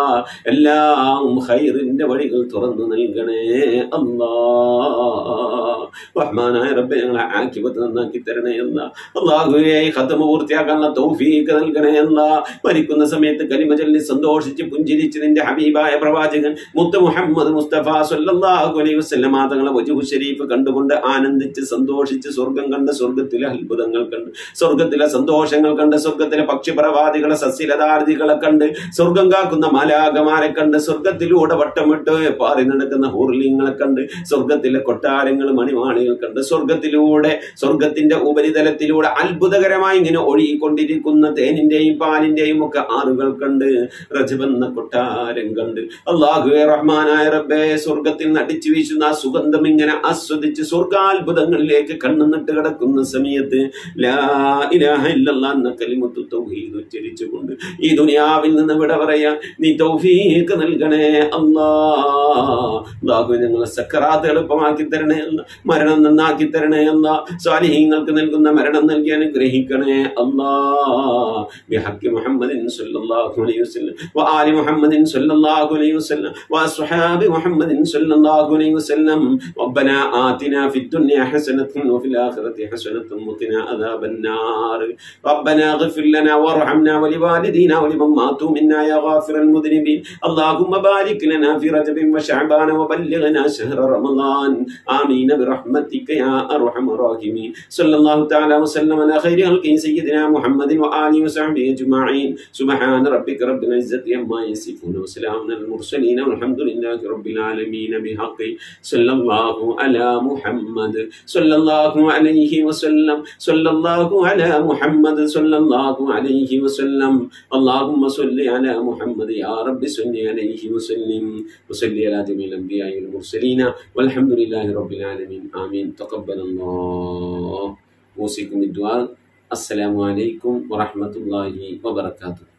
എല്ലാം ഹൈറിന്റെ വഴികൾ തുറന്നു നൽകണേ അല്ലാ റഹ്മാനായ റബ്ബെ ഞങ്ങളെ ആക്കിപത്ത് നന്നാക്കി തരണേ അല്ല അള്ളാഹുവേ ഖത്തമ പൂർത്തിയാക്കാനുള്ള തൗഫീഖ് നൽകണേ അല്ല മരിക്കുന്ന സമയത്ത് കലിമ ചൊല്ലി സന്തോഷിച്ച് പുഞ്ചിരിച്ച് നിന്റെ ഹബീബായ പ്രവാചകൻ മുത്ത് മുഹമ്മദ് മുസ്തഫ സല്ലല്ലാഹു അലൈഹി വസല്ലമ തങ്ങളെ വജുഹു ഷരീഫ് കണ്ടുകൊണ്ട് ആനന്ദിച്ച് സന്തോഷിച്ച് സ്വർഗം കണ്ട് സ്വർഗത്തിലെ അത്ഭുതങ്ങൾ കണ്ട് സ്വർഗത്തിലെ സന്തോഷങ്ങൾ കണ്ട് സ്വർഗത്തിലെ പക്ഷിപ്രവാദികളെ സസ്യലതാരതികളെ കണ്ട് സ്വർഗം കാക്കുന്ന മാലാകമാരെ കണ്ട് സ്വർഗത്തിലൂടെ വട്ടമിട്ട് പാറി നടക്കുന്ന ഹൂർലിങ്ങളെ കണ്ട് സ്വർഗത്തിലെ കൊട്ടാരങ്ങൾ മണിമാണികൾ കണ്ട് സ്വർഗത്തിലൂടെ സ്വർഗത്തിന്റെ ഉപരിതലത്തിലൂടെ അത്ഭുതകരമായി ഇങ്ങനെ ഒഴുകിക്കൊണ്ടിരിക്കുന്ന തേനിന്റെയും പാലിന്റെയും ഒക്കെ ആറുകൾ കണ്ട് റജബെന്ന കൊട്ടാരം കണ്ട് അള്ളാഹുവെ റഹ്മാനായ റബ്ബെ സ്വർഗത്തിൽ നടിച്ചു വീശുന്ന ആ സുഗന്ധം ഇങ്ങനെ ആസ്വദിച്ച് സ്വർഗാത്ഭുതങ്ങളിലേക്ക് കണ്ണുനിട്ട് കിടക്കുന്ന സമയത്ത് ലാ ഇലാഹ ഇല്ലല്ലാ എന്ന കലിമത്ത് തൗഹീദ് ഉച്ചരിച്ചുകൊണ്ട് ഈ ദുനിയാവിൽ നിന്ന് വിട പറയാ നീ തൗഫീഖ് നൽകണേ അല്ലാ അള്ളാഹു ഞങ്ങളെ സക്കറാത്ത് എളുപ്പമാക്കി തരണേ അല്ല മരണം നന്നാക്കി തരണേ അല്ല സ്വാലിഹീങ്ങൾക്ക് നൽകുന്ന മരണം നൽകി അനുഗ്രഹിക്കണേ അല്ലാ بحق محمد صلى الله عليه وسلم وآل محمد صلى الله عليه وسلم وأصحاب محمد صلى الله عليه وسلم ربنا آتنا في الدنيا حسنة وفي الآخرة حسنة وقنا عذاب النار ربنا اغفر لنا وارحمنا ولوالدينا ولمن ماتوا منا يا غافر المذنبين اللهم بارك لنا في رجب وشعبان وبلغنا شهر رمضان آمين برحمتك يا أرحم الراحمين صلى الله تعالى وسلم على خير خلقه سيدنا محمد وآله وصحبه أجمعين سبحان ربك رب العزة عما يصفون وسلام على المرسلين والحمد لله رب العالمين بحق صلى الله على محمد صلى الله عليه وسلم صلى الله على محمد صلى الله عليه وسلم اللهم صل على محمد يا رب صل عليه وسلم وصل على جميع الأنبياء والمرسلين والحمد لله رب العالمين آمين تقبل الله أوصيكم بالدعاء السلام عليكم ورحمة الله وبركاته